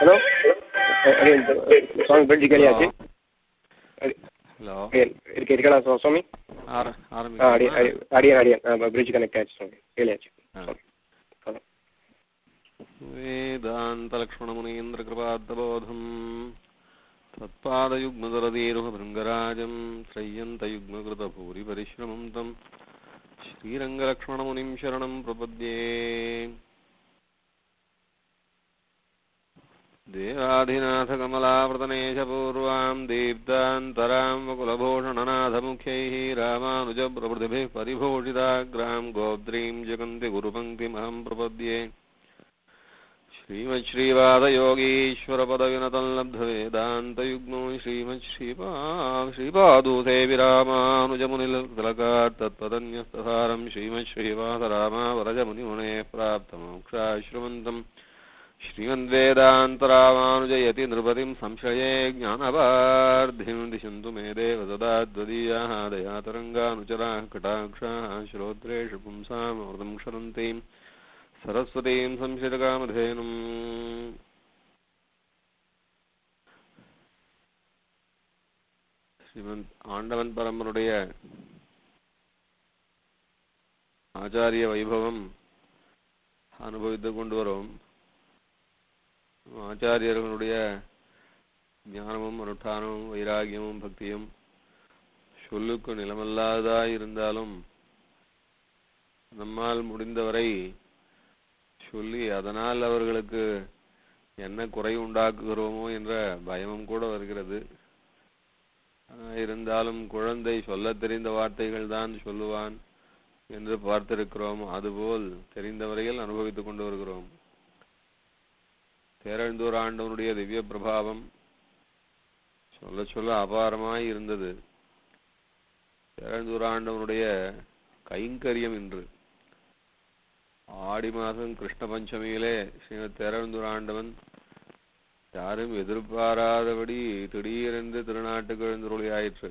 Hello அடியன் சுவாமி fridge கேளியாச்சு hello அடியன் இருக்கு இருக்கலாம் சுவா- சுவாமி ஆர ஆ அடி ஆரம்பிக்கலாமா? அடி- அடியன் அடியன் பிரிட்ஜ் கனெக்ட் ஆச்சு சுவாமி கேளியாச்சு ஆ. சுவாமி ஹலோ वेदान्तलक्ष्मणमुनीन्द्रकृपार्थबोधम् तत्पादयुग्मदरदीरुहभृङ्गराजम् श्रय्यन्तयुग्मकृतभूरिपरिश्रमं तं श्रीरङ्गलक्ष्मणमुनिं शरणं प्रपद्ये देवाधिनाथकमलावृतनेशपूर्वां दीप्तान्तरां वकुलभूषणनाथमुख्यैः रामानुजप्रभृतिभिः परिभूषिताग्रां गोद्रीं जगन्ति गुरुपङ्क्तिमहं प्रपद्ये श्रीमच्छ्रीवादयोगीश्वरपदविनतल्लब्धवेदान्तयुग्मो श्रीमच्छ्रीपा श्रीपादूसेविरामानुजमुनिलकात् तत्पदन्यस्तसारं श्रीमच्छ्रीवासरामावरजमुनिमुनेः प्राप्तमोक्षाश्रुवन्तम् श्रीमद्वेदान्तरामानुजयति नृपतिं संशये ज्ञानवार्धिं दिशन्तु मे देव सदा त्वदीयाः दयातरङ्गानुचराः कटाक्षाः श्रोत्रेषु पुंसामृतं क्षरन्तीं सरस्वतीं संशितकामधेनुम् ஸ்ரீமந்த் ஆண்டவன் பரம்பருடைய ஆச்சாரிய வைபவம் அனுபவித்துக் கொண்டு வரும் ஆச்சாரியர்களுடைய ஞானமும் அனுஷ்டானமும் வைராகியமும் பக்தியும் சொல்லுக்கு நிலமல்லாததாய் இருந்தாலும் நம்மால் முடிந்தவரை சொல்லி அதனால் அவர்களுக்கு என்ன குறை உண்டாக்குகிறோமோ என்ற பயமும் கூட வருகிறது ஆஹ் இருந்தாலும் குழந்தை சொல்லத் தெரிந்த வார்த்தைகள் தான் சொல்லுவான் என்று பார்த்திருக்கிறோம் அதுபோல் தெரிந்த வரையில் அனுபவித்துக் கொண்டு வருகிறோம் தேரழுந்தூர் ஆண்டவனுடைய திவ்ய பிரபாவம் சொல்ல சொல்ல அபாரமாய் இருந்தது தேரழுந்தூர் ஆண்டவனுடைய கைங்கரியம் இன்று ஆடி மாதம் கிருஷ்ண பஞ்சமியிலே ஸ்ரீமத் தேரழுந்தூர் ஆண்டவன் யாரும் எதிர்பாராதபடி திடீரென்று திருநாட்டுக்கு எழுந்துருளி ஆயிற்று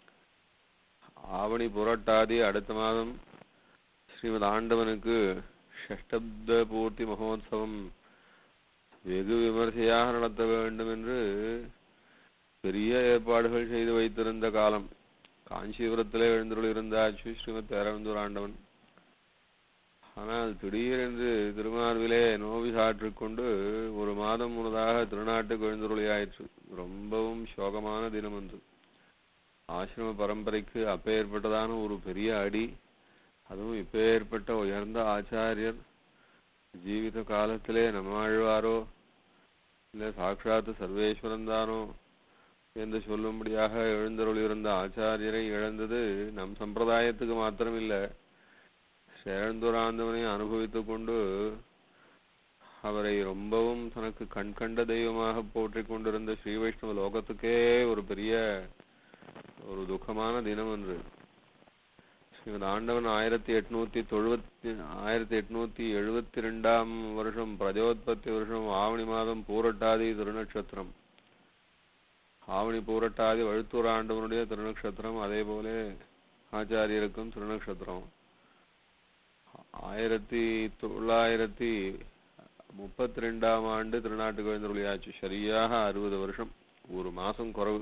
ஆவணி புரட்டாதி அடுத்த மாதம் ஸ்ரீமத் ஆண்டவனுக்கு ஷஷ்டப்த பூர்த்தி மகோத்சவம் வெகு விமர்சையாக நடத்த வேண்டும் என்று பெரிய ஏற்பாடுகள் செய்து வைத்திருந்த காலம் காஞ்சிபுரத்திலே எழுந்துள்ள இருந்தாச்சு ஸ்ரீமத் தேரவந்தூர் ஆண்டவன் ஆனால் திடீரென்று திருமார்பிலே நோவி சாற்றிக்கொண்டு ஒரு மாதம் முன்னதாக திருநாட்டுக்கு எழுந்துருளியாயிற்று ரொம்பவும் சோகமான தினம் அன்று ஆசிரம பரம்பரைக்கு அப்பேற்பட்டதான ஒரு பெரிய அடி அதுவும் இப்பேற்பட்ட உயர்ந்த ஆச்சாரியர் ஜீவித காலத்திலே நம்மாழ்வாரோ இல்லை சாட்சாத்து சர்வேஸ்வரன் தானோ என்று சொல்லும்படியாக எழுந்தருளியிருந்த ஆச்சாரியரை இழந்தது நம் சம்பிரதாயத்துக்கு மாத்திரமில்லை சேழந்தூராந்தவனை அனுபவித்துக் கொண்டு அவரை ரொம்பவும் தனக்கு கண் கண்ட தெய்வமாக போற்றிக் கொண்டிருந்த ஸ்ரீ வைஷ்ணவ லோகத்துக்கே ஒரு பெரிய ஒரு துக்கமான தினம் என்று ஸ்ரீமத் ஆண்டவன் ஆயிரத்தி எட்நூத்தி தொழுவத்தி ஆயிரத்தி எட்நூத்தி எழுபத்தி ரெண்டாம் வருஷம் பிரஜோத்பத்தி வருஷம் ஆவணி மாதம் பூரட்டாதி திருநட்சத்திரம் ஆவணி பூரட்டாதி வழுத்தூர் ஆண்டவனுடைய திருநட்சத்திரம் அதே போல ஆச்சாரியருக்கும் திருநட்சத்திரம் ஆயிரத்தி தொள்ளாயிரத்தி முப்பத்தி ரெண்டாம் ஆண்டு திருநாட்டுக்கு எழுந்தருளியாச்சு சரியாக அறுபது வருஷம் ஒரு மாசம் குறைவு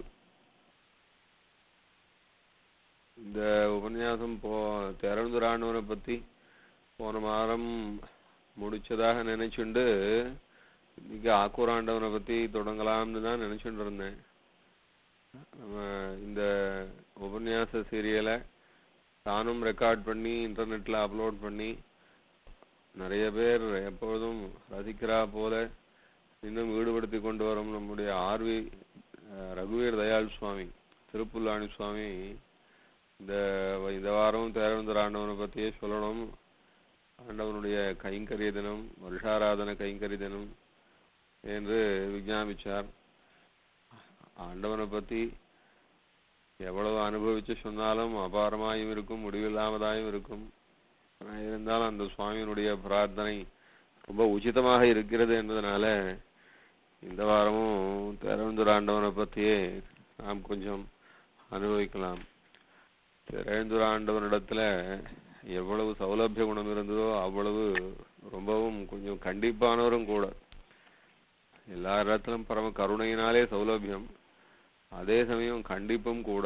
இந்த உபன்யாசம் போ திறந்துராண்டவனை பத்தி போன வாரம் முடிச்சதாக நினைச்சுண்டு இன்னைக்கு ஆக்கூராண்டவனை பத்தி தொடங்கலாம்னு தான் நினைச்சுட்டு இருந்தேன் நம்ம இந்த உபன்யாச சீரியலை தானும் ரெக்கார்ட் பண்ணி இன்டர்நெட்ல அப்லோட் பண்ணி நிறைய பேர் எப்பொழுதும் ரசிக்கிறா போல இன்னும் ஈடுபடுத்தி கொண்டு வரும் நம்முடைய ஆர்வி அஹ், ரகுவீர் தயாள் சுவாமி திருப்புல்லாணி சுவாமி இந்த இந்த வாரம் தேரவந்தர் ஆண்டவனை பற்றியே சொல்லணும் ஆண்டவனுடைய கைங்கரிய தினம் வருஷாராதன கைங்கரிய தினம் என்று விஞ்ஞாபிச்சார் ஆண்டவனை பற்றி எவ்வளவு அனுபவிச்சு சொன்னாலும் அபாரமாயும் இருக்கும் முடிவில்லாமதாயும் இருக்கும் ஆனா இருந்தாலும் அந்த சுவாமியினுடைய பிரார்த்தனை ரொம்ப உச்சிதமாக இருக்கிறது என்பதனால இந்த வாரமும் திறந்துர் ஆண்டவனை பற்றியே நாம் கொஞ்சம் அனுபவிக்கலாம் திறந்துர் ஆண்டவனிடத்துல எவ்வளவு சௌலபிய குணம் இருந்ததோ அவ்வளவு ரொம்பவும் கொஞ்சம் கண்டிப்பானவரும் கூட எல்லா இடத்திலும் பரம கருணையினாலே சௌலபியம் அதே சமயம் கண்டிப்பும் கூட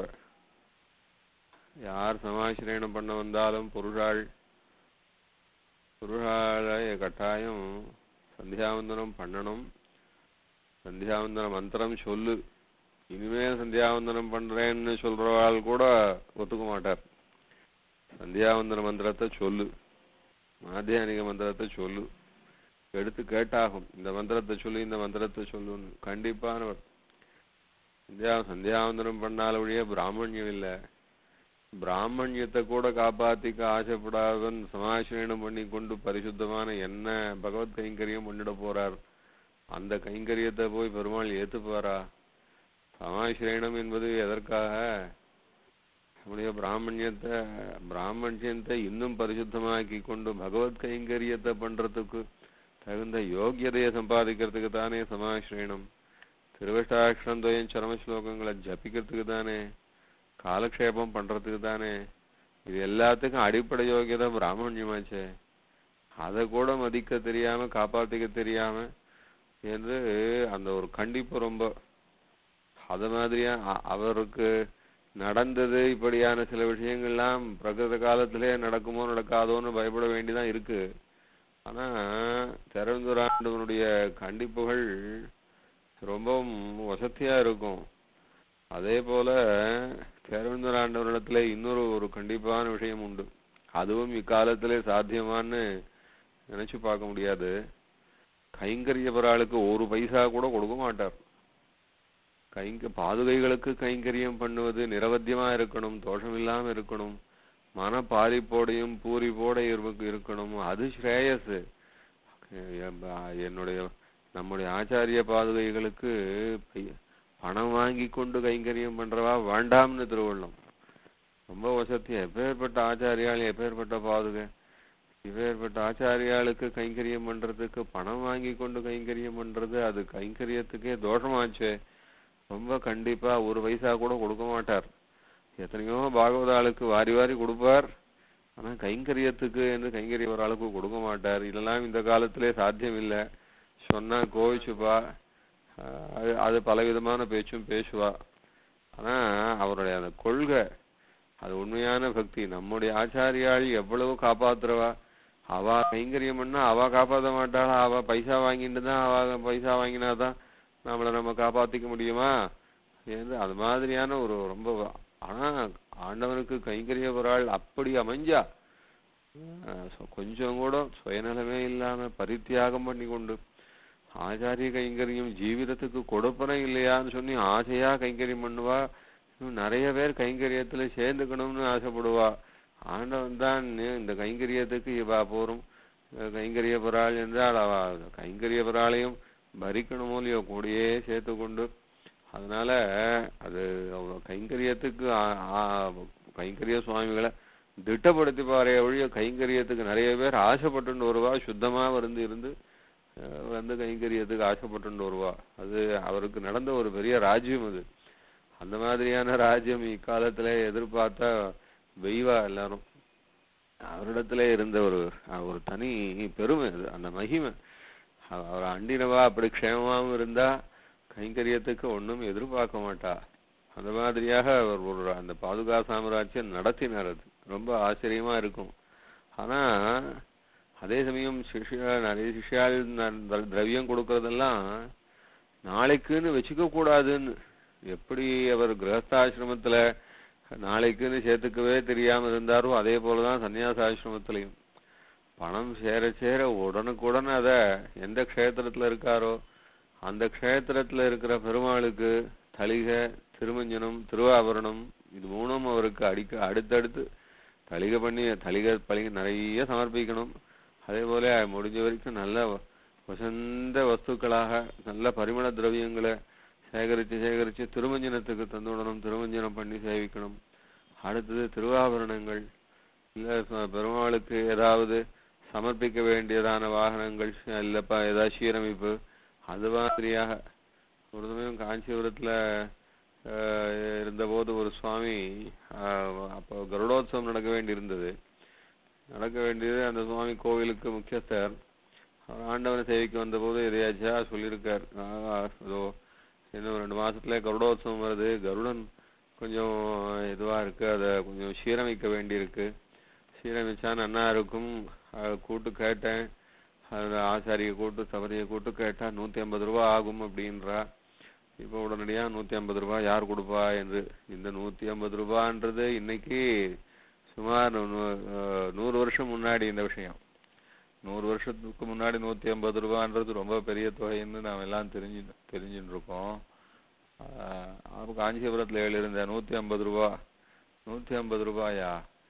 யார் சமாசிரயணம் பண்ண வந்தாலும் புருஷாள் புருஷாளை கட்டாயம் சந்தியாவந்தனம் பண்ணணும் சந்தியாவந்தன மந்திரம் சொல்லு இனிமே சந்தியாவந்தனம் பண்றேன்னு சொல்றவாள் கூட ஒத்துக்க மாட்டார் சந்தியாவந்தன மந்திரத்தை சொல்லு மாத்தியானிக மந்திரத்தை சொல்லு எடுத்து கேட்டாகும் இந்த மந்திரத்தை சொல்லு இந்த மந்திரத்தை சொல்லுன்னு கண்டிப்பானவர் சந்தியா சந்தியாவந்தனம் பண்ணால ஒழிய பிராமணியம் இல்லை பிராமணியத்தை கூட காப்பாத்திக்க ஆசைப்படாதவன் சமாசிரயணம் பண்ணி கொண்டு பரிசுத்தமான என்ன பகவத் கைங்கரியம் பண்ணிட போறார் அந்த கைங்கரியத்தை போய் பெருமாள் ஏத்துப்பாரா சமாசிரயணம் என்பது எதற்காக நம்முடைய பிராமணியத்தை பிராமணியத்தை இன்னும் பரிசுத்தமாக்கி கொண்டு பகவத் கைங்கரியத்தை பண்றதுக்கு தகுந்த யோக்கியதையை சம்பாதிக்கிறதுக்கு தானே சமாசிரயணம் திருவஷ்டாட்சரம் துவயம் சரம ஸ்லோகங்களை ஜபிக்கிறதுக்கு தானே காலக்ஷேபம் பண்றதுக்கு தானே இது எல்லாத்துக்கும் அடிப்படை யோகியதை பிராமணியமாச்சே அதை கூட மதிக்க தெரியாம காப்பாத்திக்க தெரியாம என்று அந்த ஒரு கண்டிப்பு ரொம்ப அது மாதிரியா அ- அவருக்கு நடந்தது இப்படியான சில விஷயங்கள்லாம் பிரகிருத காலத்திலே நடக்குமோ நடக்காதோன்னு பயப்பட வேண்டிதான் இருக்கு ஆனா திறந்துராண்டவனுடைய கண்டிப்புகள் ரொம்பவும் வசதியா இருக்கும் அதே போல தேரவேந்திராண்டவனிடத்துல இன்னொரு ஒரு கண்டிப்பான விஷயம் உண்டு அதுவும் இக்காலத்திலே சாத்தியமான்னு நினைச்சு பார்க்க முடியாது கைங்கரிய பராளுக்கு ஒரு பைசா கூட கொடுக்க மாட்டார் கைங்க பாதுகைகளுக்கு கைங்கரியம் பண்ணுவது நிரவத்தியமா இருக்கணும் தோஷம் இல்லாம இருக்கணும் மன பாரிப்போடையும் பூரிப்போட இருக்கு- இருக்கணும் அது ஸ்ரேயஸ் என்னுடைய நம்முடைய ஆச்சாரிய பாதுகைகளுக்கு பை- பணம் வாங்கி கொண்டு கைங்கரியம் பண்றவா வேண்டாம்னு திருவள்ளம் ரொம்ப வசதி எப்பேற்பட்ட ஆச்சாரியால் எப்பேற்பட்ட பாதுகை இப்பேற்பட்ட ஆச்சாரியாளுக்கு கைங்கரியம் பண்றதுக்கு பணம் வாங்கி கொண்டு கைங்கரியம் பண்றது அது கைங்கரியத்துக்கே தோஷமாச்சே ரொம்ப கண்டிப்பா ஒரு பைசா கூட கொடுக்க மாட்டார் எத்தனையோ பாகவதாளுக்கு வாரி வாரி கொடுப்பார் ஆனா கைங்கரியத்துக்கு என்று கைங்கரிய ஒரு ஆளுக்கு கொடுக்க மாட்டார் இதெல்லாம் இந்த காலத்திலே சாத்தியம் இல்லை சொன்னா கோவிச்சுப்பா ஆஹ் அது அது பலவிதமான பேச்சும் பேசுவா ஆனா அவருடைய அந்த கொள்கை அது உண்மையான பக்தி நம்முடைய ஆச்சாரியாள் எவ்வளவு காப்பாத்துறவா அவ கைங்கரியம் பண்ணா அவ காப்பாத்த மாட்டாளா அவ பைசா வாங்கிட்டு தான் அவ பைசா வாங்கினாதான் நம்மள நம்ம காப்பாத்திக்க முடியுமா என்று அது மாதிரியான ஒரு ரொம்ப ஆனா ஆண்டவனுக்கு கைங்கரிய ஒரு ஆள் அப்படி அமைஞ்சா ஆஹ் சொ- கொஞ்சம் கூட சுயநலமே இல்லாம பரித்தியாகம் பண்ணி கொண்டு ஆச்சாரிய கைங்கரியம் ஜீவிதத்துக்கு கொடுப்பனை இல்லையான்னு சொல்லி ஆசையா கைங்கரியம் பண்ணுவா இன்னும் நிறைய பேர் கைங்கரியத்துல சேர்ந்துக்கணும்னு ஆசைப்படுவா ஆண்டவன் தான் நீ- இந்த கைங்கரியத்துக்கு இவா போரும் அஹ் கைங்கரிய பிறாள் என்றால் அவ கைங்கரிய பிறாளையும் பரிக்கணுமோ இல்லையோ கூடயே சேர்த்து கொண்டு அதனால அது அவ கைங்கரியத்துக்கு ஆ- ஆ- கைங்கரிய சுவாமிகளை திட்டப்படுத்திப்பாரே ஒழிய கைங்கரியத்துக்கு நிறைய பேர் ஆசைப்பட்டு வருவா சுத்தமா வந்து இருந்து அஹ் வந்து கைங்கரியத்துக்கு ஆசைப்பட்டு வருவா அது அவருக்கு நடந்த ஒரு பெரிய ராஜ்யம் அது அந்த மாதிரியான ராஜ்யம் இக்காலத்துல எதிர்பார்த்தா வெய்வா எல்லாரும் அவரிடத்துல இருந்த ஒரு அஹ் ஒரு தனி பெருமை அது அந்த மகிமை அவ- அவர் அண்டினவா அப்படி க்ஷேமமாவும் இருந்தா கைங்கரியத்துக்கு ஒண்ணும் எதிர்பார்க்க மாட்டா அந்த மாதிரியாக அவர் ஒரு அந்த பாதுகா சாம்ராஜ்யம் நடத்தினார் அது ரொம்ப ஆச்சரியமா இருக்கும் ஆனா அதே சமயம் சிஷ்யா நிறைய சிஷ்யால் ந- திர- திரவியம் கொடுக்கறதெல்லாம் நாளைக்குன்னு வச்சுக்க கூடாதுன்னு எப்படி அவர் கிரகஸ்தாசிரமத்துல நாளைக்குன்னு சேர்த்துக்கவே தெரியாம இருந்தாரோ அதே போலதான் சன்னியாசாசிரமத்திலையும் பணம் சேர சேர உடனுக்குடன் அத எந்த க்ஷேத்திரத்துல இருக்காரோ அந்த க்ஷேத்திரத்துல இருக்கிற பெருமாளுக்கு தளிகை திருமஞ்சனம் திருவாபரணம் இது மூணும் அவருக்கு அடிக்க அடுத்தடுத்து தளிகை பண்ணி தளிகை பளிகை நிறைய சமர்ப்பிக்கணும் அதே போல முடிஞ்ச வரைக்கும் நல்ல வ- வசந்த வஸ்துக்களாக நல்ல பரிமள திரவியங்களை சேகரித்து சேகரித்து திருமஞ்சனத்துக்கு தந்துவிடணும் திருமஞ்சனம் பண்ணி சேவிக்கணும் அடுத்தது திருவாபரணங்கள் இல்ல ப- பெருமாளுக்கு ஏதாவது சமர்ப்பிக்க வேண்டியதான வாகனங்கள் இல்லப்பா ஏதாவது சீரமைப்பு அது மாதிரியாக ஒரு சமயம் காஞ்சிபுரத்துல ஆஹ், இருந்தபோது ஒரு சுவாமி ஆஹ், அப்போ கருடோத்சவம் நடக்க வேண்டி இருந்தது நடக்க வேண்டியது அந்த சுவாமி கோவிலுக்கு முக்கியஸ்தர் அவர் ஆண்டவனை சேவிக்க வந்தபோது எதையாச்சா சொல்லியிருக்கார் ஆஹ் இதோ இன்னும் ரெண்டு மாசத்துல கருடோத்சவம் வருது கருடன் கொஞ்சம் இதுவா இருக்கு அதை கொஞ்சம் சீரமைக்க வேண்டியிருக்கு சீரமைச்சா நன்னா இருக்கும் அதை கூட்டு கேட்டேன் அது ஆசாரியை கூட்டு சபரியை கூட்டு கேட்டா நூத்தி ஐம்பது ரூபா ஆகும் அப்படின்றா இப்போ உடனடியா நூத்தி ஐம்பது ரூபாய் யார் கொடுப்பா என்று இந்த நூத்தி ஐம்பது ரூபான்றது இன்னைக்கு சுமார் நூ- அஹ் நூறு வருஷம் முன்னாடி இந்த விஷயம் நூறு வருஷத்துக்கு முன்னாடி நூத்தி ஐம்பது ரூபான்றது ரொம்ப பெரிய தொகைன்னு நாம் எல்லாம் தெரிஞ்சு தெரிஞ்சுட்டு இருக்கோம் ஆஹ் அப்ப காஞ்சிபுரத்துல எழுதியிருந்த நூத்தி ஐம்பது ரூபா நூத்தி ஐம்பது ரூபாயா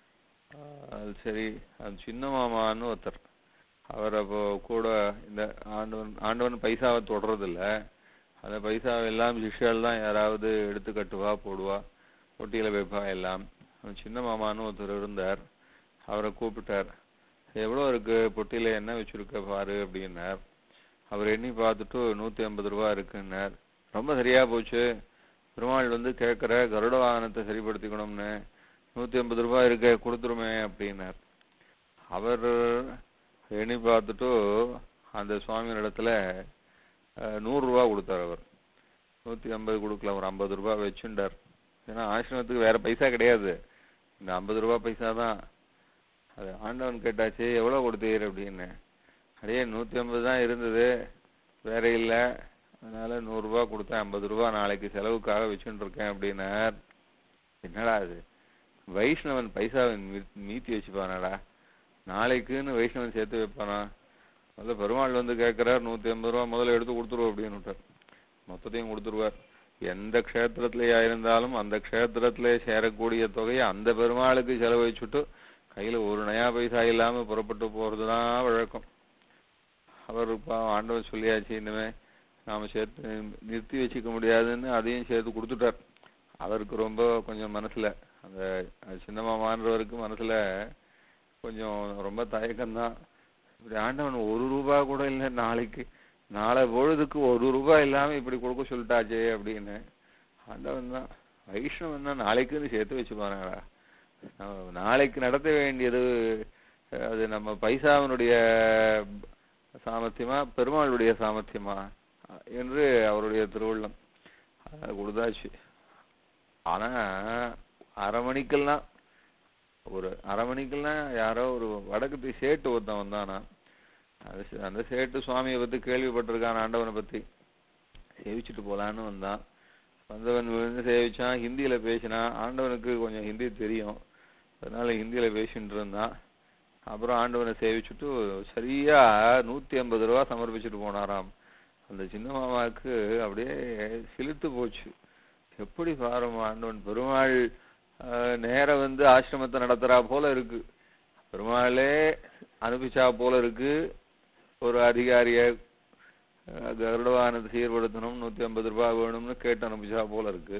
ஆஹ் அது சரி அது சின்ன மாமான்னு ஒருத்தர் அவர் அப்போ கூட இந்த ஆண்டவன் ஆண்டவன் பைசாவை தொடறதில்ல அந்த பைசாவை எல்லாம் சிஷ்யால் தான் யாராவது எடுத்து கட்டுவா போடுவா பொட்டியில வைப்பா எல்லாம் அவன் சின்ன மாமான்னு ஒருத்தர் இருந்தார் அவரை கூப்பிட்டார் எவ்வளோ இருக்கு பொட்டியில என்ன வச்சிருக்க பாரு அப்படின்னார் அவர் எண்ணி பார்த்துட்டு நூத்தி ஐம்பது ரூபா இருக்குன்னார் ரொம்ப சரியா போச்சு பெருமாள் வந்து கேட்கிற கருட வாகனத்தை சரிப்படுத்திக்கணும்னு நூத்தி ஐம்பது ரூபாய் இருக்க கொடுத்துருமே அப்படின்னார் அவர் எண்ணி பார்த்துட்டு அந்த சுவாமியின் இடத்துல அஹ், நூறு ரூபா கொடுத்தார் அவர் நூத்தி ஐம்பது கொடுக்கல ஒரு ஐம்பது ரூபாய் வச்சுட்டார் ஏன்னா ஆசிரமத்துக்கு வேற பைசா கிடையாது இந்த ஐம்பது ரூபா பைசா தான் அது ஆண்டவன் கேட்டாச்சு எவ்வளவு கொடுத்தீர் அப்படின்னு அடே நூத்தி ஐம்பது தான் இருந்தது வேற இல்ல அதனால நூறு ரூபாய் கொடுத்தேன் ஐம்பது ரூபாய் நாளைக்கு செலவுக்காக வச்சுட்டு இருக்கேன் அப்படின்னார் என்னடா அது வைஷ்ணவன் பைசாவை மீ- மீத்தி வச்சுப்பானாடா நாளைக்குன்னு வைஷ்ணவன் சேர்த்து வைப்பானா முதல்ல பெருமாள் வந்து கேட்கிறார் நூத்தி ஐம்பது ரூபா முதல்ல எடுத்து கொடுத்துருவோம் அப்படின்னு விட்டார் மொத்தத்தையும் கொடுத்துருவார் எந்த க்ஷேத்திரத்திலேயா இருந்தாலும் அந்த க்ஷேத்திரத்திலே சேரக்கூடிய தொகையை அந்த பெருமாளுக்கு செலவழிச்சுட்டு கையில ஒரு நயா பைசா இல்லாம புறப்பட்டு போறதுதான் வழக்கம் அவர் பாவம் ஆண்டவன் சொல்லியாச்சு இனிமே நாம சேர்த்து நிறுத்தி வச்சுக்க முடியாதுன்னு அதையும் சேர்த்து கொடுத்துட்டார் அவருக்கு ரொம்ப கொஞ்சம் மனசுல அந்த அஹ், சின்ன மாமான்றவருக்கு மனசுல கொஞ்சம் ரொம்ப தயக்கம்தான் இப்படி ஆண்டவன் ஒரு ரூபா கூட இல்லை நாளைக்கு நாளை பொழுதுக்கு ஒரு ரூபாய் இல்லாம இப்படி கொடுக்க சொல்லிட்டாச்சே அப்படின்னு ஆண்டவன் தான் வைஷ்ணவன் தான் நாளைக்குன்னு சேர்த்து வச்சுப்பானாடா நம்ம நாளைக்கு நடத்த வேண்டியது அஹ், அது நம்ம பைசாவினுடைய சாமர்த்தியமா பெருமாளுடைய சாமர்த்தியமா அஹ், என்று அவருடைய திருவுள்ளம் அதை கொடுத்தாச்சு ஆனா அரை மணிக்கெல்லாம் ஒரு அரை மணிக்கெல்லாம் யாரோ ஒரு வடக்கு சேட்டு ஒருத்தன் வந்தானா அது சே- அந்த சேட்டு சுவாமியை பத்தி கேள்விப்பட்டிருக்கான் ஆண்டவனை பத்தி சேவிச்சுட்டு போலான்னு வந்தான் வந்தவன் விழுந்து சேவிச்சான் ஹிந்தியில பேசினான் ஆண்டவனுக்கு கொஞ்சம் ஹிந்தி தெரியும் அதனால ஹிந்தியில பேசிட்டு இருந்தான் அப்புறம் ஆண்டவனை சேவிச்சுட்டு சரியா நூத்தி ஐம்பது ரூபா சமர்ப்பிச்சுட்டு போனாராம் அந்த சின்ன மாமாவுக்கு அப்படியே சிலிர்த்து போச்சு எப்படி பாருமா ஆண்டவன் பெருமாள் ஆஹ், நேரா வந்து ஆசிரமத்தை நடத்துறா போல இருக்கு பெருமாளே அனுப்பிச்சா போல இருக்கு ஒரு அதிகாரிய அஹ், கருட வாகனத்தை சீர்படுத்தணும் நூத்தி ஐம்பது ரூபாய் வேணும்னு கேட்டு அனுப்பிச்சா போல இருக்கு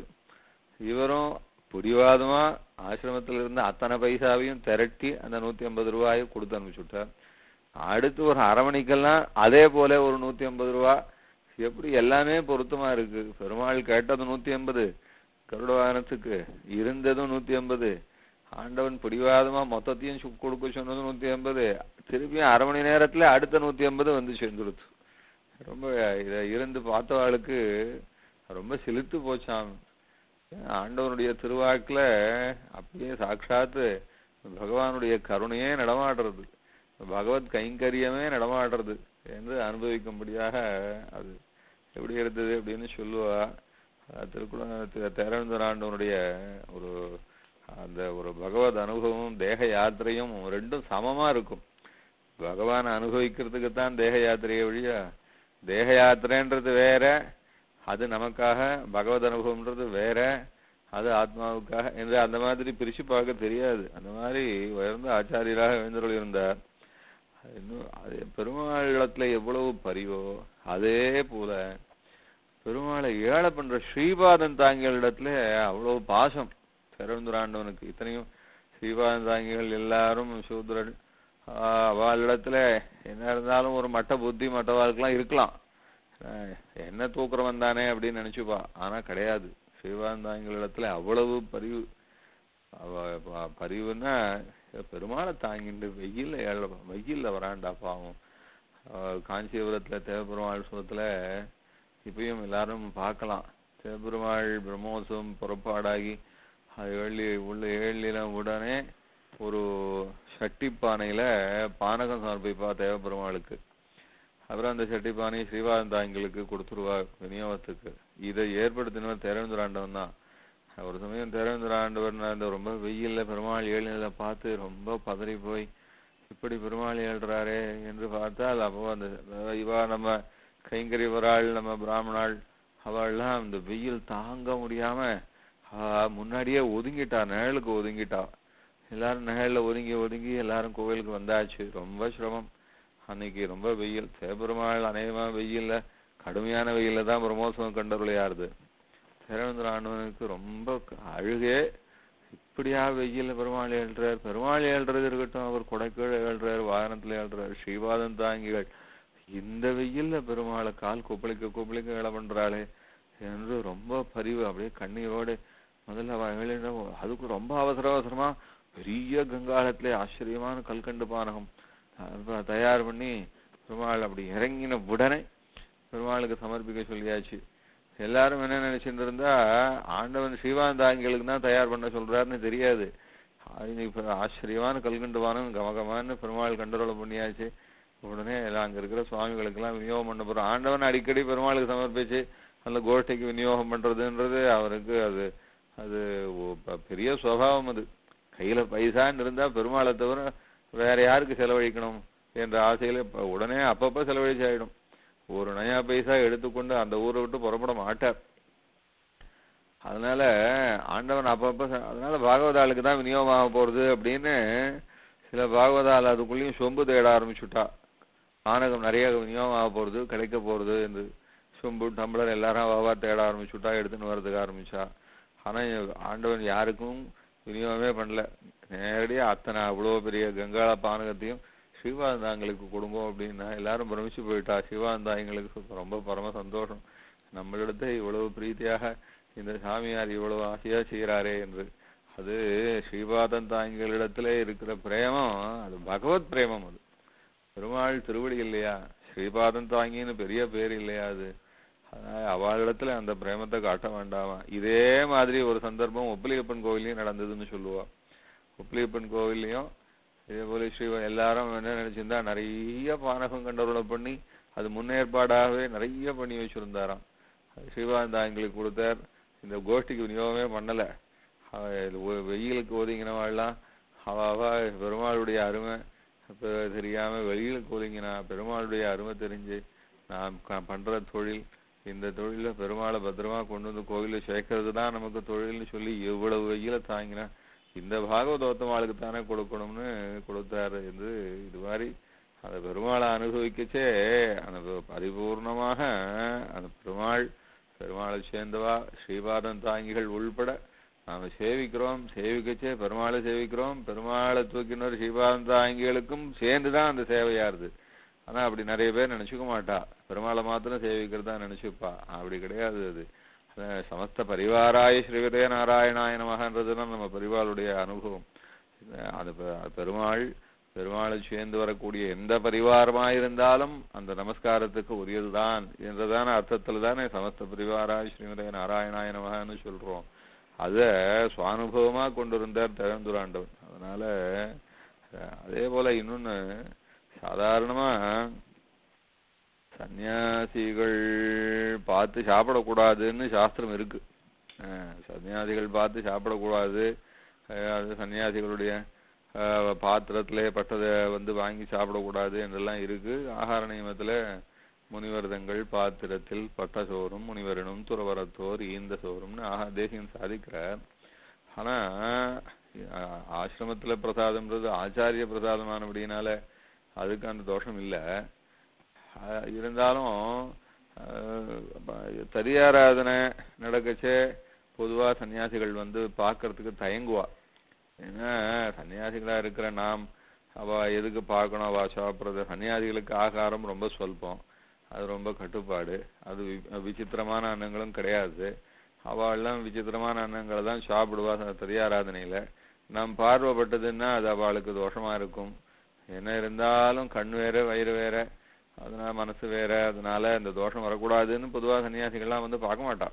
இவரும் பிடிவாதமா ஆசிரமத்துல இருந்த அத்தனை பைசாவையும் திரட்டி அந்த நூத்தி ஐம்பது ரூபாயை கொடுத்து அனுப்பிச்சுட்டார் அடுத்து ஒரு அரை மணிக்கெல்லாம் அதே போல ஒரு நூத்தி ஐம்பது ரூபா எப்படி எல்லாமே பொருத்தமா இருக்கு பெருமாள் கேட்டது நூத்தி ஐம்பது கருட வாகனத்துக்கு இருந்ததும் நூத்தி ஐம்பது ஆண்டவன் பிடிவாதமா மொத்தத்தையும் சு- கொடுக்க சொன்னது நூத்தி ஐம்பது திருப்பியும் அரை மணி நேரத்துல அடுத்த நூத்தி ஐம்பது வந்து சேர்ந்துருச்சு ரொம்ப இத இருந்து பார்த்தவாளுக்கு ரொம்ப சிலிர்த்து போச்சாம் ஆண்டவனுடைய திருவாக்குல அப்படியே சாட்சாத்து பகவானுடைய கருணையே நடமாடுறது பகவத் கைங்கரியமே நடமாடுறது என்று அனுபவிக்கும்படியாக அது எப்படி இருந்தது அப்படின்னு சொல்லுவா அஹ் திருக்குள தி- தேரவேந்திர ஆண்டவனுடைய ஒரு அந்த ஒரு பகவத் அனுபவமும் தேக யாத்திரையும் ரெண்டும் சமமா இருக்கும் பகவானை அனுபவிக்கிறதுக்கு தான் தேக யாத்திரையை வழியா தேக யாத்திரைன்றது வேற அது நமக்காக பகவத் அனுபவம்ன்றது வேற அது ஆத்மாவுக்காக என்று அந்த மாதிரி பிரிச்சு பார்க்க தெரியாது அந்த மாதிரி உயர்ந்த ஆச்சாரியராக எழுந்தருள் இருந்தார் இன்னும் அது பெருமாளத்துல எவ்வளவு பரிவோ அதே போல பெருமாளை ஏழை பண்ற ஸ்ரீபாதன் தாங்கிகளிடத்துல அவ்வளவு பாசம் திறந்துராண்டவனுக்கு இத்தனையும் ஸ்ரீபாதன் தாங்கிகள் எல்லாரும் சூத்ரன் ஆஹ் அவளிடத்துல என்ன இருந்தாலும் ஒரு மட்ட புத்தி மற்றவாளுக்கெல்லாம் இருக்கலாம் ஆஹ் என்ன தூக்குறவன் தானே அப்படின்னு நினைச்சுப்பா ஆனா கிடையாது ஸ்ரீபாதன் தாங்கிகளிடத்துல அவ்வளவு பரிவு அவ ப- பரிவுன்னா பெருமாளை தாங்கிட்டு வெயில்ல ஏழ வெயில்ல வரான்டா பாவம் ஆஹ் காஞ்சிபுரத்துல தேவபெருமாள் சுகத்துல இப்பயும் எல்லாரும் பார்க்கலாம் தேவபெருமாள் பிரம்மோத்சவம் புறப்பாடாகி அது ஏழி உள்ள ஏழில உடனே ஒரு சட்டி பானையில பானகம் சமர்ப்பிப்பா தேவபெருமாளுக்கு அப்புறம் அந்த சட்டி பானையை ஸ்ரீவாந்தாங்களுக்கு கொடுத்துருவா விநியோகத்துக்கு இதை ஏற்படுத்தினவர் தேரவேந்திராண்டவன் தான் ஒரு சமயம் தேரவேந்திராண்டவர் அந்த ரொம்ப வெயில்ல பெருமாள் ஏழில பார்த்து ரொம்ப பதறி போய் இப்படி பெருமாள் ஏழ்றாரே என்று பார்த்தால் அப்போ அந்த இவா நம்ம கைங்கரி வராள் நம்ம பிராமணாள் அவள்லாம் அந்த வெயில் தாங்க முடியாம அவ முன்னாடியே ஒதுங்கிட்டா நிழலுக்கு ஒதுங்கிட்டா எல்லாரும் நிழல்ல ஒதுங்கி ஒதுங்கி எல்லாரும் கோவிலுக்கு வந்தாச்சு ரொம்ப சிரமம் அன்னைக்கு ரொம்ப வெயில் தேவபெருமாள் அநேகமா வெயில்ல கடுமையான வெயில்ல தான் பிரம்மோத்சவம் கண்டருளையாருது தேரவேந்திர ஆண்டவனுக்கு ரொம்ப க- அழுகே இப்படியா வெயில்ல பெருமாள் ஏழ்றார் பெருமாள் ஏழ்றது இருக்கட்டும் அவர் கொடைக்கீழ ஏழ்றார் வாகனத்துல ஏழ்றார் ஸ்ரீபாதம் தாங்கிகள் இந்த வெயில்ல பெருமாளை கால் கொப்பளிக்க கொப்பளிக்க வேலை பண்றாளே என்று ரொம்ப பரிவு அப்படியே கண்ணீரோடு முதல்ல அவ ஏழின அதுக்கு ரொம்ப அவசர அவசரமா பெரிய கங்காளத்திலே ஆச்சரியமான கல்கண்டு பானகம் அஹ் தயார் பண்ணி பெருமாள் அப்படி இறங்கின உடனே பெருமாளுக்கு சமர்ப்பிக்க சொல்லியாச்சு எல்லாரும் என்ன நினைச்சிட்டு இருந்தா ஆண்டவன் ஸ்ரீவாந்தாங்கிகளுக்கு தான் தயார் பண்ண சொல்றாருன்னு தெரியாது அது இப்ப ஆச்சரியமான கல்கண்டுவானம் கமகமான்னு பெருமாள் கண்டரோல பண்ணியாச்சு உடனே எல்லாம் அங்க இருக்கிற சுவாமிகளுக்கெல்லாம் விநியோகம் பண்ண போறோம் ஆண்டவன் அடிக்கடி பெருமாளுக்கு சமர்ப்பிச்சு அந்த கோஷ்டிக்கு விநியோகம் பண்றதுன்றது அவருக்கு அது அது ஒ- ப- பெரிய சுவாவம் அது கையில பைசான்னு இருந்தா பெருமாளை தவிர வேற யாருக்கு செலவழிக்கணும் என்ற ஆசையில இப்ப உடனே அப்பப்ப செலவழிச்சு ஆயிடும் ஒரு நயா பைசா எடுத்துக்கொண்டு அந்த ஊரை விட்டு புறப்பட மாட்டார் அதனால ஆண்டவன் அப்பப்ப ச- அதனால பாகவதாளுக்கு தான் விநியோகமாக போறது அப்படின்னு சில பாகவதால் அதுக்குள்ளேயும் சொம்பு தேட ஆரம்பிச்சுட்டா ஆனகம் நிறைய விநியோகம் ஆக போறது கிடைக்க போறது என்று சொம்பு டம்ளர் எல்லாரும் வாவா தேட ஆரம்பிச்சுட்டா எடுத்துன்னு வர்றதுக்கு ஆரம்பிச்சா ஆனா ஆண்டவன் யாருக்கும் விநியோகமே பண்ணல நேரடியா அத்தனை அவ்வளோ பெரிய கங்காள பானகத்தையும் சிவானந்தாங்களுக்கு கொடுங்கோ அப்படின்னா எல்லாரும் பிரமிச்சு போயிட்டா சிவானந்தாங்களுக்கு ரொம்ப பரம சந்தோஷம் நம்மளிடத்தை இவ்வளவு பிரீத்தியாக இந்த சாமியார் இவ்வளவு ஆசையா செய்கிறாரே என்று அது ஸ்ரீபாதம் தாய்களிடத்துல இருக்கிற பிரேமம் அது பகவத் பிரேமம் அது பெருமாள் திருவடி இல்லையா ஸ்ரீபாதம் தாங்கின்னு பெரிய பேர் இல்லையா அது அதனால அவளிடத்துல அந்த பிரேமத்தை காட்ட வேண்டாமா இதே மாதிரி ஒரு சந்தர்ப்பம் ஒப்பிலியப்பன் கோவிலையும் நடந்ததுன்னு சொல்லுவா ஒப்பிலியப்பன் கோவில்லையும் இதே போல ஸ்ரீ எல்லாரும் என்ன நினைச்சிருந்தா நிறைய பானகம் கண்டவர்களை பண்ணி அது முன்னேற்பாடாகவே நிறைய பண்ணி வச்சிருந்தாராம் அது ஸ்ரீபாந்தாங்களுக்கு கொடுத்தார் இந்த கோஷ்டிக்கு விநியோகமே பண்ணல அவ இது ஒ- வெயிலுக்கு ஒதுங்கினவாள்லாம் அவ அவ பெருமாளுடைய அருமை இப்ப தெரியாம வெளியிலுக்கு ஒதுங்கினா பெருமாளுடைய அருமை தெரிஞ்சு நாம் க- பண்ற தொழில் இந்த தொழில பெருமாளை பத்திரமா கொண்டு வந்து கோவில்ல சேர்க்கறது தான் நமக்கு தொழில்னு சொல்லி எவ்வளவு வெயில தாங்கினா இந்த பாகவதோத்தமாளுக்கு தானே கொடுக்கணும்னு கொடுத்தாரு என்று இது மாதிரி அந்த பெருமாளை அனுபவிக்கச்சே அந்த ப- பரிபூர்ணமாக அந்த பெருமாள் பெருமாளை சேர்ந்தவா ஸ்ரீபாதம் தாங்கிகள் உள்பட நாம சேவிக்கிறோம் சேவிக்கச்சே பெருமாளை சேவிக்கிறோம் பெருமாளை தூக்கினோர் ஸ்ரீபாதம் தாங்கிகளுக்கும் சேர்ந்துதான் அந்த சேவையாருது ஆனா அப்படி நிறைய பேர் நினைச்சுக்க மாட்டா பெருமாளை மாத்திரம் சேவிக்கிறதா நினைச்சுப்பா அப்படி கிடையாது அது அதான் சமஸ்த பரிவாராய ஸ்ரீவிதே நாராயணாய நமகன்றதுதான் நம்ம பரிவாளுடைய அனுபவம் அது பெ- பெருமாள் பெருமாளை சேர்ந்து வரக்கூடிய எந்த பரிவாரமா இருந்தாலும் அந்த நமஸ்காரத்துக்கு உரியதுதான் என்றதான அர்த்தத்துல தானே சமஸ்த பரிவாராய ஸ்ரீமதே நாராயணாய நமகன்னு சொல்றோம் அத சுவானுபவமா கொண்டு இருந்தார் தகந்துராண்டவன் அதனால அஹ், அதே போல இன்னொன்னு சாதாரணமா சன்னியாசிகள் பார்த்து சாப்பிடக்கூடாதுன்னு சாஸ்திரம் இருக்கு அஹ், சன்னியாசிகள் பார்த்து சாப்பிடக்கூடாது அஹ், அது சன்னியாசிகளுடைய அஹ், பாத்திரத்திலே பட்டதை வந்து வாங்கி சாப்பிடக்கூடாது என்றெல்லாம் இருக்கு ஆகார நியமத்துல முனிவர்தங்கள் பாத்திரத்தில் பட்ட சோறும் முனிவரனும் துறவரத்தோர் ஈந்த சோறும்னு ஆஹா தேசியம் சாதிக்கிறார் ஆனா அஹ், ஆசிரமத்துல பிரசாதம்ன்றது ஆச்சாரிய பிரசாதமானபடினால அதுக்கு அந்த தோஷம் இல்லை அஹ் இருந்தாலும் அஹ் ப- தரியாராதனை நடக்கச்சே பொதுவா சன்னியாசிகள் வந்து பார்க்கறதுக்கு தயங்குவா ஏன்னா சன்னியாசிகளா இருக்கிற நாம் அவ எதுக்கு பார்க்கணும் அவ சாப்பிட்றது சன்னியாசிகளுக்கு ஆகாரம் ரொம்ப சொல்பம் அது ரொம்ப கட்டுப்பாடு அது வி- விசித்திரமான அன்னங்களும் கிடையாது அவள்லாம் விசித்திரமான அன்னங்களை தான் சாப்பிடுவா ச- தரியாராதனையில நாம் பார்வைப்பட்டதுன்னா அது அவளுக்கு தோஷமா இருக்கும் என்ன இருந்தாலும் கண் வேற வயிறு வேற அதனால மனசு வேற அதனால இந்த தோஷம் வரக்கூடாதுன்னு பொதுவா சன்னியாசிகள்லாம் வந்து பார்க்க மாட்டா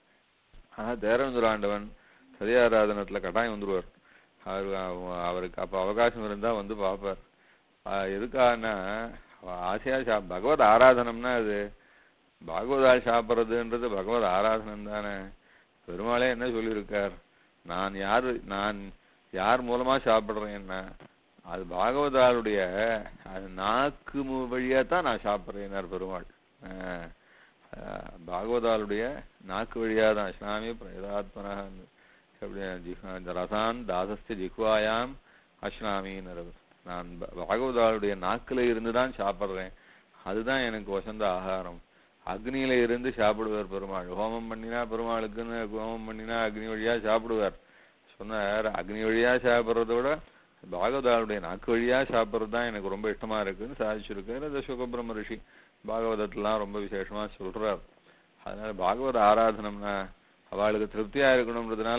ஆனா தேரவந்தூர் ஆண்டவன் சதியாராதனத்துல கட்டாயம் வந்துருவார் அவரு அவ- அவருக்கு அப்ப அவகாசம் இருந்தா வந்து பார்ப்பார் ஆஹ் எதுக்காகன்னா அவ ஆசையா சா பகவத் ஆராதனம்னா அது பாகவதால் சாப்பிட்றதுன்றது பகவத் ஆராதனம் தானே பெருமாளே என்ன சொல்லியிருக்கார் நான் யாரு நான் யார் மூலமா சாப்பிடுறேன்னா அது பாகவதாளுடைய அது நாக்கு மு- வழியா தான் நான் சாப்பிட்றேன்னார் பெருமாள் ஆஹ் ஆஹ் பாகவதாளுடைய நாக்கு வழியா தான் அஸ்னாமி பிரேதாத்மனா எப்படி ஜிஹ்வா- இந்த ரசான் தாசஸ்ய ஜிஹ்வாயாம் அஸ்னாமின்னு நான் ப- பாகவதாளுடைய நாக்குல இருந்து தான் சாப்பிட்றேன் அதுதான் எனக்கு வசந்த ஆகாரம் அக்னியில இருந்து சாப்பிடுவார் பெருமாள் ஹோமம் பண்ணினா பெருமாளுக்குன்னு ஹோமம் பண்ணினா அக்னி வழியா சாப்பிடுவார் சொன்னார் அக்னி வழியா சாப்பிட்றத விட பாகவதாளுடைய நாக்கு வழியா சாப்பிட்றது தான் எனக்கு ரொம்ப இஷ்டமா இருக்குன்னு சாதிச்சிருக்காரு அந்த சுகபிரம்ம ரிஷி பாகவதத்துலாம் ரொம்ப விசேஷமா சொல்றார் அதனால பாகவத ஆராதனம்னா அவளுக்கு திருப்தியா இருக்கணும்ன்றதுனால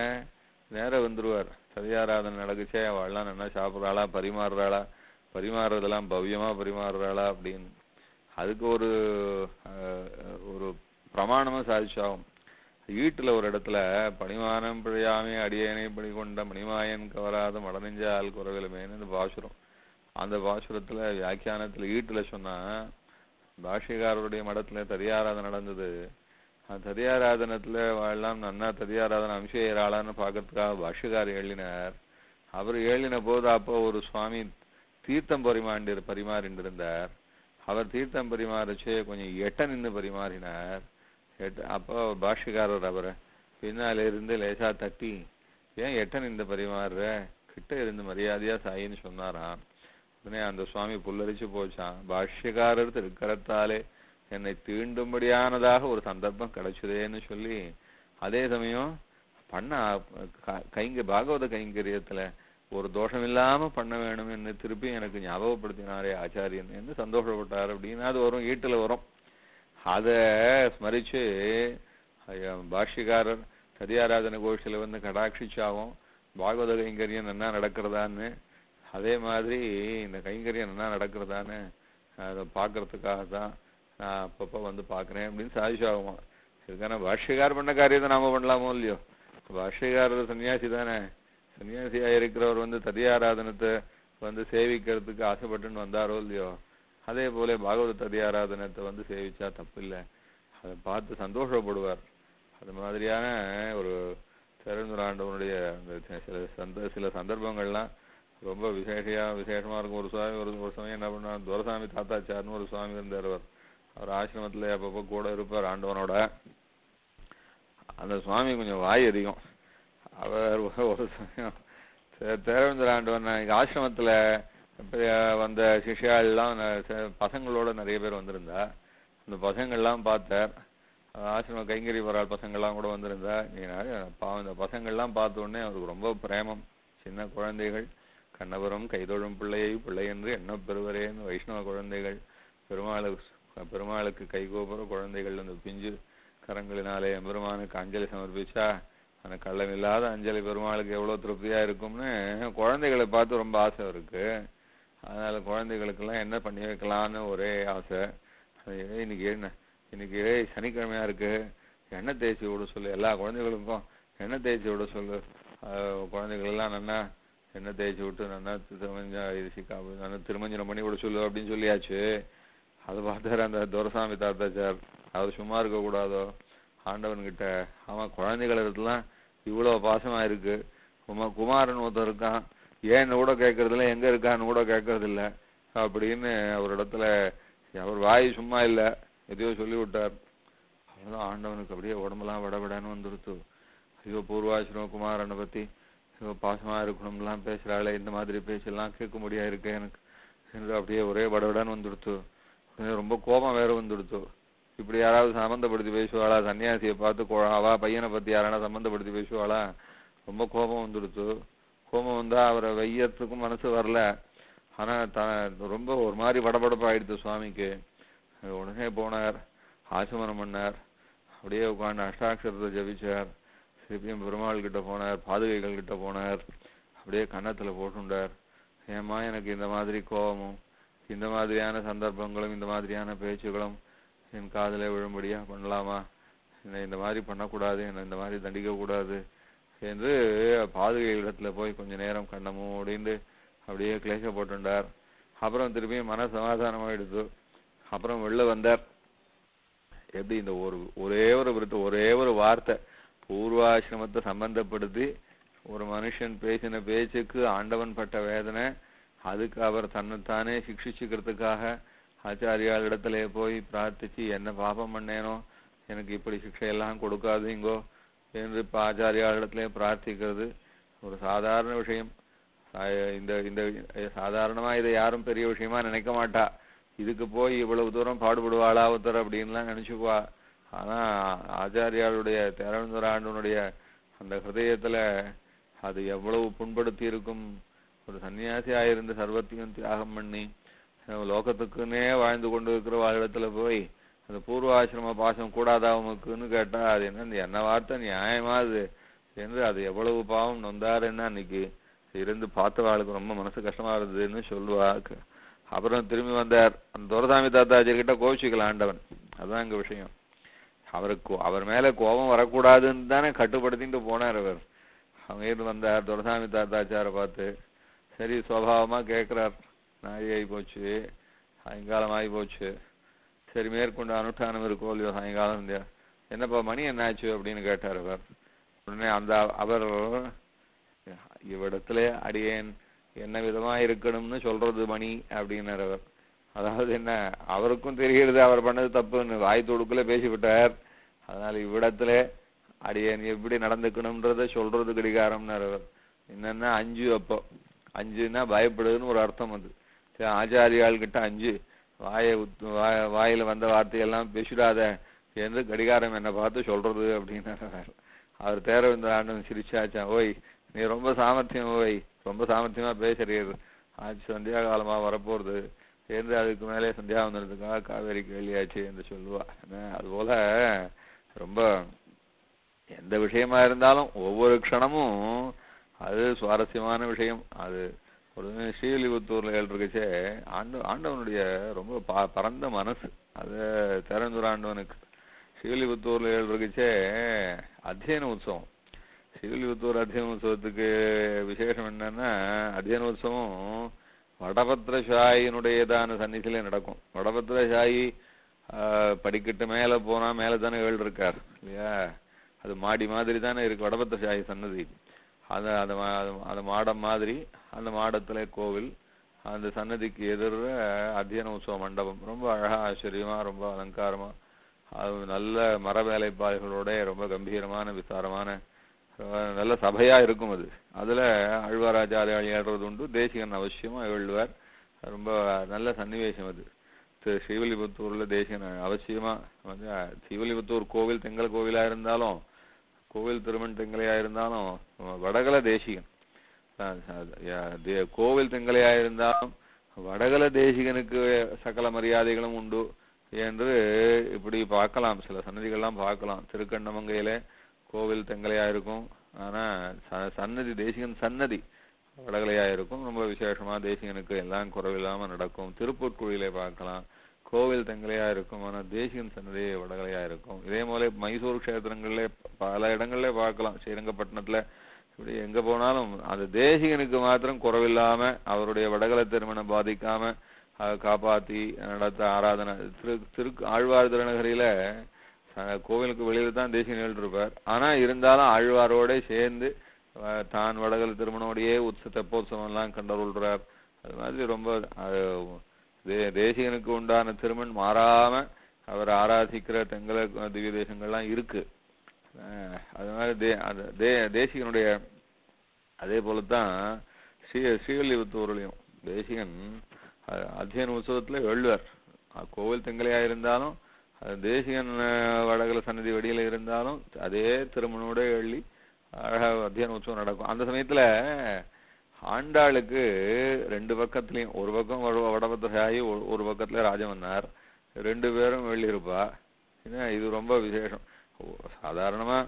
நேரா வந்துருவார் சதியாராதனை நடக்குச்சே அவள்லாம் நல்லா சாப்பிட்றாளா பரிமாறுறாளா பரிமாறுறதெல்லாம் பவ்யமா பரிமாறுறாளா அப்படின்னு அதுக்கு ஒரு அஹ், ஒரு பிரமாணமும் சாதிச்சாகும் வீட்டுல ஒரு இடத்துல பணிமானம் பிழையாமே அடியேனை பணி கொண்ட மணிமாயன் கவராத மடநெஞ்சால் குறவிலுமேன்னு அந்த பாசுரம் அந்த பாசுரத்துல வியாக்கியானத்துல ஈட்டுல சொன்னா பாஷ்யக்காரருடைய மடத்துல ததியாராதனை நடந்தது அந்த ததியாராதனத்துல எல்லாம் நன்னா ததியாராதனை அம்சேயராளான்னு பார்க்கறதுக்காக பாஷ்யக்காரர் எழுதினார் அவர் எழுதின போது அப்போ ஒரு சுவாமி தீர்த்தம் பரிமாண்டி பரிமாறிண்டிருந்தார் அவர் தீர்த்தம் பரிமாறிச்சு கொஞ்சம் எட்ட நின்று பரிமாறினார் எட்ட அப்போ பாஷ்யக்காரர் அவரை பின்னால இருந்து லேசா தட்டி ஏன் எட்ட நின்று பரிமாறுற கிட்ட இருந்து மரியாதையா சாயின்னு சொன்னாராம் உடனே அந்த சுவாமி புல்லரிச்சு போச்சான் பாஷ்யக்காரர் திருக்கரத்தாலே என்னை தீண்டும்படியானதாக ஒரு சந்தர்ப்பம் கிடைச்சதேன்னு சொல்லி அதே சமயம் பண்ண க- கைங்க பாகவத கைங்கரியத்துல ஒரு தோஷம் இல்லாம பண்ண வேணும் என்று திருப்பி எனக்கு ஞாபகப்படுத்தினாரே ஆச்சாரியன் என்று சந்தோஷப்பட்டார் அப்படின்னு அது வரும் ஈட்டுல வரும் அத ஸ்மரிச்சு ஐயா, பாஷ்யக்காரர் சதியாராதன கோஷ்டில வந்து கடாட்சிச்சாவும் பாகவத கைங்கரியம் என்ன நடக்கிறதான்னு அதே மாதிரி இந்த கைங்கரியம் என்ன நடக்கிறதான்னு அதை பார்க்கறதுக்காக தான் நான் அப்பப்போ வந்து பார்க்குறேன் அப்படின்னு சாதிச்சாகுமா இதுக்கான பாஷ்யக்கார் பண்ண காரியத்தை நாம பண்ணலாமோ இல்லையோ பாஷ்யக்காரர் சன்னியாசி தானே சன்னியாசியா இருக்கிறவர் வந்து ததியாராதனத்தை வந்து சேவிக்கிறதுக்கு ஆசைப்பட்டுன்னு வந்தாரோ இல்லையோ அதே போல பாகவத ததியாராதனத்தை வந்து சேவிச்சா தப்பில்லை அதை பார்த்து சந்தோஷப்படுவார் அது மாதிரியான ஒரு திறந்துராண்டவனுடைய அந்த சில சந்த சில சந்தர்ப்பங்கள்லாம் ரொம்ப விசேஷியா விசேஷமா இருக்கும் ஒரு சுவாமி ஒரு ஒரு சமயம் என்ன பண்ணா துரசாமி தாத்தாச்சார்னு ஒரு சுவாமி இருந்தார் அவர் அவர் ஆசிரமத்துல அப்பப்போ கூட இருப்பார் ஆண்டவனோட அந்த சுவாமி கொஞ்சம் வாய் அதிகம் அவர் ஒரு- ஒரு சமயம் தே- தேரவேந்திர ஆண்டவன் இங்க ஆசிரமத்துல இப்ப வந்த சிஷ்யாள்லாம் ந- ச- பசங்களோட நிறைய பேர் வந்திருந்தா அந்த பசங்கள்லாம் பார்த்தார் அஹ் ஆசிரம கைங்கரி வரால் பசங்கள்லாம் கூட வந்திருந்தா நீ நிறைய- பாவம் இந்த பசங்கள்லாம் பார்த்த உடனே அவருக்கு ரொம்ப பிரேமம் சின்ன குழந்தைகள் கண்ணபுரம் கைதொழும் பிள்ளையை பிள்ளை என்று எண்ணப் பெறுவரேன்னு வைஷ்ணவ குழந்தைகள் பெருமாளுக்கு பெருமாளுக்கு கைகோபுர குழந்தைகள் அந்த பிஞ்சு கரங்களினாலே எம்பெருமானுக்கு அஞ்சலி சமர்ப்பிச்சா அந்த கள்ளமில்லாத அஞ்சலி பெருமாளுக்கு எவ்வளவு திருப்தியா இருக்கும்னு குழந்தைகளை பார்த்து ரொம்ப ஆசை இருக்கு அதனால குழந்தைகளுக்கெல்லாம் என்ன பண்ணி வைக்கலாம்னு ஒரே ஆசை அது இன்னைக்கு என்ன இன்னைக்கு சனிக்கிழமையா இருக்கு எண்ணெய் தேய்ச்சி விட சொல்லு எல்லா குழந்தைகளுக்கும் எண்ணெய் தேய்ச்சி விட சொல்லு ஆஹ் குழந்தைகள் எல்லாம் நல்லா எண்ணெய் தேய்ச்சி விட்டு நல்லா திருமஞ்சா சிக்கா நல்லா திருமஞ்சனம் பண்ணி விட சொல்லு அப்படின்னு சொல்லியாச்சு அதை பார்த்தாரு அந்த துரசாமி தாத்தாச்சார் அவர் சும்மா இருக்க கூடாதோ ஆண்டவன் கிட்ட அவன் குழந்தைகள் இடத்துலாம் இவ்வளவு பாசமா இருக்கு குமா குமாரன் ஒருத்தன் இருக்கான் ஏன்னு கூட கேட்கறதில்ல எங்க இருக்கான்னு கூட கேட்கறது இல்ல அப்படின்னு அவர் இடத்துல அவர் வாய் சும்மா இல்ல எதையோ சொல்லி விட்டார் அவ்வளவுதான் ஆண்டவனுக்கு அப்படியே உடம்பெல்லாம் விடவிடன்னு வந்துருத்து ஐயோ பூர்வாசிரம குமாரனை பத்தி ஐயோ பாசமா இருக்கணும்லாம் பேசுறாளே இந்த மாதிரி பேச்செல்லாம் கேட்க முடியா இருக்கு எனக்கு என்று அப்படியே ஒரே வடவிடன்னு வந்துடுத்து உடனே ரொம்ப கோபம் வேற வந்துடுத்து இப்படி யாராவது சம்பந்தப்படுத்தி பேசுவாளா சன்னியாசியை பார்த்து கொ- அவ பையனை பத்தி யாரானா சம்பந்தப்படுத்தி பேசுவாளா ரொம்ப கோபம் வந்துடுத்து கோபம் வந்தா அவரை வையத்துக்கும் மனசு வரல ஆனா த ரொம்ப ஒரு மாதிரி படபடப்பு ஆயிடுத்து சுவாமிக்கு உடனே போனார் ஆசமனம் பண்ணார் அப்படியே உட்கார்ந்து அஷ்டாட்சரத்தை ஜபிச்சார் திருப்பியும் பெருமாள் கிட்ட போனார் பாதுகைகள் கிட்ட போனார் அப்படியே கன்னத்துல போட்டுண்டார் ஏம்மா எனக்கு இந்த மாதிரி கோபமும் இந்த மாதிரியான சந்தர்ப்பங்களும் இந்த மாதிரியான பேச்சுகளும் என் காதுல விழும்படியா பண்ணலாமா என்னை இந்த மாதிரி பண்ணக்கூடாது என்னை இந்த மாதிரி தண்டிக்க கூடாது என்று பாதுகை இடத்துல போய் கொஞ்ச நேரம் கண்ண மூடிண்டு அப்படியே கிளேசப்பட்டுண்டார் அப்புறம் திருப்பியும் மன சமாதானமாயிடுது அப்புறம் வெளில வந்தார் எப்படி இந்த ஒரு ஒரே ஒரு விருத்த ஒரே ஒரு வார்த்தை பூர்வாசிரமத்தை சம்பந்தப்படுத்தி ஒரு மனுஷன் பேசின பேச்சுக்கு ஆண்டவன் பட்ட வேதனை அதுக்கு அவர் தன்னைத்தானே சிக்ஷிச்சுக்கிறதுக்காக ஆச்சாரியால் இடத்துல போய் பிரார்த்திச்சு என்ன பாபம் பண்ணேனோ எனக்கு இப்படி சிக்ஷையெல்லாம் கொடுக்காதீங்கோ என்று இப்ப ஆச்சாரியால் இடத்துல பிரார்த்திக்கிறது ஒரு சாதாரண விஷயம் சா- இந்த இந்த சாதாரணமா இதை யாரும் பெரிய விஷயமா நினைக்க மாட்டா இதுக்கு போய் இவ்வளவு தூரம் பாடுபடுவாளா ஒருத்தர் அப்படின்லாம் நினைச்சுக்குவா ஆனா ஆச்சாரியாளுடைய தேரவந்தர் ஆண்டவனுடைய அந்த ஹிருதயத்துல அது எவ்வளவு புண்படுத்தி இருக்கும் ஒரு சன்னியாசி ஆயிருந்து சர்வத்தையும் தியாகம் பண்ணி அஹ் லோகத்துக்குன்னே வாழ்ந்து கொண்டு இருக்கிற வாழ்இடத்துல போய் அந்த பூர்வாசிரம பாசம் கூடாதா உமக்குன்னு கேட்டா அது என்ன இந்த என்ன வார்த்தை நியாயமா அது என்று அது எவ்வளவு பாவம் நொந்தாருன்னா அன்னைக்கு இருந்து பார்த்தவாளுக்கு ரொம்ப மனசு கஷ்டமா இருந்ததுன்னு சொல்லுவா க- அப்புறம் திரும்பி வந்தார் அந்த துரசாமி தாத்தாஜி கிட்ட கோவிச்சுக்கலாம் ஆண்டவன் அதான் இங்க விஷயம் அவருக்கு அவர் மேல கோபம் வரக்கூடாதுன்னு தானே கட்டுப்படுத்திட்டு போனார் அவர் அவங்க இருந்து வந்தார் துரசாமி தாத்தாச்சாரை பார்த்து சரி சுவாவமா கேட்கிறார் நாழி ஆகி போச்சு சாயங்காலம் ஆகி போச்சு சரி மேற்கொண்டு அனுஷ்டானம் இருக்கோ இல்லையோ சாயங்காலம் இல்லையா என்னப்பா மணி என்னாச்சு அப்படின்னு கேட்டார் அவர் உடனே அந்த அவர் இவ்விடத்துல அடியேன் என்ன விதமா இருக்கணும்னு சொல்றது மணி அப்படின்னார் அவர் அதாவது என்ன அவருக்கும் தெரிகிறது அவர் பண்ணது தப்புன்னு வாய் தொடுக்குள்ள பேசிவிட்டார் அதனால இவ்விடத்துல அடியேன் எப்படி நடந்துக்கணும்ன்றத சொல்றது கடிகாரம்னார் அவர் என்னன்னா அஞ்சு அப்போ அஞ்சுன்னா பயப்படுதுன்னு ஒரு அர்த்தம் அது சரி, ஆச்சாரியாள் கிட்ட அஞ்சு வாயை உத்- வாய- வாயில வந்த வார்த்தையெல்லாம் பேசிடாத என்று கடிகாரம் என்னை பார்த்து சொல்றது அப்படின்னாரு அவர். அவர் தேரவிந்த ஆண்டு சிரிச்சாச்சா ஓய் நீ ரொம்ப சாமர்த்தியம் ஓய் ரொம்ப சாமர்த்தியமா பேசுறீர் ஆச்சு சந்தியா காலமா வரப்போறது என்று அதுக்கு மேலே சந்தியாவந்தனத்துக்காக காவேரி கேள்வியாச்சு என்று சொல்லுவா என்ன, அதுபோல ரொம்ப எந்த விஷயமா இருந்தாலும் ஒவ்வொரு க்ஷணமும் அது சுவாரஸ்யமான விஷயம் அது ஒரு ஸ்ரீவில்லிபுத்தூர்ல இருக்குச்சே ஆண்டு ஆண்டவனுடைய ரொம்ப ப- பரந்த மனசு அது திறந்துர ஆண்டவனுக்கு ஸ்ரீவில்லிபுத்தூர்ல இருக்குச்சே அத்தியன உற்சவம் ஸ்ரீவில்லிபுத்தூர் அத்தியன உற்சவத்துக்கு விசேஷம் என்னன்னா அத்தியன உற்சவம் வடபத்திரசாயினுடையதான சன்னிதியிலே நடக்கும் வடபத்திரசாயி ஆஹ், படிக்கட்டு மேல போனா மேல தானே ஏழு இருக்கார் இல்லையா அது மாடி மாதிரி தானே இருக்கு வடபத்திரசாயி சன்னதி அந்த அந்த மா- அது- அந்த மாடம் மாதிரி அந்த மாடத்துல கோவில் அந்த சன்னதிக்கு எதிர அத்தியன உற்சவ மண்டபம் ரொம்ப அழகா ஆச்சரியமா ரொம்ப அலங்காரமா அது நல்ல மர வேலைப்பாடுகளோட ரொம்ப கம்பீரமான விசாரமான அஹ், நல்ல சபையா இருக்கும் அது அதுல ஆழ்வாராச்சாரியால் ஏறுறது உண்டு தேசிகன் அவசியமா எழுவார் ரொம்ப நல்ல சன்னிவேசம் அது திரு ஸ்ரீவில்லிபுத்தூர்ல தேசிகன் அவசியமா வந்து அஹ், ஸ்ரீவில்லிபுத்தூர் கோவில் தெங்கல் கோவிலா இருந்தாலும் கோவில் திருமண் தெங்கலையா இருந்தாலும் வடகல தேசிகன் அஹ் அஹ் யா- தே- கோவில் தெங்கலையா இருந்தாலும் வடகல தேசிகனுக்கு சகல மரியாதைகளும் உண்டு என்று இப்படி பார்க்கலாம் சில சன்னதிகள்லாம் பார்க்கலாம் திருக்கண்ணமங்கையில கோவில் தெங்கலையா இருக்கும் ஆனா ச- சன்னதி தேசிகன் சன்னதி வடகலையா இருக்கும் ரொம்ப விசேஷமா தேசிகனுக்கு எல்லாம் குறைவில்லாம நடக்கும் திருப்பூர்குழியில பார்க்கலாம் கோவில் தெங்கலையா இருக்கும் ஆனா தேசிகன் சன்னதி வடகலையா இருக்கும் இதே போல மைசூர் க்ஷேத்திரங்கள்ல பல இடங்கள்ல பார்க்கலாம் ஸ்ரீரங்கப்பட்டினத்துல இப்படி எங்க போனாலும் அந்த தேசிகனுக்கு மாத்திரம் குறைவில்லாம அவருடைய வடகல திருமணம் பாதிக்காம அதை காப்பாத்தி நடத்த ஆராதனை திரு திரு ஆழ்வார் திருநகரியில அஹ், கோவிலுக்கு வெளியில தான் தேசிகன் இருப்பார் ஆனா இருந்தாலும் ஆழ்வாரோட சேர்ந்து அஹ், தான் வடகல திருமணோடையே உற்ச தெப்போத்சவம் எல்லாம் கண்டருள்றார் அது மாதிரி ரொம்ப அஹ், தே- தேசிகனுக்கு உண்டான திருமண் மாறாம அவர் ஆராதிக்கிற தெங்கல திவ்ய தேசங்கள்லாம் இருக்கு அஹ், அது மாதிரி தே அந்த தே தேசிகனுடைய அதே போலத்தான் ஸ்ரீ ஸ்ரீவில்லிபுத்தூர்லையும் தேசிகன் அஹ், அத்தியன உற்சவத்துல எழுவார் அஹ், கோவில் தெங்கலையா இருந்தாலும் அது தேசிகன் அஹ், வடகல சன்னதி வெடியில இருந்தாலும் அதே திருமணோட எள்ளி அழகா அத்தியன உற்சவம் நடக்கும் அந்த சமயத்துல ஆண்டாளுக்கு ரெண்டு பக்கத்துலயும் ஒரு பக்கம் வட- வடபத்திரசாயி ஒரு- ஒரு பக்கத்துல ராஜமன்னார் ரெண்டு பேரும் வெளியிருப்பா ஏன்னா இது ரொம்ப விசேஷம் ஓ- சாதாரணமா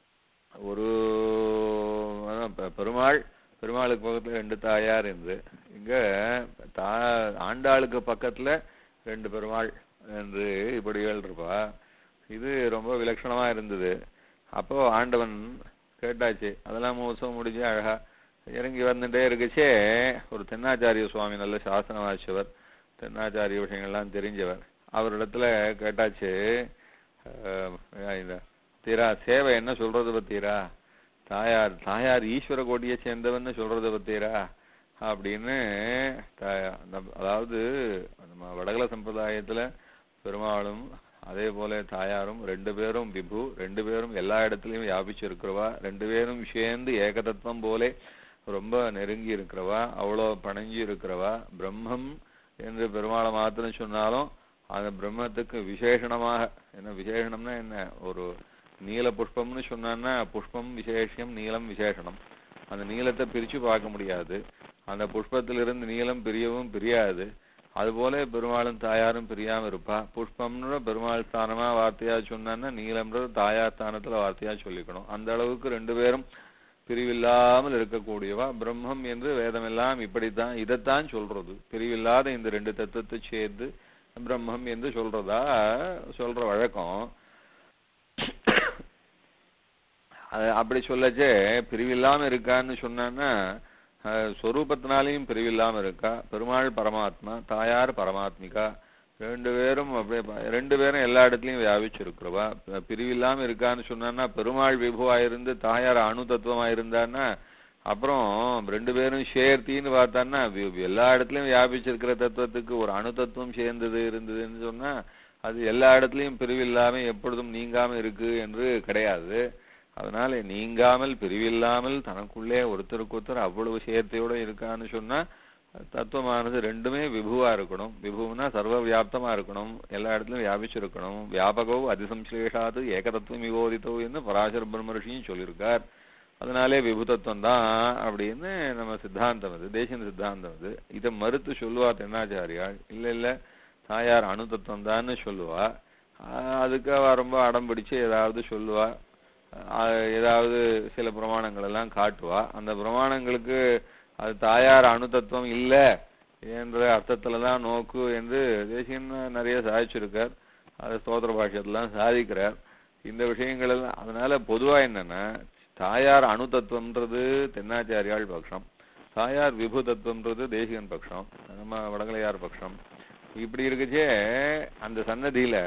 ஒரு அதான் பெ- பெருமாள் பெருமாளுக்கு பக்கத்துல ரெண்டு தாயார் என்று இங்க தா ஆண்டாளுக்கு பக்கத்துல ரெண்டு பெருமாள் என்று இப்படிகள் இருப்பா இது ரொம்ப விலட்சணமா இருந்தது அப்போ ஆண்டவன் கேட்டாச்சு அதெல்லாம் உற்சவம் முடிஞ்சு அழகா இறங்கி வந்துட்டே இருக்குச்சே ஒரு தென்னாச்சாரிய சுவாமி நல்ல சாசனம் வாசிச்சவர் தென்னாச்சாரிய விஷயங்கள்லாம் தெரிஞ்சவர் அவரிடத்துல கேட்டாச்சு அஹ், இந்த தீரா சேவை என்ன சொல்றது பத்தீரா தாயார் தாயார் ஈஸ்வர கோட்டியை சேர்ந்தவன்னு சொல்றத பத்தீரா அப்படின்னு த- நம்ம- அதாவது நம்ம வடகல சம்பிரதாயத்துல பெருமாளும் அதே போல தாயாரும் ரெண்டு பேரும் விபு ரெண்டு பேரும் எல்லா இடத்துலயும் வியாபிச்சு இருக்கிறவா ரெண்டு பேரும் சேர்ந்து ஏகதத்துவம் போலே ரொம்ப நெருங்கி இருக்கிறவா அவ்வளோ பணங்கி இருக்கிறவா பிரம்மம் என்று பெருமாளை மாத்திரம் சொன்னாலும் அந்த பிரம்மத்துக்கு விசேஷணமாக என்ன விசேஷணம்னா என்ன ஒரு நீல புஷ்பம்னு சொன்னான்னா புஷ்பம் விசேஷம் நீலம் விசேஷணம் அந்த நீலத்தை பிரிச்சு பார்க்க முடியாது அந்த புஷ்பத்திலிருந்து நீலம் பிரியவும் பிரியாது அதுபோல பெருமாளும் தாயாரும் பிரியாம இருப்பா புஷ்பம்ன்ற பெருமாள் ஸ்தானமா வார்த்தையா சொன்னான்னா நீலம்ன்றது தாயார் ஸ்தானத்துல வார்த்தையா சொல்லிக்கணும் அந்த அளவுக்கு ரெண்டு பேரும் பிரிவில்லாமல் இருக்கக்கூடியவா பிரம்மம் என்று வேதமெல்லாம் இப்படித்தான் இதைத்தான் சொல்றது பிரிவில்லாத இந்த ரெண்டு தத்துவத்தை சேர்ந்து பிரம்மம் என்று சொல்றதா சொல்ற வழக்கம் அது அப்படி சொல்லச்சே பிரிவில்லாம இருக்கான்னு சொன்னான்னா அஹ், சொரூபத்தினாலையும் பிரிவில்லாம இருக்கா பெருமாள் பரமாத்மா தாயார் பரமாத்மிகா ரெண்டு பேரும் அப்படியே ப- ரெண்டு பேரும் எல்லா இடத்துலயும் வியாபிச்சிருக்கிறவா ப- பிரிவில்லாம இருக்கான்னு சொன்னான்னா பெருமாள் விபுவா இருந்து தாயார் அணு தத்துவமா இருந்தான்னா அப்புறம் ரெண்டு பேரும் சேர்த்தின்னு பார்த்தான்னா வி- எல்லா இடத்துலயும் வியாபிச்சிருக்கிற தத்துவத்துக்கு ஒரு அணு தத்துவம் சேர்ந்தது இருந்ததுன்னு சொன்னா அது எல்லா இடத்துலயும் பிரிவில்லாம எப்பொழுதும் நீங்காம இருக்கு என்று கிடையாது அதனால நீங்காமல் பிரிவில்லாமல் தனக்குள்ளே ஒருத்தருக்கு ஒருத்தர் அவ்வளவு சேர்த்தையோட இருக்கான்னு சொன்னா தத்துவமானது ரெண்டுமே விபுவா இருக்கணும் விபுவுனா சர்வ வியாப்தமா இருக்கணும் எல்லா இடத்துலயும் வியாபிச்சிருக்கணும் வியாபகோ அதிசம்ஸ்லேஷாது ஏகதத்துவம் விவோதித்தோ என்று பராசர பிரம்மரிஷியும் சொல்லியிருக்கார் அதனாலே விபு தத்துவம் தான் அப்படின்னு நம்ம சித்தாந்தம் அது தேசிய சித்தாந்தம் அது இதை மறுத்து சொல்லுவா தென்னாச்சாரியாள் இல்ல இல்ல தாயார் அணு தத்துவம் தான்னு சொல்லுவா ஆஹ் அதுக்கு அவ ரொம்ப அடம் பிடிச்சு ஏதாவது சொல்லுவா ஆஹ் ஏதாவது சில பிரமாணங்கள் எல்லாம் காட்டுவா அந்த பிரமாணங்களுக்கு அது தாயார் அணு தத்துவம் இல்ல என்ற அர்த்தத்துல தான் நோக்கு என்று தேசியன் நிறைய சாதிச்சிருக்கார் அது ஸ்தோத்திர பாஷ்யத்தெல்லாம் சாதிக்கிறார் இந்த விஷயங்கள் எல்லாம் அதனால பொதுவா என்னன்னா தாயார் அணு தத்துவம்ன்றது தென்னாச்சாரியாள் பட்சம் தாயார் விபு தத்துவம்ன்றது தேசிகன் பட்சம் நம்ம வடகலையார் பட்சம் இப்படி இருக்குச்சே அந்த சன்னதியில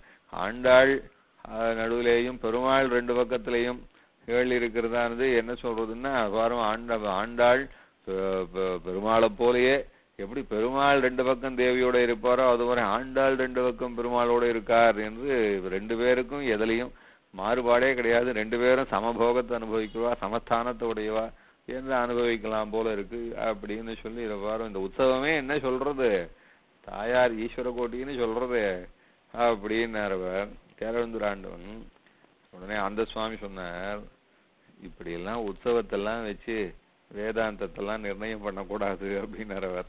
ஆண்டாள் அஹ், நடுவுலேயும் பெருமாள் ரெண்டு பக்கத்திலையும் கேள் இருக்கிறதானது என்ன சொல்றதுன்னா பாருங்க ஆண்ட ஆண்டாள் பெ- பெ- பெருமாளை போலயே எப்படி பெருமாள் ரெண்டு பக்கம் தேவியோட இருப்பாரோ அதுவரை ஆண்டாள் ரெண்டு பக்கம் பெருமாளோட இருக்கார் என்று ரெண்டு பேருக்கும் எதுலையும் மாறுபாடே கிடையாது ரெண்டு பேரும் சமபோகத்தை அனுபவிக்குவா சமஸ்தானத்தை உடையவா என்று அனுபவிக்கலாம் போல இருக்கு அப்படின்னு சொல்லி இதை பாருங்க இந்த உற்சவமே என்ன சொல்றது தாயார் ஈஸ்வர கோட்டின்னு சொல்றது அப்படின்னார் அவர் கேரளந்துராண்டவன் உடனே அந்த சுவாமி சொன்னார் இப்படி எல்லாம் உற்சவத்தெல்லாம் வச்சு வேதாந்தத்தெல்லாம் நிர்ணயம் பண்ணக்கூடாது அப்படின்னார் அவர்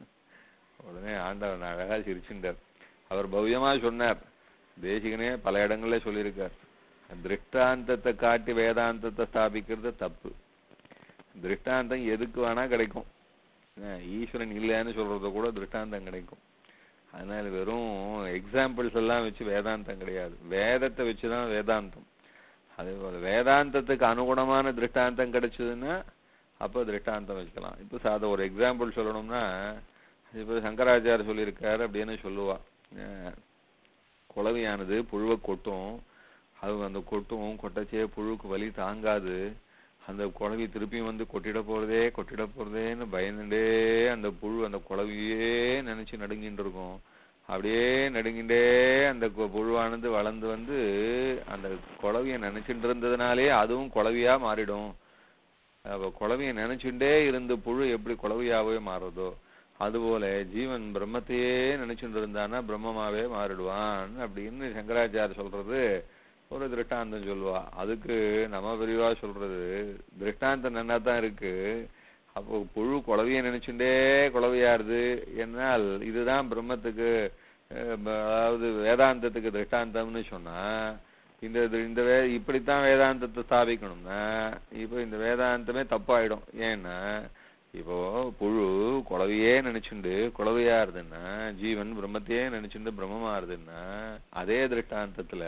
உடனே ஆண்டவன் அழகா சிரிச்சுட்டார் அவர் பவ்யமா சொன்னார் தேசிகனே பல இடங்கள்ல சொல்லியிருக்கார் திருஷ்டாந்தத்தை காட்டி வேதாந்தத்தை ஸ்தாபிக்கிறது தப்பு திருஷ்டாந்தம் எதுக்கு வேணா கிடைக்கும் என்ன, ஈஸ்வரன் இல்லைன்னு சொல்றத கூட திருஷ்டாந்தம் கிடைக்கும் அதனால வெறும் எக்ஸாம்பிள்ஸ் எல்லாம் வச்சு வேதாந்தம் கிடையாது வேதத்தை வச்சுதான் வேதாந்தம் அதே போல வேதாந்தத்துக்கு அனுகுணமான திருஷ்டாந்தம் கிடைச்சதுன்னா அப்போ திருஷ்டாந்தம் வச்சுக்கலாம் இப்போ சாத ஒரு எக்ஸாம்பிள் சொல்லணும்னா இப்போ சங்கராச்சாரியர் சொல்லியிருக்காரு அப்படின்னு சொல்லுவா அஹ் குளவியானது புழுவை கொட்டும் அது அந்த கொட்டும் கொட்டச்சே புழுக்கு வலி தாங்காது அந்த குளவி திருப்பியும் வந்து கொட்டிட போறதே கொட்டிட போறதேன்னு பயந்துட்டே அந்த புழு அந்த குளவியே நினைச்சு நடுங்கிட்டு இருக்கும் அப்படியே நடுங்கிட்டே அந்த கு- புழுவானது வளர்ந்து வந்து அந்த குளவிய நினைச்சிட்டு இருந்ததுனாலே அதுவும் குளவியா மாறிடும் அப்ப குளவிய நினைச்சுட்டே இருந்த புழு எப்படி குளவியாவே மாறுதோ அதுபோல ஜீவன் பிரம்மத்தையே நினைச்சுட்டு இருந்தானா பிரம்மமாவே மாறிடுவான் அப்படின்னு சங்கராச்சாரியர் சொல்றது ஒரு திருஷ்டாந்தம் சொல்லுவா அதுக்கு நம்ம விரிவா சொல்றது திருஷ்டாந்தம் நன்னா தான் இருக்கு அப்போ புழு குளவிய நினைச்சுட்டே குளவியாருது என்னால் இதுதான் பிரம்மத்துக்கு அஹ், ப- அதாவது வேதாந்தத்துக்கு திருஷ்டாந்தம்னு சொன்னா இந்த இது- இந்த வே இப்படித்தான் வேதாந்தத்தை ஸ்தாபிக்கணும்னா இப்போ இந்த வேதாந்தமே தப்பாயிடும் ஏன்னா இப்போ புழு குளவியே நினைச்சுண்டு குளவியா இருதுன்னா ஜீவன் பிரம்மத்தையே நினைச்சுண்டு பிரம்மமா இருதுன்னா அதே திருஷ்டாந்தத்துல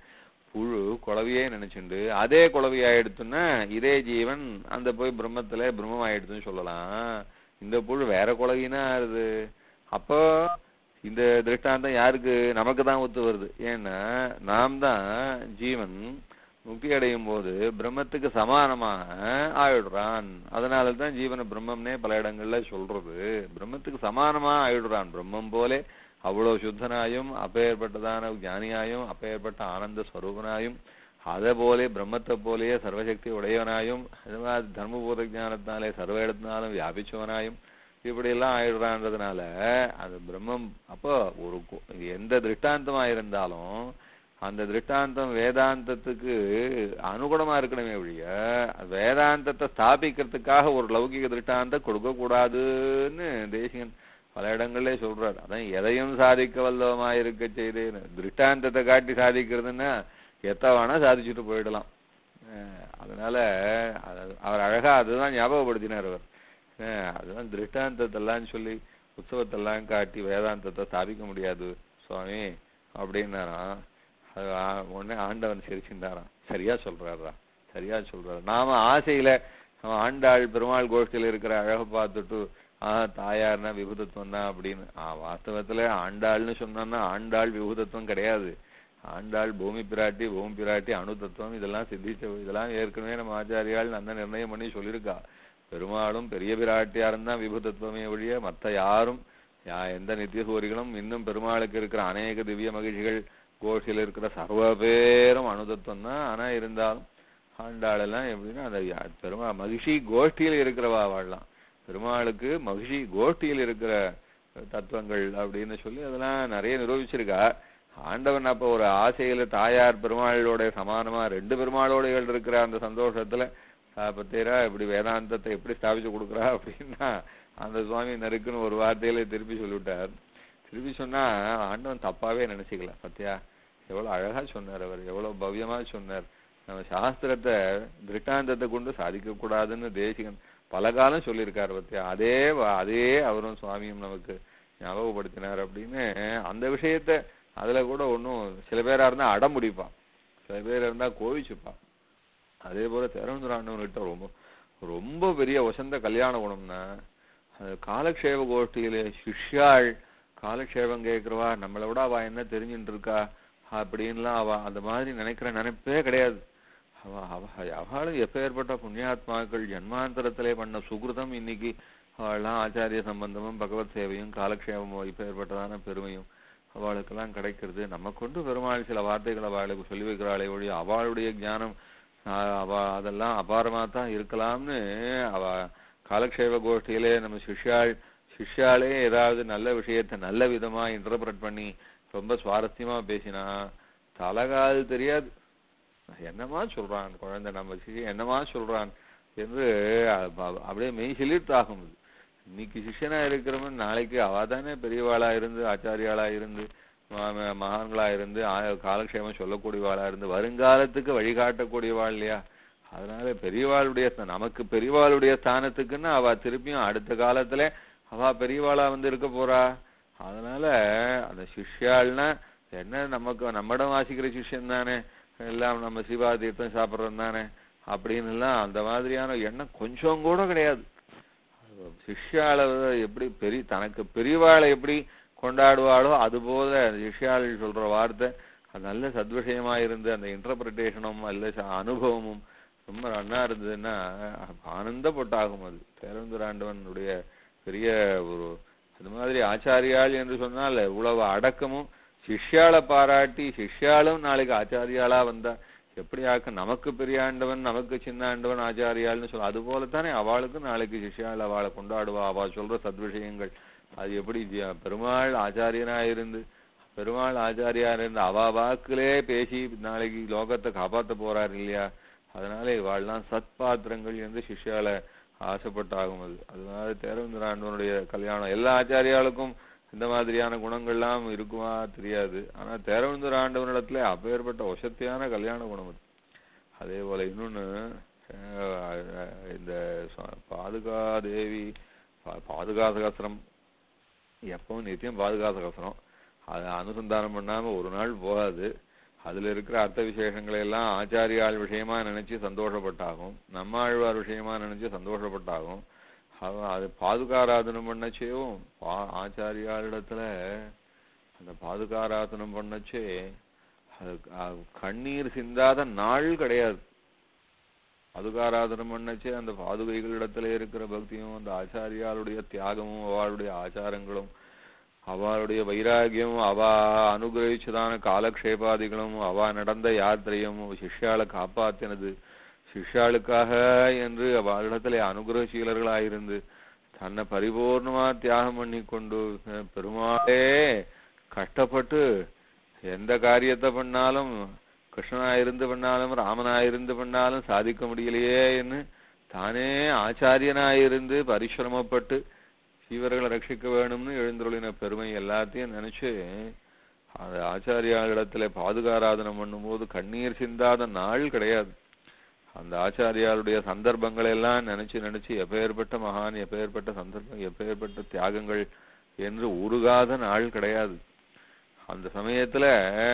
புழு குளவியே நினைச்சுண்டு அதே குளவி ஆயிடுத்துன்னா இதே ஜீவன் அந்த போய் பிரம்மத்துல பிரம்மம் ஆயிடுதுன்னு சொல்லலாம் இந்த புழு வேற குளவினா ஆறுது அப்போ இந்த திருஷ்டாந்தம் யாருக்கு நமக்கு தான் ஒத்து வருது ஏன்னா நாம் தான் ஜீவன் முக்தி அடையும் போது பிரம்மத்துக்கு சமானமாக ஆயிடுறான் அதனால தான் ஜீவன பிரம்மம்னே பல இடங்கள்ல சொல்றது பிரம்மத்துக்கு சமானமா ஆயிடுறான் பிரம்மம் போலே அவ்வளவு சுத்தனாயும் அப்பேற்பட்டதான ஞானியாயும் அப்பேற்பட்ட ஆனந்த ஸ்வரூபனாயும் அதை போலே பிரம்மத்தை போலேயே சர்வசக்தி உடையவனாயும் அது மாதிரி தர்மபூத ஞானத்தினாலே சர்வ இடத்தினாலும் வியாபிச்சவனாயும் இப்படி எல்லாம் ஆயிடுறான்றதுனால அது பிரம்மம் அப்போ ஒரு கு- எந்த திருஷ்டாந்தமா இருந்தாலும் அந்த திருஷ்டாந்தம் வேதாந்தத்துக்கு அனுகுணமா இருக்கணுமே ஒழிய வேதாந்தத்தை ஸ்தாபிக்கிறதுக்காக ஒரு லௌகிக திருஷ்டாந்தம் கொடுக்க கூடாதுன்னு தேசிகன் பல இடங்கள்ல சொல்றாரு அதான் எதையும் சாதிக்க வல்லவமா இருக்க செய்தேன்னு திருஷ்டாந்தத்தை காட்டி சாதிக்கிறதுன்னா எத்த வேணா சாதிச்சுட்டு போயிடலாம் அஹ் அதனால அது- அவர் அழகா அதுதான் ஞாபகப்படுத்தினார் அவர் அஹ் அதுதான் திருஷ்டாந்தத்தெல்லாம் சொல்லி உற்சவத்தெல்லாம் காட்டி வேதாந்தத்தை ஸ்தாபிக்க முடியாது சுவாமி அப்படின்னாராம் அது ஆ- உடனே ஆண்டவன் சிரிச்சுட்டாராம் சரியா சொல்றாரா சரியா சொல்றாரு நாம ஆசையில அவன் ஆண்டாள் பெருமாள் கோஷ்டியில இருக்கிற அழகை பார்த்துட்டு ஆ தாயார்னா விபூதத்துவம் தான் அப்படின்னு ஆ, வாஸ்தவத்துல ஆண்டாள்னு சொன்னோம்னா ஆண்டாள் விபூதத்துவம் கிடையாது ஆண்டாள் பூமி பிராட்டி பூமி பிராட்டி அணு தத்துவம் இதெல்லாம் சித்திச்ச இதெல்லாம் ஏற்கனவே நம்ம ஆச்சாரியால் அந்த நிர்ணயம் பண்ணி சொல்லியிருக்கா பெருமாளும் பெரிய பிராட்டியாரும் தான் விபூதத்துவமே ஒழிய மத்த யாரும் யா எந்த நித்தியசூரிகளும் இன்னும் பெருமாளுக்கு இருக்கிற அநேக திவ்ய மகிழ்ச்சிகள் கோஷியில் இருக்கிற சர்வ பேரும் அனுதத்துவம் தான் ஆனா இருந்தாலும் ஆண்டாளெல்லாம் எப்படின்னா அந்த யா- பெருமா மகிழ்ச்சி கோஷ்டியில் இருக்கிறவா வாழலாம் பெருமாளுக்கு மகிழ்ச்சி கோஷ்டியில் இருக்கிற தத்துவங்கள் அப்படின்னு சொல்லி அதெல்லாம் நிறைய நிரூபிச்சிருக்கா ஆண்டவன் அப்ப ஒரு ஆசையில தாயார் பெருமாளோட சமானமா ரெண்டு பெருமாளோடைகள் இருக்கிற அந்த சந்தோஷத்துல ஆஹ் பத்தேரா இப்படி வேதாந்தத்தை எப்படி ஸ்தாபிச்சு கொடுக்குறா அப்படின்னா அந்த சுவாமி நறுக்குன்னு ஒரு வார்த்தையில திருப்பி சொல்லிவிட்டார் திருப்பி சொன்னா ஆண்டவன் தப்பாவே நினைச்சுக்கல பத்தியா எவ்வளவு அழகா சொன்னார் அவர் எவ்வளவு பவ்யமா சொன்னார் நம்ம சாஸ்திரத்தை திருஷ்டாந்தத்தை கொண்டு சாதிக்க கூடாதுன்னு தேசிகன் பல காலம் சொல்லியிருக்காரு பத்தியா அதே வ- அதே அவரும் சுவாமியும் நமக்கு ஞாபகப்படுத்தினார் அப்படின்னு அந்த விஷயத்த அதுல கூட ஒண்ணும் சில பேரா இருந்தா அடம் முடிப்பான் சில பேர் இருந்தா கோவிச்சுப்பான் அதே போல திறந்துராண்டவன்கிட்ட ரொம்ப ரொம்ப பெரிய வசந்த கல்யாண குணம்னா அது காலக்ஷேப கோஷ்டியிலே சிஷ்யாள் காலக்ஷேபம் கேட்கிறவா நம்மளை விட அவ என்ன தெரிஞ்சுட்டு இருக்கா அப்படின்லாம் அவ அந்த மாதிரி நினைக்கிற நினைப்பே கிடையாது அவ அவ அவளும் எப்பேற்பட்ட புண்ணியாத்மாக்கள் ஜன்மாந்தரத்திலே பண்ண சுகிருதம் இன்னைக்கு அவள்லாம் ஆச்சாரிய சம்பந்தமும் பகவத் சேவையும் காலக்ஷேபமும் இப்பேற்பட்டதான பெருமையும் அவளுக்கெல்லாம் கிடைக்கிறது நம்ம கொண்டு பெருமாள் சில வார்த்தைகளை அவளுக்கு சொல்லி வைக்கிறாளே ஒழிய அவளுடைய ஞானம் ஆஹ் அவ அதெல்லாம் அபாரமா தான் இருக்கலாம்னு அவ காலக்ஷேப கோஷ்டியிலே நம்ம சிஷ்யாள் சிஷ்யாலே ஏதாவது நல்ல விஷயத்தை நல்ல விதமா இன்டர்பிரட் பண்ணி ரொம்ப சுவாரஸ்யமா பேசினா தலகால் தெரியாது என்னமா சொல்றான் குழந்தை நம்ம சிஷ்யன் என்னமா சொல்றான் என்று அ- அ- அப்படியே மெய் சிலிர்த்தாகும் இது. இன்னைக்கு சிஷ்யனா இருக்கிறவன் நாளைக்கு அவ தானே பெரியவாளா இருந்து ஆச்சாரியாளா இருந்து ம- ம- மகான்களா இருந்து ஆ- காலக்ஷேமம் சொல்லக்கூடியவாளா இருந்து வருங்காலத்துக்கு வழிகாட்டக்கூடியவாள் இல்லையா அதனால பெரியவாளுடைய ஸ்த- நமக்கு பெரியவாளுடைய ஸ்தானத்துக்குன்னு அவ திருப்பியும் அடுத்த காலத்துல அவ பெரியவாளா வந்து இருக்க போறா அதனால அந்த சிஷ்யாள்னா என்ன நமக்கு நம்மிடம் வாசிக்கிற சிஷ்யன் தானே எல்லாம் நம்ம சிவா தீர்த்தம் சாப்பிட்றோம் தானே அப்படின்னு எல்லாம் அந்த மாதிரியான எண்ணம் கொஞ்சம் கூட கிடையாது சிஷ்யாள எப்படி பெரிய தனக்கு பெரியவாளை எப்படி கொண்டாடுவாளோ அது போல சிஷ்யாள் சொல்ற வார்த்தை அது நல்ல சத்விஷயமா இருந்து அந்த இன்டர்பிரிட்டேஷனும் அல்ல ச- அனுபவமும் ரொம்ப நன்னா இருந்ததுன்னா ஆனந்தப்பட்டாகும் அது பேரந்துராண்டவனுடைய பெரிய ஒரு அது மாதிரி ஆச்சாரியாள் என்று சொன்னால் இவ்வளவு அடக்கமும் சிஷ்யாளை பாராட்டி சிஷ்யாளும் நாளைக்கு ஆச்சாரியாளா வந்தா எப்படி ஆக்க நமக்கு பெரிய ஆண்டவன் நமக்கு சின்ன ஆண்டவன் ஆச்சாரியாள்னு சொல்ல அது போலத்தானே அவளுக்கும் நாளைக்கு சிஷ்யாள் அவளை கொண்டாடுவா அவ சொல்ற சத்விஷயங்கள் அது எப்படி ஜி- பெருமாள் ஆச்சாரியனா இருந்து பெருமாள் ஆச்சாரியா இருந்து அவ வாக்குலே பேசி நாளைக்கு லோகத்தை காப்பாத்த போறார் இல்லையா அதனால இவாள்லாம் சத்பாத்திரங்கள் என்று சிஷ்யால ஆசைப்பட்டாகும் அது அதனால தேரவேந்திராண்டவனுடைய கல்யாணம் எல்லா ஆச்சாரியாளுக்கும் இந்த மாதிரியான குணங்கள்லாம் இருக்குமா தெரியாது ஆனா தேரவேந்திர ஆண்டவனிடத்துல அப்பேற்பட்ட வசத்தியான கல்யாண குணம் அது அதே போல இன்னொன்னு அஹ், இந்த ச- பாதுகாதேவி பா- பாதுகா சகஸ்ரம் எப்பவும் நித்தியம் பாதுகா சகஸ்ரம் அதை அனுசந்தானம் பண்ணாம ஒரு நாள் போகாது அதுல இருக்கிற அர்த்த விசேஷங்களை எல்லாம் ஆச்சாரியால் விஷயமா நினைச்சு சந்தோஷப்பட்டாகும் நம்மாழ்வார் விஷயமா நினைச்சு சந்தோஷப்பட்டாகும் அவ- அது பாதுகாராதனம் பண்ணச்சேவும் பா- ஆச்சாரியாளிடத்துல அந்த பாதுகாராதனம் பண்ணச்சே அது அ- கண்ணீர் சிந்தாத நாள் கிடையாது பாதுகாராதனம் பண்ணச்சே அந்த பாதுகைகளிடத்துல இருக்கிற பக்தியும் அந்த ஆச்சாரியாளுடைய தியாகமும் அவளுடைய ஆச்சாரங்களும் அவளுடைய வைராகியம் அவ அனுகிரகிச்சதான காலக்ஷேபாதிகளும் அவ நடந்த யாத்திரையும் சிஷ்யாளை காப்பாத்தினது சிஷ்யாளுக்காக என்று அவளிடத்திலே அனுகிரகசீலர்களாயிருந்து தன்னை பரிபூர்ணமா தியாகம் பண்ணி கொண்டு அஹ், பெருமாளே கஷ்டப்பட்டு எந்த காரியத்தை பண்ணாலும் கிருஷ்ணனா இருந்து பண்ணாலும் ராமனா இருந்து பண்ணாலும் சாதிக்க முடியலையே என்று தானே ஆச்சாரியனாயிருந்து பரிசிரமப்பட்டு சீவர்களை ரட்சிக்க வேணும்னு எழுந்துருளின பெருமை எல்லாத்தையும் நினைச்சு அந்த ஆச்சாரியாளிடத்துல பாதுகாராதனம் பண்ணும்போது கண்ணீர் சிந்தாத நாள் கிடையாது அந்த ஆச்சாரியாளுடைய சந்தர்ப்பங்களை எல்லாம் நினைச்சு நினைச்சு எப்பேற்பட்ட மகான் எப்பேற்பட்ட சந்தர்ப்பம் எப்பேற்பட்ட தியாகங்கள் என்று உருகாத நாள் கிடையாது அந்த சமயத்துல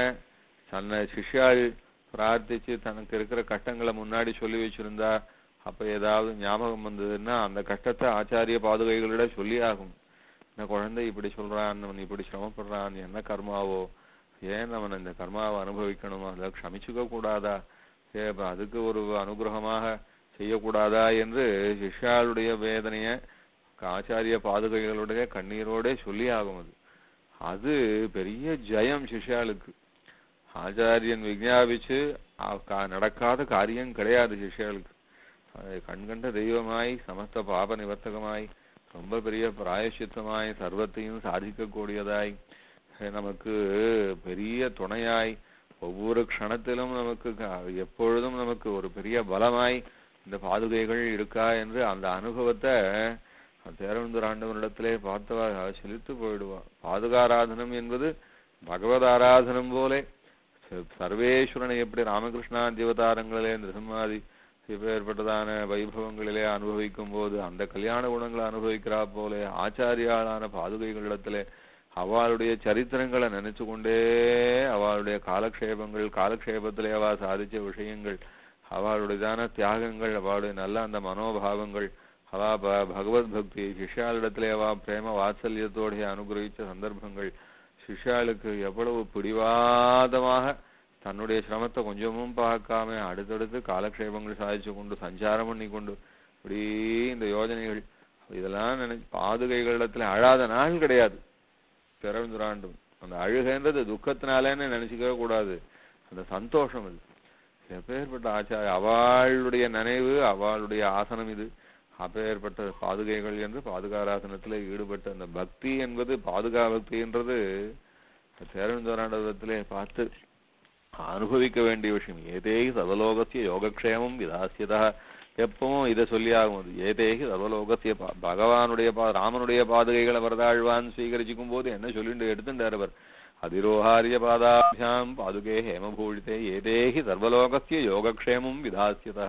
தன்னை சிஷ்யாள் பிரார்த்திச்சு தனக்கு இருக்கிற கஷ்டங்களை முன்னாடி சொல்லி வச்சிருந்தா அப்ப ஏதாவது ஞாபகம் வந்ததுன்னா அந்த கஷ்டத்தை ஆச்சாரிய பாதுகைகளிட சொல்லி ஆகும் இந்த குழந்தை இப்படி சொல்றான் அவன் இப்படி சிரமப்படுறான் என்ன கர்மாவோ ஏன் அவன் இந்த கர்மாவை அனுபவிக்கணுமா அதை க்ஷமிச்சுக்க கூடாதா ஏ அப்ப அதுக்கு ஒரு அனுகிரகமாக செய்யக்கூடாதா என்று சிஷ்யாளுடைய வேதனைய ஆச்சாரிய பாதுகைகளுடைய கண்ணீரோட சொல்லி ஆகும் அது அது பெரிய ஜெயம் சிஷ்யாளுக்கு ஆச்சாரியன் விஞ்ஞாபிச்சு அ- கா- நடக்காத காரியம் கிடையாது சிஷ்யாளுக்கு அது கண்கண்ட தெய்வமாய் சமஸ்த பாப நிவர்த்தகமாய் ரொம்ப பெரிய பிராயசித்தமாய் சர்வத்தையும் சாதிக்கக்கூடியதாய் அஹ் நமக்கு பெரிய துணையாய் ஒவ்வொரு க்ஷணத்திலும் நமக்கு க- எப்பொழுதும் நமக்கு ஒரு பெரிய பலமாய் இந்த பாதுகைகள் இருக்கா என்று அந்த அனுபவத்தை தேரவந்தர் ஆண்டவனிடத்திலே பார்த்தவா செலுத்து போயிடுவா பாதுகாராதனம் என்பது பகவத் ஆராதனம் போலே ச- சர்வேஸ்வரனை எப்படி ராமகிருஷ்ணா தேவதாரங்களிலே நிருசிம்மாதி இப்பேற்பட்டதான வைபவங்களிலே அனுபவிக்கும் போது அந்த கல்யாண குணங்களை அனுபவிக்கிறா போலே ஆச்சாரியாளான பாதுகைகளிடத்திலே அவளுடைய சரித்திரங்களை நினைச்சு கொண்டே அவளுடைய காலக்ஷேபங்கள் காலக்ஷேபத்திலே அவ சாதிச்ச விஷயங்கள் அவளுடையதான தியாகங்கள் அவளுடைய நல்ல அந்த மனோபாவங்கள் அவ ப- பகவத் பக்தி சிஷ்யாளிடத்திலே அவ பிரேம வாத்சல்யத்தோடைய அனுகிரகிச்ச சந்தர்ப்பங்கள் சிஷ்யாளுக்கு எவ்வளவு பிடிவாதமாக தன்னுடைய சிரமத்தை கொஞ்சமும் பார்க்காம அடுத்தடுத்து காலக்ஷேபங்கள் சாதிச்சு கொண்டு சஞ்சாரம் பண்ணி கொண்டு இப்படி இந்த யோஜனைகள் இதெல்லாம் நினைச்சு பாதுகைகளிடத்துல அழாத நாள் கிடையாது பிறந்துராண்டும் அந்த அழுகைன்றது துக்கத்தினாலேன்னு நினைச்சுக்கவே கூடாது அந்த சந்தோஷம் இது எப்பேற்பட்ட ஆச்சாரிய அவளுடைய நினைவு அவளுடைய ஆசனம் இது அப்பேற்பட்ட பாதுகைகள் என்று பாதுகாராசனத்துல ஈடுபட்ட அந்த பக்தி என்பது பாதுகா பக்தின்றது சேரந்தோராண்டத்திலே பார்த்து அனுபவிக்க வேண்டிய விஷயம் ஏதேகி சர்வலோகசிய யோகக்ஷேமம் விதாசியதா எப்பவும் இதை சொல்லி ஆகும் அது ஏதேகி சர்வலோகசிய பா- பகவானுடைய பா ராமனுடைய பாதுகைகளை வரதாழ்வான் ஸ்வீகரிச்சுக்கும் போது என்ன சொல்லிட்டு எடுத்துட்டார் அவர் அதிரோஹாரிய பாதாபியாம் பாதுகே ஹேமபூஷிதே ஏதேகி சர்வலோகசிய யோகக்ஷேமம் விதாசியதா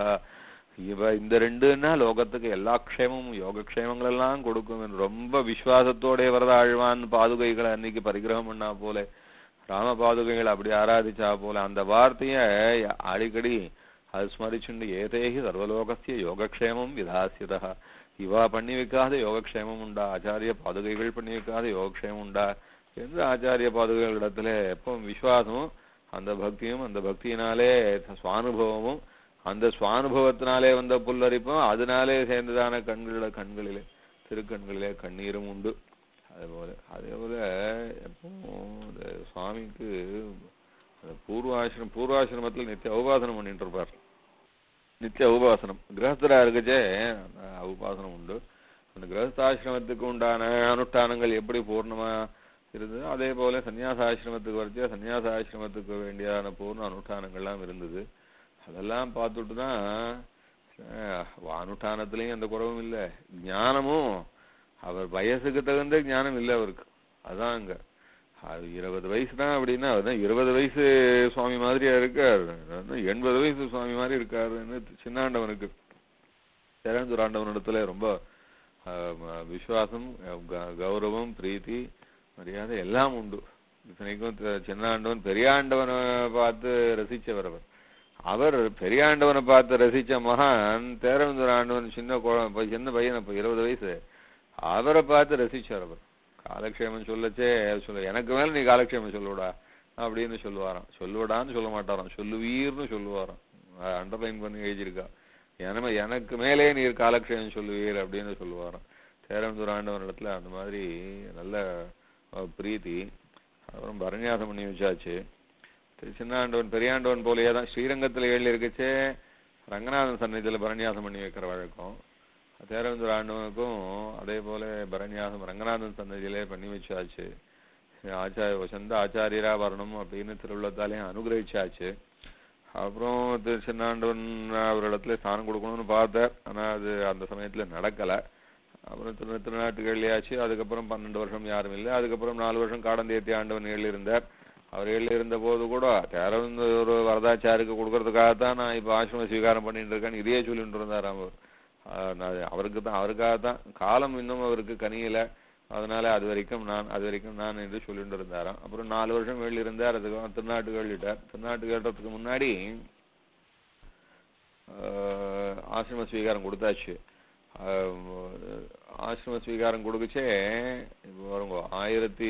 இவ இந்த ரெண்டுன்னா லோகத்துக்கு எல்லா க்ஷேமமும் யோகக்ஷேமங்கள் எல்லாம் கொடுக்கும் என்று ரொம்ப விசுவாசத்தோட வரதாழ்வான் பாதுகைகளை அன்னைக்கு பரிகிரகம் பண்ணா போல ராம பாதுகைகள் அப்படி ஆராதிச்சா போல அந்த வார்த்தைய அடிக்கடி அது ஸ்மரிச்சுண்டு ஏதேகி சர்வலோகசிய யோகக்ஷேமம் விதாசியதா இவா பண்ணி வைக்காத யோகக்ஷேமம் உண்டா ஆச்சாரிய பாதுகைகள் பண்ணி வைக்காத யோகக்ஷேமம் உண்டா என்று ஆச்சாரிய பாதுகைகளிடத்துல எப்பவும் விசுவாசமும் அந்த பக்தியும் அந்த பக்தியினாலே சுவானுபவமும் அந்த சுவானுபவத்தினாலே வந்த புல்லரிப்பும் அதனாலே சேர்ந்ததான கண்கள கண்களிலே திருக்கண்களிலே கண்ணீரும் உண்டு அதுபோல அதே போல எப்பவும் இந்த சுவாமிக்கு அந்த பூர்வாசிரம் பூர்வாசிரமத்தில் நித்திய உபாசனம் பண்ணிட்டு இருப்பார் நித்திய உபாசனம் கிரகஸ்தரா இருக்கச்சே அந்த உபாசனம் உண்டு அந்த கிரகஸ்தாசிரமத்துக்கு உண்டான அனுஷ்டானங்கள் எப்படி பூர்ணமா இருந்தது அதே போல சன்னியாசாசிரமத்துக்கு வரைச்சே சன்னியாசாசிரமத்துக்கு வேண்டியான பூர்ண அனுஷ்டானங்கள்லாம் இருந்தது அதெல்லாம் பார்த்துட்டு தான் அஹ், அனுஷ்டானத்திலையும் எந்த குறவும் இல்லை ஞானமும் அவர் வயசுக்கு தகுந்த ஞானம் இல்லை அவருக்கு அதான் அங்க அது இருபது வயசு தான் அப்படின்னா அதுதான் இருபது வயசு சுவாமி மாதிரியா இருக்கார் அதான் எண்பது வயசு சுவாமி மாதிரி இருக்காருன்னு சின்னாண்டவனுக்கு திறந்தூர் ஆண்டவனிடத்துல ரொம்ப ஆஹ், ம- விசுவாசம் க- கௌரவம் பிரீத்தி மரியாதை எல்லாம் உண்டு இத்தனைக்கும் த- சின்னாண்டவன் பெரியாண்டவனை பார்த்து ரசிச்சவர் அவர் அவர் பெரியாண்டவனை பார்த்து ரசிச்ச மகான் தேரவந்தூர் ஆண்டவன் சின்ன குழ- சின்ன பையன் அப்ப இருபது வயசு அவரை பார்த்து ரசிச்சார் அவர் காலக்ஷேமம் சொல்லச்சே சொல்ல எனக்கு மேல நீ காலக்ஷேமம் சொல்லுடா அப்படின்னு சொல்லுவாராம் சொல்லுவடான்னு சொல்ல மாட்டாராம் சொல்லுவீர்னு சொல்லுவாராம் அண்டர்லைன் பண்ணி எழுதியிருக்கா எனக்கு எனக்கு மேலே நீர் காலக்ஷேமம் சொல்லுவீர் அப்படின்னு சொல்லுவாராம் தேரவந்தூர் ஆண்டவன் இடத்துல அந்த மாதிரி நல்ல அஹ், பிரீத்தி அப்புறம் பரநியாசம் பண்ணி வச்சாச்சு திரு சின்னாண்டவன் பெரியாண்டவன் போலயே தான் ஸ்ரீரங்கத்தில் எழுதி இருக்கச்சே ரங்கநாதன் சன்னதியில் பரநியாசம் பண்ணி வைக்கிற வழக்கம் தேரவந்தூர் ஆண்டவனுக்கும் அதே போல பரநியாசம் ரங்கநாதன் சன்னதியிலே பண்ணி வச்சாச்சு ஆச்சாரிய வசந்த ஆச்சாரியரா வரணும் அப்படின்னு திருவிழத்தாலையும் அனுகிரகிச்சாச்சு அப்புறம் திரு சின்னாண்டவன் அவரிடத்துல ஸ்தானம் கொடுக்கணும்னு பார்த்தேன் ஆனா அது அந்த சமயத்துல நடக்கல அப்புறம் திரு திருநாட்டுக்கு எழுதியாச்சு அதுக்கப்புறம் பன்னெண்டு வருஷம் யாரும் இல்லை அதுக்கப்புறம் நாலு வருஷம் காடந்தேத்தி ஆண்டவன் எழுதியிருந்தார் அவர் எழுதியிருந்த போது கூட தேரவந்த ஒரு வரதாச்சாருக்கு கொடுக்கறதுக்காகத்தான் நான் இப்போ ஆசிரம ஸ்வீகாரம் பண்ணிட்டு இருக்கேன்னு இதையே சொல்லிட்டு இருந்தார் அவர் ஆஹ் நான் அவருக்கு தான் அவருக்காக தான் காலம் இன்னும் அவருக்கு கனியல அதனால அது வரைக்கும் நான் அது வரைக்கும் நான் என்று சொல்லிட்டு இருந்தாராம் அப்புறம் நாலு வருஷம் வெளில இருந்தார் அதுக்கப்புறம் திருநாட்டுக்கு எழுதிட்டார் திருநாட்டுக்கு எழுதுறதுக்கு முன்னாடி ஆஹ் ஆசிரம ஸ்வீகாரம் கொடுத்தாச்சு ஆஹ் ஆசிரம ஸ்வீகாரம் கொடுக்கச்சே இப்போ வருங்க ஆயிரத்தி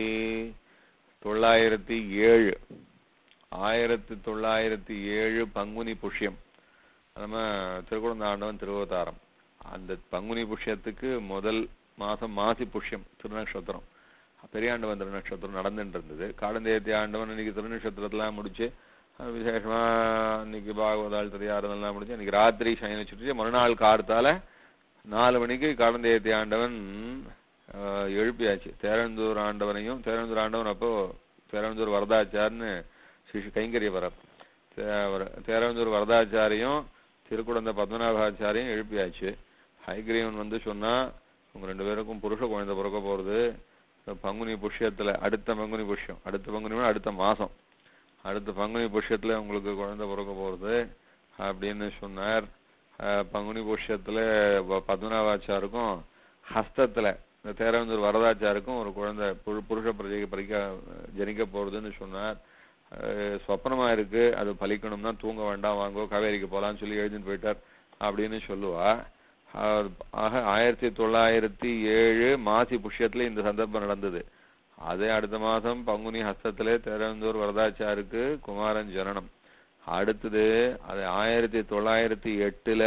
தொள்ளாயிரத்தி ஏழு ஆயிரத்தி தொள்ளாயிரத்தி ஏழு பங்குனி புஷ்யம் நம்ம திருக்குழந்த ஆண்டவன் திருவதாரம் அந்த பங்குனி புஷ்யத்துக்கு முதல் மாசம் மாசி புஷ்யம் திருநக்ஷத்திரம் பெரியாண்டவன் திருநக்ஷத்திரம் நடந்துட்டு இருந்தது காடந்தேத்தி ஆண்டவன் இன்னைக்கு திருநக்ஷத்திரத்தெல்லாம் முடிச்சு அஹ் விசேஷமா இன்னைக்கு பாகவதால் தெரியாததெல்லாம் முடிச்சு இன்னைக்கு ராத்திரி சயனிச்சுட்டு மறுநாள் கார்த்தால நாலு மணிக்கு காடந்தேத்தி ஆண்டவன் அஹ், எழுப்பியாச்சு தேரந்தூர் ஆண்டவனையும் தேரந்தூர் ஆண்டவன் அப்போ தேரந்தூர் வரதாச்சார்னு சிஷி கைங்கரியவரர் தே- தேரவந்தூர் வரதாச்சாரியும் திருக்குடந்த பத்மநாபாச்சாரியும் எழுப்பியாச்சு ஹைகிரீவன் வந்து சொன்னா உங்க ரெண்டு பேருக்கும் புருஷ குழந்தை பிறக்க போறது இந்த பங்குனி புஷ்யத்துல அடுத்த பங்குனி புஷ்யம் அடுத்த பங்குனி அடுத்த மாசம் அடுத்த பங்குனி புஷ்யத்துல உங்களுக்கு குழந்தை பிறக்க போறது அப்படின்னு சொன்னார் அஹ் பங்குனி புஷ்யத்துல ப- பத்மநாபாச்சாருக்கும் ஹஸ்தத்துல இந்த தேரவந்தூர் வரதாச்சாருக்கும் ஒரு குழந்தை புரு- புருஷ பிரஜைக்கு பறிக்க ஜனிக்க போறதுன்னு சொன்னார் அஹ் சொப்பனமா இருக்கு அது பலிக்கணும்னா தூங்க வேண்டாம் வாங்கோ காவேரிக்கு போலாம்னு சொல்லி எழுதிட்டு போயிட்டார் அப்படின்னு சொல்லுவா ஆஹ் ஆக ஆயிரத்தி தொள்ளாயிரத்தி ஏழு மாசி புஷ்யத்துல இந்த சந்தர்ப்பம் நடந்தது அதே அடுத்த மாசம் பங்குனி ஹஸ்தத்திலே தேரவந்தூர் வரதாச்சாருக்கு குமாரன் ஜனனம் அடுத்தது அது ஆயிரத்தி தொள்ளாயிரத்தி எட்டுல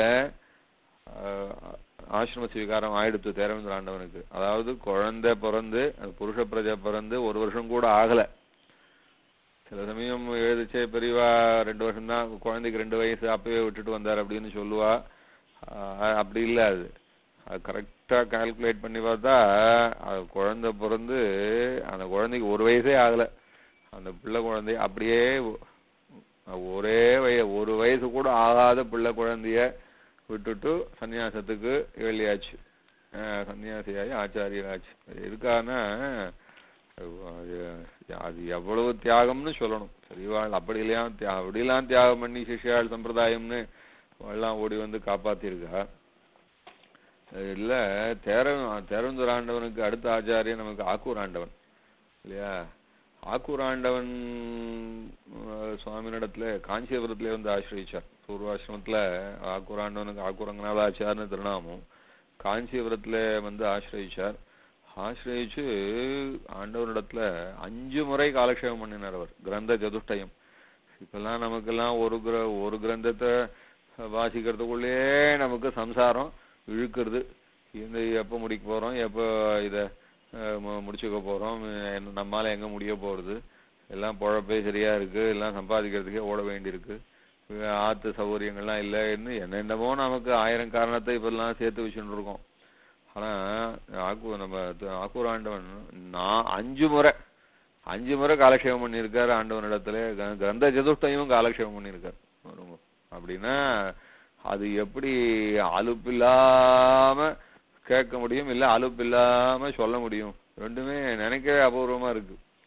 ஆஹ் ஆசிரம ஸ்வீகாரம் ஆயிடுத்து தேரவந்தூர் ஆண்டவனுக்கு அதாவது குழந்தை பிறந்து அது புருஷ பிரஜை பிறந்து ஒரு வருஷம் கூட ஆகல சில சமயம் எழுதிச்சே பெரியவா ரெண்டு வருஷம் தான் குழந்தைக்கு ரெண்டு வயசு அப்பவே விட்டுட்டு வந்தார் அப்படின்னு சொல்லுவா ஆஹ் அப்படி இல்ல அது அது கரெக்டா கால்குலேட் பண்ணி பார்த்தா அது குழந்தை பிறந்து அந்த குழந்தைக்கு ஒரு வயசே ஆகல அந்த பிள்ளை குழந்தை அப்படியே ஒ- ஒரே வய ஒரு வயசு கூட ஆகாத பிள்ளை குழந்தைய விட்டுட்டு சன்னியாசத்துக்கு எழுதியாச்சு ஆஹ் சன்னியாசியாகி ஆச்சாரியராச்சு அது எதுக்காகனா அது அது எவ்வளவு தியாகம்னு சொல்லணும் பெரியவாள் அப்படிலாம் தியா அப்படிலாம் தியாகம் பண்ணி சிஷ்யாள் சம்பிரதாயம்னு எல்லாம் ஓடி வந்து காப்பாத்திருக்கா அது இல்ல தேர தேரந்தூர் ஆண்டவனுக்கு அடுத்த ஆச்சாரியன் நமக்கு ஆக்கூர் ஆண்டவன் இல்லையா ஆக்கூர் ஆண்டவன் அஹ், சுவாமியினிடத்துல காஞ்சிபுரத்துல வந்து ஆசிரியிச்சார் பூர்வாசிரமத்துல ஆக்கூர் ஆண்டவனுக்கு ஆக்கூரங்கநாதாச்சார்னு திருநாமம் காஞ்சிபுரத்துல வந்து ஆசிரியிச்சார் ஆசிரியிச்சு ஆண்டவரிடத்துல அஞ்சு முறை காலக்ஷேபம் பண்ணினார் அவர் கிரந்த சதுஷ்டயம் இப்பெல்லாம் நமக்கெல்லாம் ஒரு கிர ஒரு கிரந்தத்தை வாசிக்கிறதுக்குள்ளேயே நமக்கு சம்சாரம் இழுக்கிறது இந்த எப்போ முடிக்க போறோம் எப்போ இதை முடிச்சுக்க போறோம் என்ன- நம்மால எங்க முடிய போறது எல்லாம் பொழப்பே சரியா இருக்கு எல்லாம் சம்பாதிக்கிறதுக்கே ஓட வேண்டியிருக்கு அஹ் ஆத்து சௌகரியங்கள்லாம் இல்லைன்னு என்னென்னமோ நமக்கு ஆயிரம் காரணத்தை இப்பெல்லாம் சேர்த்து வச்சுட்டு இருக்கோம் ஆனா ஆக்கு நம்ம த- ஆக்கூர் ஆண்டவன் நான் அஞ்சு முறை அஞ்சு முறை காலக்ஷேபம் பண்ணியிருக்காரு ஆண்டவன் இடத்துல கிரந்த சதுஷ்டயமும் காலக்ஷேபம் பண்ணியிருக்காரு பாருங்க. அப்படின்னா அது எப்படி அலுப்பில்லாம கேட்க முடியும் இல்ல அலுப்பில்லாம சொல்ல முடியும் ரெண்டுமே நினைக்கவே அபூர்வமா இருக்கு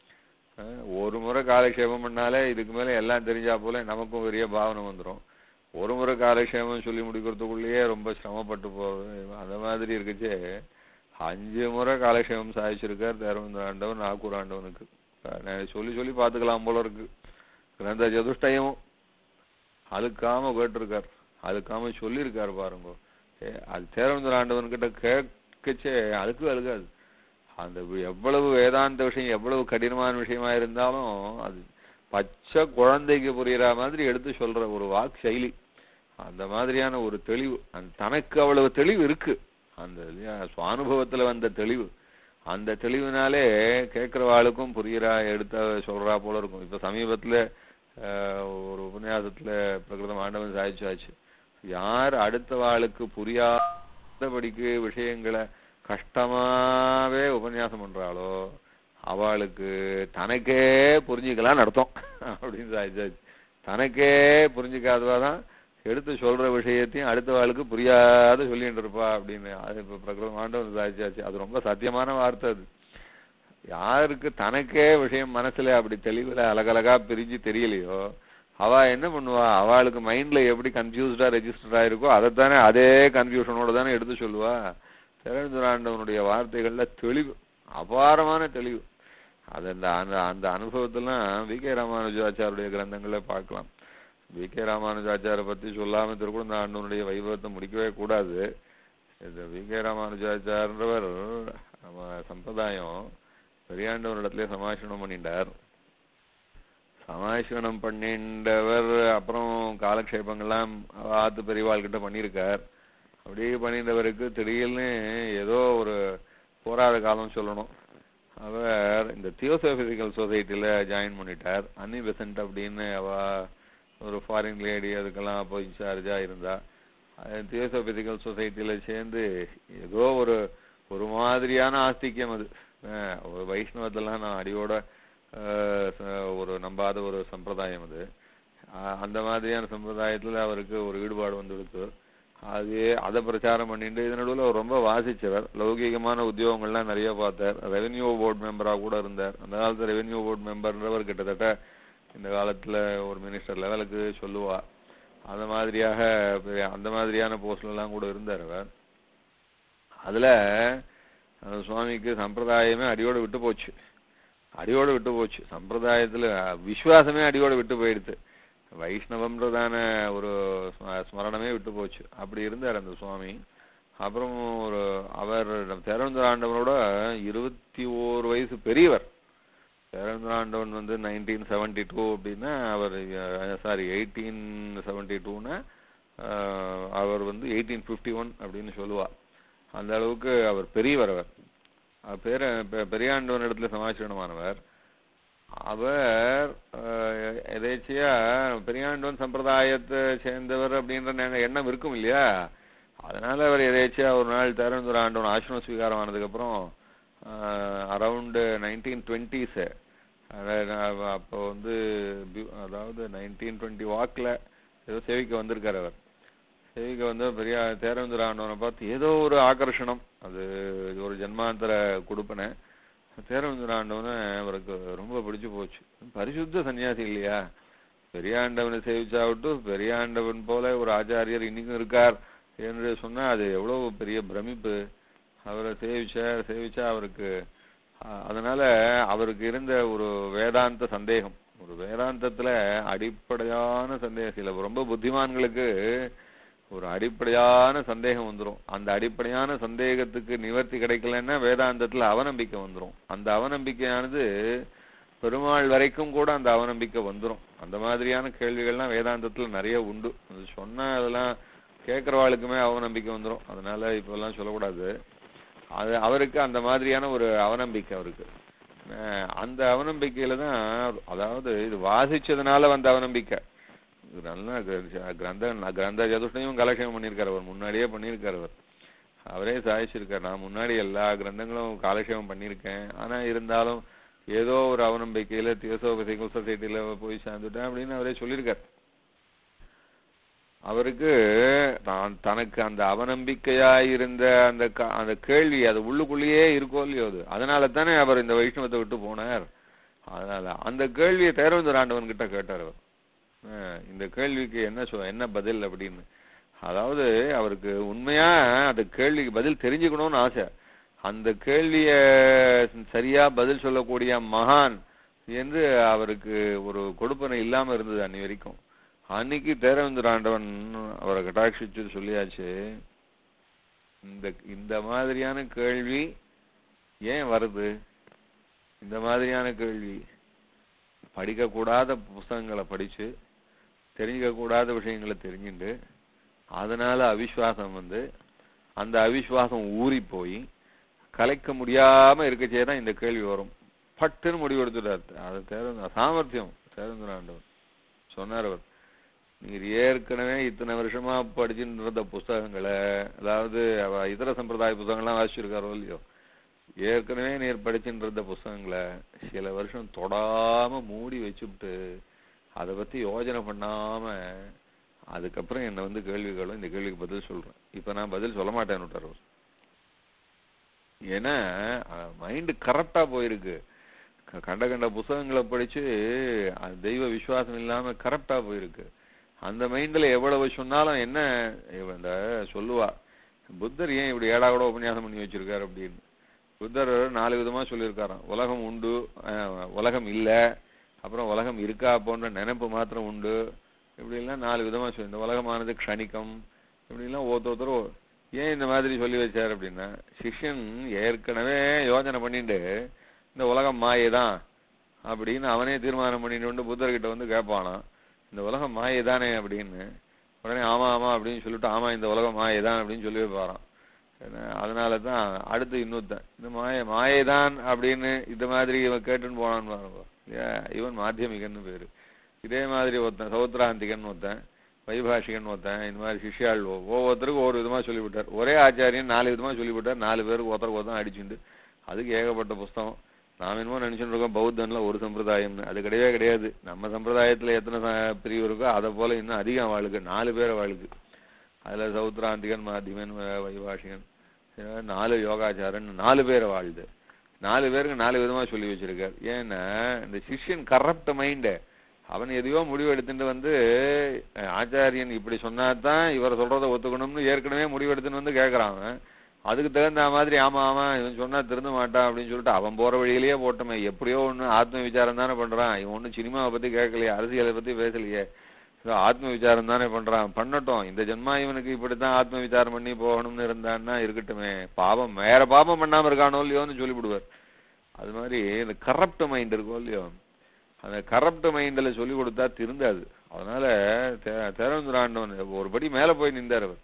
அஹ், ஒரு முறை காலக்ஷேபம் பண்ணாலே இதுக்கு மேல எல்லாம் தெரிஞ்சா போல நமக்கும் பெரிய பாவனை வந்துரும் ஒரு முறை காலக்ஷேபம் சொல்லி முடிக்கிறதுக்குள்ளேயே ரொம்ப சிரமப்பட்டு போகுது அந்த மாதிரி இருக்குச்சே அஞ்சு முறை காலக்ஷேபம் சாதிச்சிருக்கார் தேரவந்த ஆண்டவன் நாகூர் ஆண்டவனுக்கு நான் சொல்லி சொல்லி பார்த்துக்கலாம் போல இருக்கு கிரந்த சதுஷ்டயமும் அழுக்காம கேட்டிருக்கார் அழுக்காம சொல்லியிருக்கார் பாருங்க ஏ, அது தேரவந்தர் ஆண்டவன் கிட்ட கேட்கச்சே அழுக்கு அழுகாது அந்த வி- எவ்வளவு வேதாந்த விஷயம் எவ்வளவு கடினமான விஷயமா இருந்தாலும் அது பச்சை குழந்தைக்கு புரியுற மாதிரி எடுத்து சொல்ற ஒரு வாக் செயலி அந்த மாதிரியான ஒரு தெளிவு அந்த தனக்கு அவ்வளவு தெளிவு இருக்கு அந்த இல்லையா, சுவானுபவத்துல வந்த தெளிவு அந்த தெளிவுனாலே கேட்கிறவாளுக்கும் புரியுறா எடுத்த சொல்றா போல இருக்கும் இப்ப சமீபத்துல ஆஹ், ஒரு உபன்யாசத்துல பிரகிருதம் ஆண்டவன் சாதிச்சாச்சு யார் அடுத்த வாளுக்கு புரியாதபடிக்கு விஷயங்களை கஷ்டமாவே உபன்யாசம் பண்றாளோ அவளுக்கு தனக்கே புரிஞ்சுக்கலாம்னு அர்த்தம் அப்படின்னு சாதிச்சாச்சு தனக்கே புரிஞ்சுக்காதவா தான் எடுத்து சொல்ற விஷயத்தையும் அடுத்த வாளுக்கு புரியாத சொல்லிட்டு இருப்பா அப்படின்னு அது இப்ப பிரகிருதம் ஆண்டவன் சாதிச்சாச்சு அது ரொம்ப சத்தியமான வார்த்தை அது யாருக்கு தனக்கே விஷயம் மனசுல அப்படி தெளிவுல அழகழகா பிரிஞ்சு தெரியலையோ அவ என்ன பண்ணுவா அவளுக்கு மைண்ட்ல எப்படி கன்ஃபியூஸ்டா ரெஜிஸ்டர் ஆயிருக்கோ அதைத்தானே அதே கன்ஃபியூஷனோட தானே எடுத்து சொல்லுவா திரண்டுராண்டவனுடைய வார்த்தைகள்ல தெளிவு அபாரமான தெளிவு அது அந்த அந்த அந்த அனுபவத்தெல்லாம் வி கே ராமானுஜாச்சாருடைய கிரந்தங்களை பார்க்கலாம் வி கே ராமானுஜாச்சாரை பத்தி சொல்லாம திருக்குறந்த ஆண்டவனுடைய வைபவத்தை முடிக்கவே கூடாது இந்த வி கே ராமானுஜாச்சார்ன்றவர் நம்ம சம்பிரதாயம் பெரியாண்டவரிடத்துல சமாஷணம் பண்ணிட்டார் சமாஷணம் பண்ணிண்டவர் அப்புறம் காலக்ஷேபங்கள்லாம் அவ ஆத்து பெரியவாள் கிட்ட பண்ணியிருக்கார் அப்படியே பண்ணிட்டவருக்கு திடீர்னு ஏதோ ஒரு போராத காலம் சொல்லணும் அவர் இந்த தியோசோபிசிக்கல் சொசைட்டில ஜாயின் பண்ணிட்டார் அன்னி பெசன்ட் அப்படின்னு அவ ஒரு ஃபாரின் லேடி அதுக்கெல்லாம் போய் இன்சார்ஜா இருந்தா தியோசோபிசிக்கல் சொசைட்டில சேர்ந்து ஏதோ ஒரு ஒரு மாதிரியான ஆஸ்திக்யம் அது அஹ் ஒரு வைஷ்ணவத்தெல்லாம் நான் அடியோட அஹ், ச- ஒரு நம்பாத ஒரு சம்பிரதாயம் அது அஹ் அந்த மாதிரியான சம்பிரதாயத்துல அவருக்கு ஒரு ஈடுபாடு வந்துடுத்து அது அதை பிரச்சாரம் பண்ணிட்டு இது நடுவில் அவர் ரொம்ப வாசிச்சவர் லௌகீகமான உத்தியோகங்கள்லாம் நிறைய பார்த்தார் ரெவென்யூ போர்டு மெம்பரா கூட இருந்தார் அந்த காலத்துல ரெவென்யூ போர்டு மெம்பர்ன்றவர் கிட்டத்தட்ட இந்த காலத்துல ஒரு மினிஸ்டர் லெவலுக்கு சொல்லுவா அந்த மாதிரியாக பெரிய- அந்த மாதிரியான போஸ்ட்ல எல்லாம் கூட இருந்தார் அவர் அதுல அந்த சுவாமிக்கு சம்பிரதாயமே அடியோட விட்டு போச்சு அடியோட விட்டு போச்சு சம்பிரதாயத்துல விசுவாசமே அடியோட விட்டு போயிடுது வைஷ்ணவம்ன்றதான ஒரு ஸ்ம- ஸ்மரணமே விட்டு போச்சு அப்படி இருந்தார் அந்த சுவாமி அப்புறம் ஒரு அவர் தேரவேந்திர ஆண்டவனோட இருபத்தி ஓரு வயசு பெரியவர் தேரவேந்திர ஆண்டவன் வந்து நைன்டீன் செவன்டி டூ அப்படின்னா அவர் சாரி எயிட்டீன் செவன்டி டூன்னா அவர் வந்து எயிட்டீன் ஃபிஃப்டி ஒன் அப்படின்னு சொல்லுவா அந்த அளவுக்கு அவர் பெரியவர் அவர் அவர் பேர பெ- பெரியாண்டவன் இடத்துல சமாச்சரணமானவர் அவர் அஹ், எதேச்சியா பெரியாண்டவன் சம்பிரதாயத்தை சேர்ந்தவர் அப்படின்ற நெ- எண்ணம் இருக்கும் இல்லையா அதனால அவர் எதேச்சியா ஒரு நாள் தேரவேந்திர ஆண்டவன் ஆசிரம ஸ்வீகாரம் ஆனதுக்கப்புறம் அரவுண்டு நைன்டீன் டுவெண்ட்டீஸு அப்போ வந்து பி- அதாவது நைன்டீன் டுவெண்ட்டி வாக்கில் ஏதோ சேவிக்க வந்திருக்கார் அவர் சேவிக்க வந்து பெரிய தேரவேந்திர ஆண்டவனை பார்த்து ஏதோ ஒரு ஆகர்ஷணம் அது ஒரு ஜென்மாந்தர கொடுப்பனை தேரவேந்திர ஆண்டவனை அவருக்கு ரொம்ப பிடிச்சு போச்சு பரிசுத்த சன்னியாசி இல்லையா பெரியாண்டவனை சேவிச்சாவிட்டு பெரியாண்டவன் போல ஒரு ஆச்சாரியர் இன்னைக்கும் இருக்கார் என்று சொன்னா அது எவ்வளவு பெரிய பிரமிப்பு அவரை சேவிச்சார் சேவிச்சா அவருக்கு அஹ், அதனால அவருக்கு இருந்த ஒரு வேதாந்த சந்தேகம் ஒரு வேதாந்தத்துல அடிப்படையான சந்தேகம் சில ரொம்ப புத்திமான்களுக்கு ஒரு அடிப்படையான சந்தேகம் வந்துரும் அந்த அடிப்படையான சந்தேகத்துக்கு நிவர்த்தி கிடைக்கலன்னா வேதாந்தத்துல அவநம்பிக்கை வந்துரும் அந்த அவநம்பிக்கையானது பெருமாள் வரைக்கும் கூட அந்த அவநம்பிக்கை வந்துரும் அந்த மாதிரியான கேள்விகள்லாம் வேதாந்தத்துல நிறைய உண்டு அது சொன்னா அதெல்லாம் கேட்கறவாளுக்குமே அவநம்பிக்கை வந்துரும் அதனால இப்பெல்லாம் சொல்லக்கூடாது அது அவருக்கு அந்த மாதிரியான ஒரு அவநம்பிக்கை அவருக்கு அஹ் அந்த அவநம்பிக்கையில தான் அதாவது இது வாசிச்சதுனால வந்த அவநம்பிக்கை இது நல்லா க- கிரந்த கிரந்த சதுஷ்டையும் கலெக்ஷன் பண்ணியிருக்காரு அவர் முன்னாடியே பண்ணியிருக்காரு அவர் அவரே சாதிச்சிருக்காரு நான் முன்னாடி எல்லா கிரந்தங்களும் காலக்ஷேபம் பண்ணியிருக்கேன் ஆனா இருந்தாலும் ஏதோ ஒரு அவநம்பிக்கையில தியோசோபதிகள் சொசைட்டில போய் சேர்ந்துட்டேன் அப்படின்னு அவரே சொல்லியிருக்காரு அவருக்கு தான் தனக்கு அந்த அவநம்பிக்கையா இருந்த அந்த க- அந்த கேள்வி அது உள்ளுக்குள்ளேயே இருக்கோ இல்லையோ அது அதனால தானே அவர் இந்த வைஷ்ணவத்தை விட்டு போனார் அதனால அந்த கேள்வியை தேரவேந்தர் ஆண்டவன் கிட்ட கேட்டார் அவர் அஹ் இந்த கேள்விக்கு என்ன சொ என்ன பதில் அப்படின்னு அதாவது அவருக்கு உண்மையா அந்த கேள்விக்கு பதில் தெரிஞ்சுக்கணும்னு ஆசை அந்த கேள்விய சரியா பதில் சொல்லக்கூடிய மகான் என்று அவருக்கு ஒரு கொடுப்பனை இல்லாம இருந்தது அன்னி வரைக்கும் அன்னைக்கு தேரவேந்தர் ஆண்டவன் அவரை கட்டாட்சிச்சு சொல்லியாச்சு இந்த இந்த மாதிரியான கேள்வி ஏன் வருது இந்த மாதிரியான கேள்வி படிக்கக்கூடாத புஸ்தகங்களை படிச்சு தெரிஞ்சுக்க கூடாத விஷயங்களை தெரிஞ்சுட்டு அதனால அவிஸ்வாசம் வந்து அந்த அவிஸ்வாசம் ஊறி போய் கலைக்க முடியாம இருக்கச்சே தான் இந்த கேள்வி வரும் பட்டுன்னு முடிவு எடுத்துட்டார் அது தேர்ந்த சாமர்த்தியம் தேர்ந்தாண்டவர் சொன்னார் அவர் நீர் ஏற்கனவே இத்தனை வருஷமா படிச்சுட்டு இருந்த புஸ்தகங்களை அதாவது அவ இதர சம்பிரதாய புஸ்தகங்கள்லாம் வாசிச்சிருக்காரோ இல்லையோ ஏற்கனவே நீர் படிச்சுட்டு இருந்த புஸ்தகங்களை சில வருஷம் தொடாம மூடி வச்சுவிட்டு அதை பத்தி யோஜனை பண்ணாம அதுக்கப்புறம் என்ன வந்து கேள்விகளும் இந்த கேள்விக்கு பதில் சொல்றேன் இப்ப நான் பதில் சொல்ல மாட்டேன்னு விட்டார் அவர். ஏன்னா மைண்டு கரெக்டா போயிருக்கு க- கண்ட கண்ட புஸ்தகங்களை படிச்சு அது தெய்வ விசுவாசம் இல்லாம கரெக்டா போயிருக்கு அந்த மைண்ட்ல எவ்வளவு சொன்னாலும் என்ன இவ இந்த சொல்லுவா புத்தர் ஏன் இப்படி ஏடா கூட உபன்யாசம் பண்ணி வச்சிருக்காரு அப்படின்னு புத்தர் நாலு விதமா சொல்லியிருக்காராம் உலகம் உண்டு அஹ், உலகம் இல்ல அப்புறம் உலகம் இருக்கா போன்ற நினைப்பு மாத்திரம் உண்டு இப்படி எல்லாம் நாலு விதமா சொல்லி இந்த உலகமானது க்ஷணிக்கம் இப்படி எல்லாம் ஒருத்தர் ஒருத்தர் ஏன் இந்த மாதிரி சொல்லி வச்சார் அப்படின்னா சிஷ்யன் ஏற்கனவே யோசனை பண்ணிட்டு இந்த உலகம் மாயை தான் அப்படின்னு அவனே தீர்மானம் பண்ணிட்டு வந்து புத்தர்கிட்ட வந்து கேட்பானாம் இந்த உலகம் மாயை தானே அப்படின்னு உடனே ஆமா ஆமா அப்படின்னு சொல்லிட்டு ஆமா இந்த உலகம் மாயை தான் அப்படின்னு சொல்லி வைப்பாராம் அதனால தான் அடுத்து இன்னொருத்தன் இந்த மாய மாயை தான் அப்படின்னு இந்த மாதிரி இவன் கேட்டுன்னு போனான்னு பாருங்க ஏன், இவன் மாத்தியமிகன்னு பேரு இதே மாதிரி ஒருத்தன் சௌத்ராந்திகன் ஒருத்தன் வைபாஷிகன் ஒருத்தன் இந்த மாதிரி சிஷ்யாள் ஒ- ஒவ்வொருத்தருக்கும் ஒவ்வொரு விதமா சொல்லிவிட்டார் ஒரே ஆச்சாரியன் நாலு விதமா சொல்லிவிட்டார் நாலு பேருக்கு ஒருத்தருக்கு ஒருத்தன் அடிச்சுண்டு அதுக்கு ஏகப்பட்ட புஸ்தகம் நாம என்னமோ நினைச்சுட்டு இருக்கோம் பௌத்தன்ல ஒரு சம்பிரதாயம்னு அது கிடையவே கிடையாது நம்ம சம்பிரதாயத்துல எத்தனை ச- பிரிவு இருக்கோ அதை போல இன்னும் அதிகம் வாழுக்கு நாலு பேரை வாழுக்கு அதுல சௌத்ராந்திகன் மாத்தியமன் வ- வைபாஷிகன் அஹ் நாலு யோகாச்சாரன் நாலு பேரை வாழுது நாலு பேருக்கு நாலு விதமா சொல்லி வச்சிருக்கார் ஏன்னா இந்த சிஷ்யன் கரப்ட் மைண்டு அவன் எதையோ முடிவு எடுத்துட்டு வந்து அஹ், ஆச்சாரியன் இப்படி சொன்னாதான் இவர் சொல்றத ஒத்துக்கணும்னு ஏற்கனவே முடிவு எடுத்துன்னு வந்து கேட்கறான் அவன் அதுக்கு தகுந்த மாதிரி ஆமா ஆமா இவன் சொன்னா திருந்த மாட்டான் அப்படின்னு சொல்லிட்டு அவன் போற வழியிலேயே போட்டோமே எப்படியோ ஒண்ணு ஆத்ம விசாரம் தானே பண்றான் இவன் ஒன்னும் சினிமாவை பத்தி கேட்கலையே அரசியலை பத்தி பேசலையே ஏதோ ஆத்ம விசாரம் தானே பண்றான் பண்ணட்டும் இந்த ஜென்மா இவனுக்கு இப்படித்தான் ஆத்ம விசாரம் பண்ணி போகணும்னு இருந்தான்னா இருக்கட்டுமே பாவம் வேற பாவம் பண்ணாம இருக்கானோ இல்லையோன்னு சொல்லிவிடுவார் அது மாதிரி இந்த கரப்ட் மைண்ட் இருக்கோ இல்லையோ அந்த கரப்ட் மைண்டில் சொல்லி கொடுத்தா திருந்தாது அதனால தேரந்துராண்டவன் ஒரு படி மேல போய் நின்றார் அவர்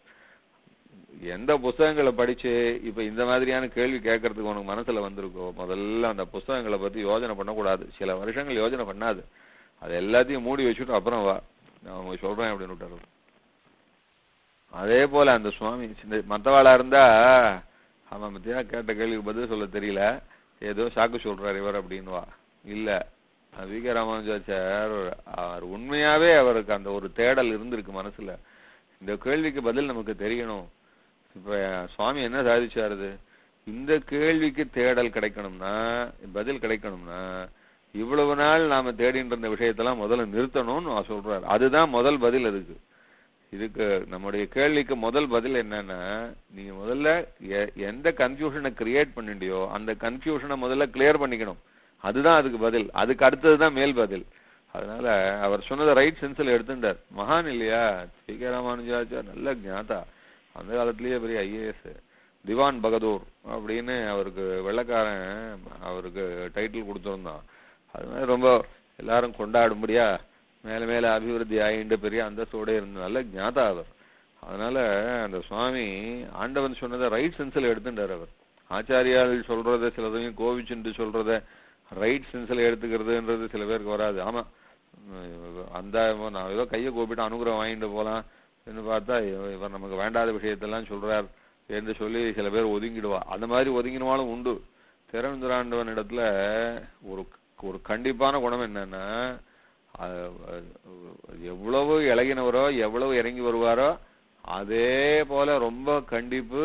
எந்த புஸ்தகங்களை படிச்சு இப்ப இந்த மாதிரியான கேள்வி கேட்கறதுக்கு உனக்கு மனசுல வந்திருக்கோ முதல்ல அந்த புஸ்தகங்களை பத்தி யோசனை பண்ணக்கூடாது சில வருஷங்கள் யோசனை பண்ணாது அது எல்லாத்தையும் மூடி வச்சுட்டு அப்புறம் வா நான் உங்களுக்கு சொல்றேன் அப்படின்னு விட்டாரு அவர். அதே போல அந்த சுவாமி சின்ன மத்தவாளா இருந்தா அவன் பத்தியா கேட்ட கேள்விக்கு பதில் சொல்ல தெரியல ஏதோ சாக்கு சொல்றாரு இவர் அப்படின்னுவா இல்ல வி கே ராமானுஜாச்சார் அவர் உண்மையாவே அவருக்கு அந்த ஒரு தேடல் இருந்திருக்கு மனசுல இந்த கேள்விக்கு பதில் நமக்கு தெரியணும் இப்ப சுவாமி என்ன சாதிச்சாருது இந்த கேள்விக்கு தேடல் கிடைக்கணும்னா பதில் கிடைக்கணும்னா இவ்வளவு நாள் நாம தேடிட்டு இருந்த விஷயத்தெல்லாம் முதல்ல நிறுத்தணும்னு அவர் சொல்றாரு அதுதான் முதல் பதில் அதுக்கு இதுக்கு நம்முடைய கேள்விக்கு முதல் பதில் என்னன்னா நீங்க முதல்ல எ- எந்த கன்ஃபியூஷனை கிரியேட் பண்ணிட்டியோ அந்த கன்ஃபியூஷனை முதல்ல கிளியர் பண்ணிக்கணும் அதுதான் அதுக்கு பதில் அதுக்கு அடுத்ததுதான் மேல் பதில் அதனால அவர் சொன்னதை ரைட் சென்ஸ்ல எடுத்துட்டார் மகான் இல்லையா ஸ்ரீ கே ராமானுஜாச்சார் நல்ல ஞாதா அந்த காலத்திலேயே பெரிய ஐஏஎஸ் திவான் பகதூர் அப்படின்னு அவருக்கு வெள்ளைக்காரன் அவருக்கு டைட்டில் கொடுத்திருந்தான் அது மாதிரி ரொம்ப எல்லாரும் கொண்டாடும்படியா மேல மேல அபிவிருத்தி ஆகிண்டு பெரிய அந்தஸ்தோட இருந்த நல்ல ஞாதா அவர் அதனால அந்த சுவாமி ஆண்டவன் சொன்னதை ரைட் சென்ஸ்ல எடுத்துட்டார் அவர் ஆச்சாரியால் சொல்றத சில சமயம் கோவிச்சுட்டு சொல்றத ரைட் சென்ஸ்ல எடுத்துக்கிறதுன்றது சில பேருக்கு வராது ஆமா உம் அந்த நான் ஏதோ கையை கூப்பிட்டு அனுகிரகம் வாங்கிட்டு போலாம் என்று பார்த்தா இவ- இவர் நமக்கு வேண்டாத விஷயத்தெல்லாம் சொல்றார் என்று சொல்லி சில பேர் ஒதுங்கிடுவா அந்த மாதிரி ஒதுங்கினவாலும் உண்டு திறந்துராண்டவன் இடத்துல ஒரு ஒரு கண்டிப்பான குணம் என்னன்னா அஹ், அஹ், எவ்வளவு இளகினவரோ எவ்வளவு இறங்கி வருவாரோ அதே போல ரொம்ப கண்டிப்பு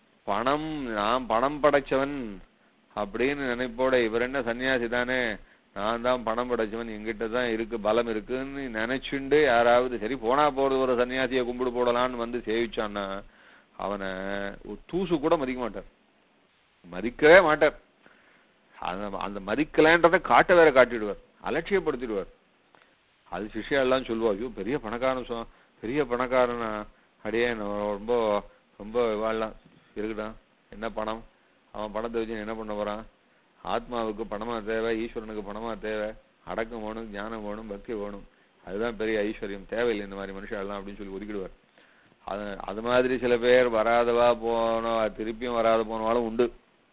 பணம் நான் பணம் படைச்சவன் அப்படின்னு நினைப்போட இவர் என்ன சன்னியாசி தானே நான் தான் பணம் படைச்சவன் என்கிட்ட தான் இருக்கு பலம் இருக்குன்னு நினைச்சுண்டு யாராவது சரி போனா போறது ஒரு சன்னியாசியை கும்பிடு போடலான்னு வந்து சேவிச்சான்னா அவனை ஒரு தூசு கூட மதிக்க மாட்டார் மதிக்கவே மாட்டார் அந்த அந்த மதிக்கலன்றதை காட்ட வேற காட்டிடுவார் அலட்சியப்படுத்திடுவார் அது சிஷ்யா எல்லாம் சொல்லுவா ஐயோ பெரிய பணக்காரன் சொ பெரிய பணக்காரனா அடியே நான் ரொம்ப ரொம்ப வாழலாம் இருக்குடா என்ன பணம் அவன் பணத்தை வச்சு என்ன பண்ண போறான் ஆத்மாவுக்கு பணமா தேவை ஈஸ்வரனுக்கு பணமா தேவை அடக்கம் வேணும் ஞானம் வேணும் பக்தி வேணும் அதுதான் பெரிய ஐஸ்வர்யம் தேவையில்லை இந்த மாதிரி மனுஷன் எல்லாம் அப்படின்னு சொல்லி ஒதுக்கிடுவார் அது அது மாதிரி சில பேர் வராதவா போனவா திருப்பியும் வராத போனவாலும் உண்டு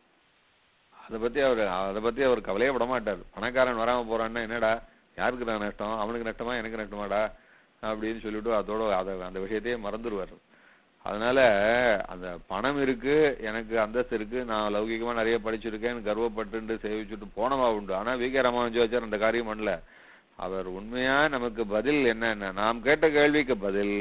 அதை பத்தி அவர் அதை பத்தி அவர் கவலையே பட மாட்டார் பணக்காரன் வராம போறான்னா என்னடா யாருக்கு தான் நஷ்டம் அவனுக்கு நஷ்டமா எனக்கு நஷ்டமாடா அப்படின்னு சொல்லிட்டு அதோட அதை அந்த விஷயத்தையே மறந்துடுவார் அதனால அந்த பணம் இருக்கு எனக்கு அந்தஸ்து இருக்கு நான் லௌகிகமா நிறைய படிச்சிருக்கேன் கர்வப்பட்டு சேவிச்சுட்டு போனவா உண்டு ஆனா வி கே ராமானுஜாச்சார் அந்த காரியம் பண்ணல அவர் உண்மையா நமக்கு பதில் என்னன்னா நாம் கேட்ட கேள்விக்கு பதில்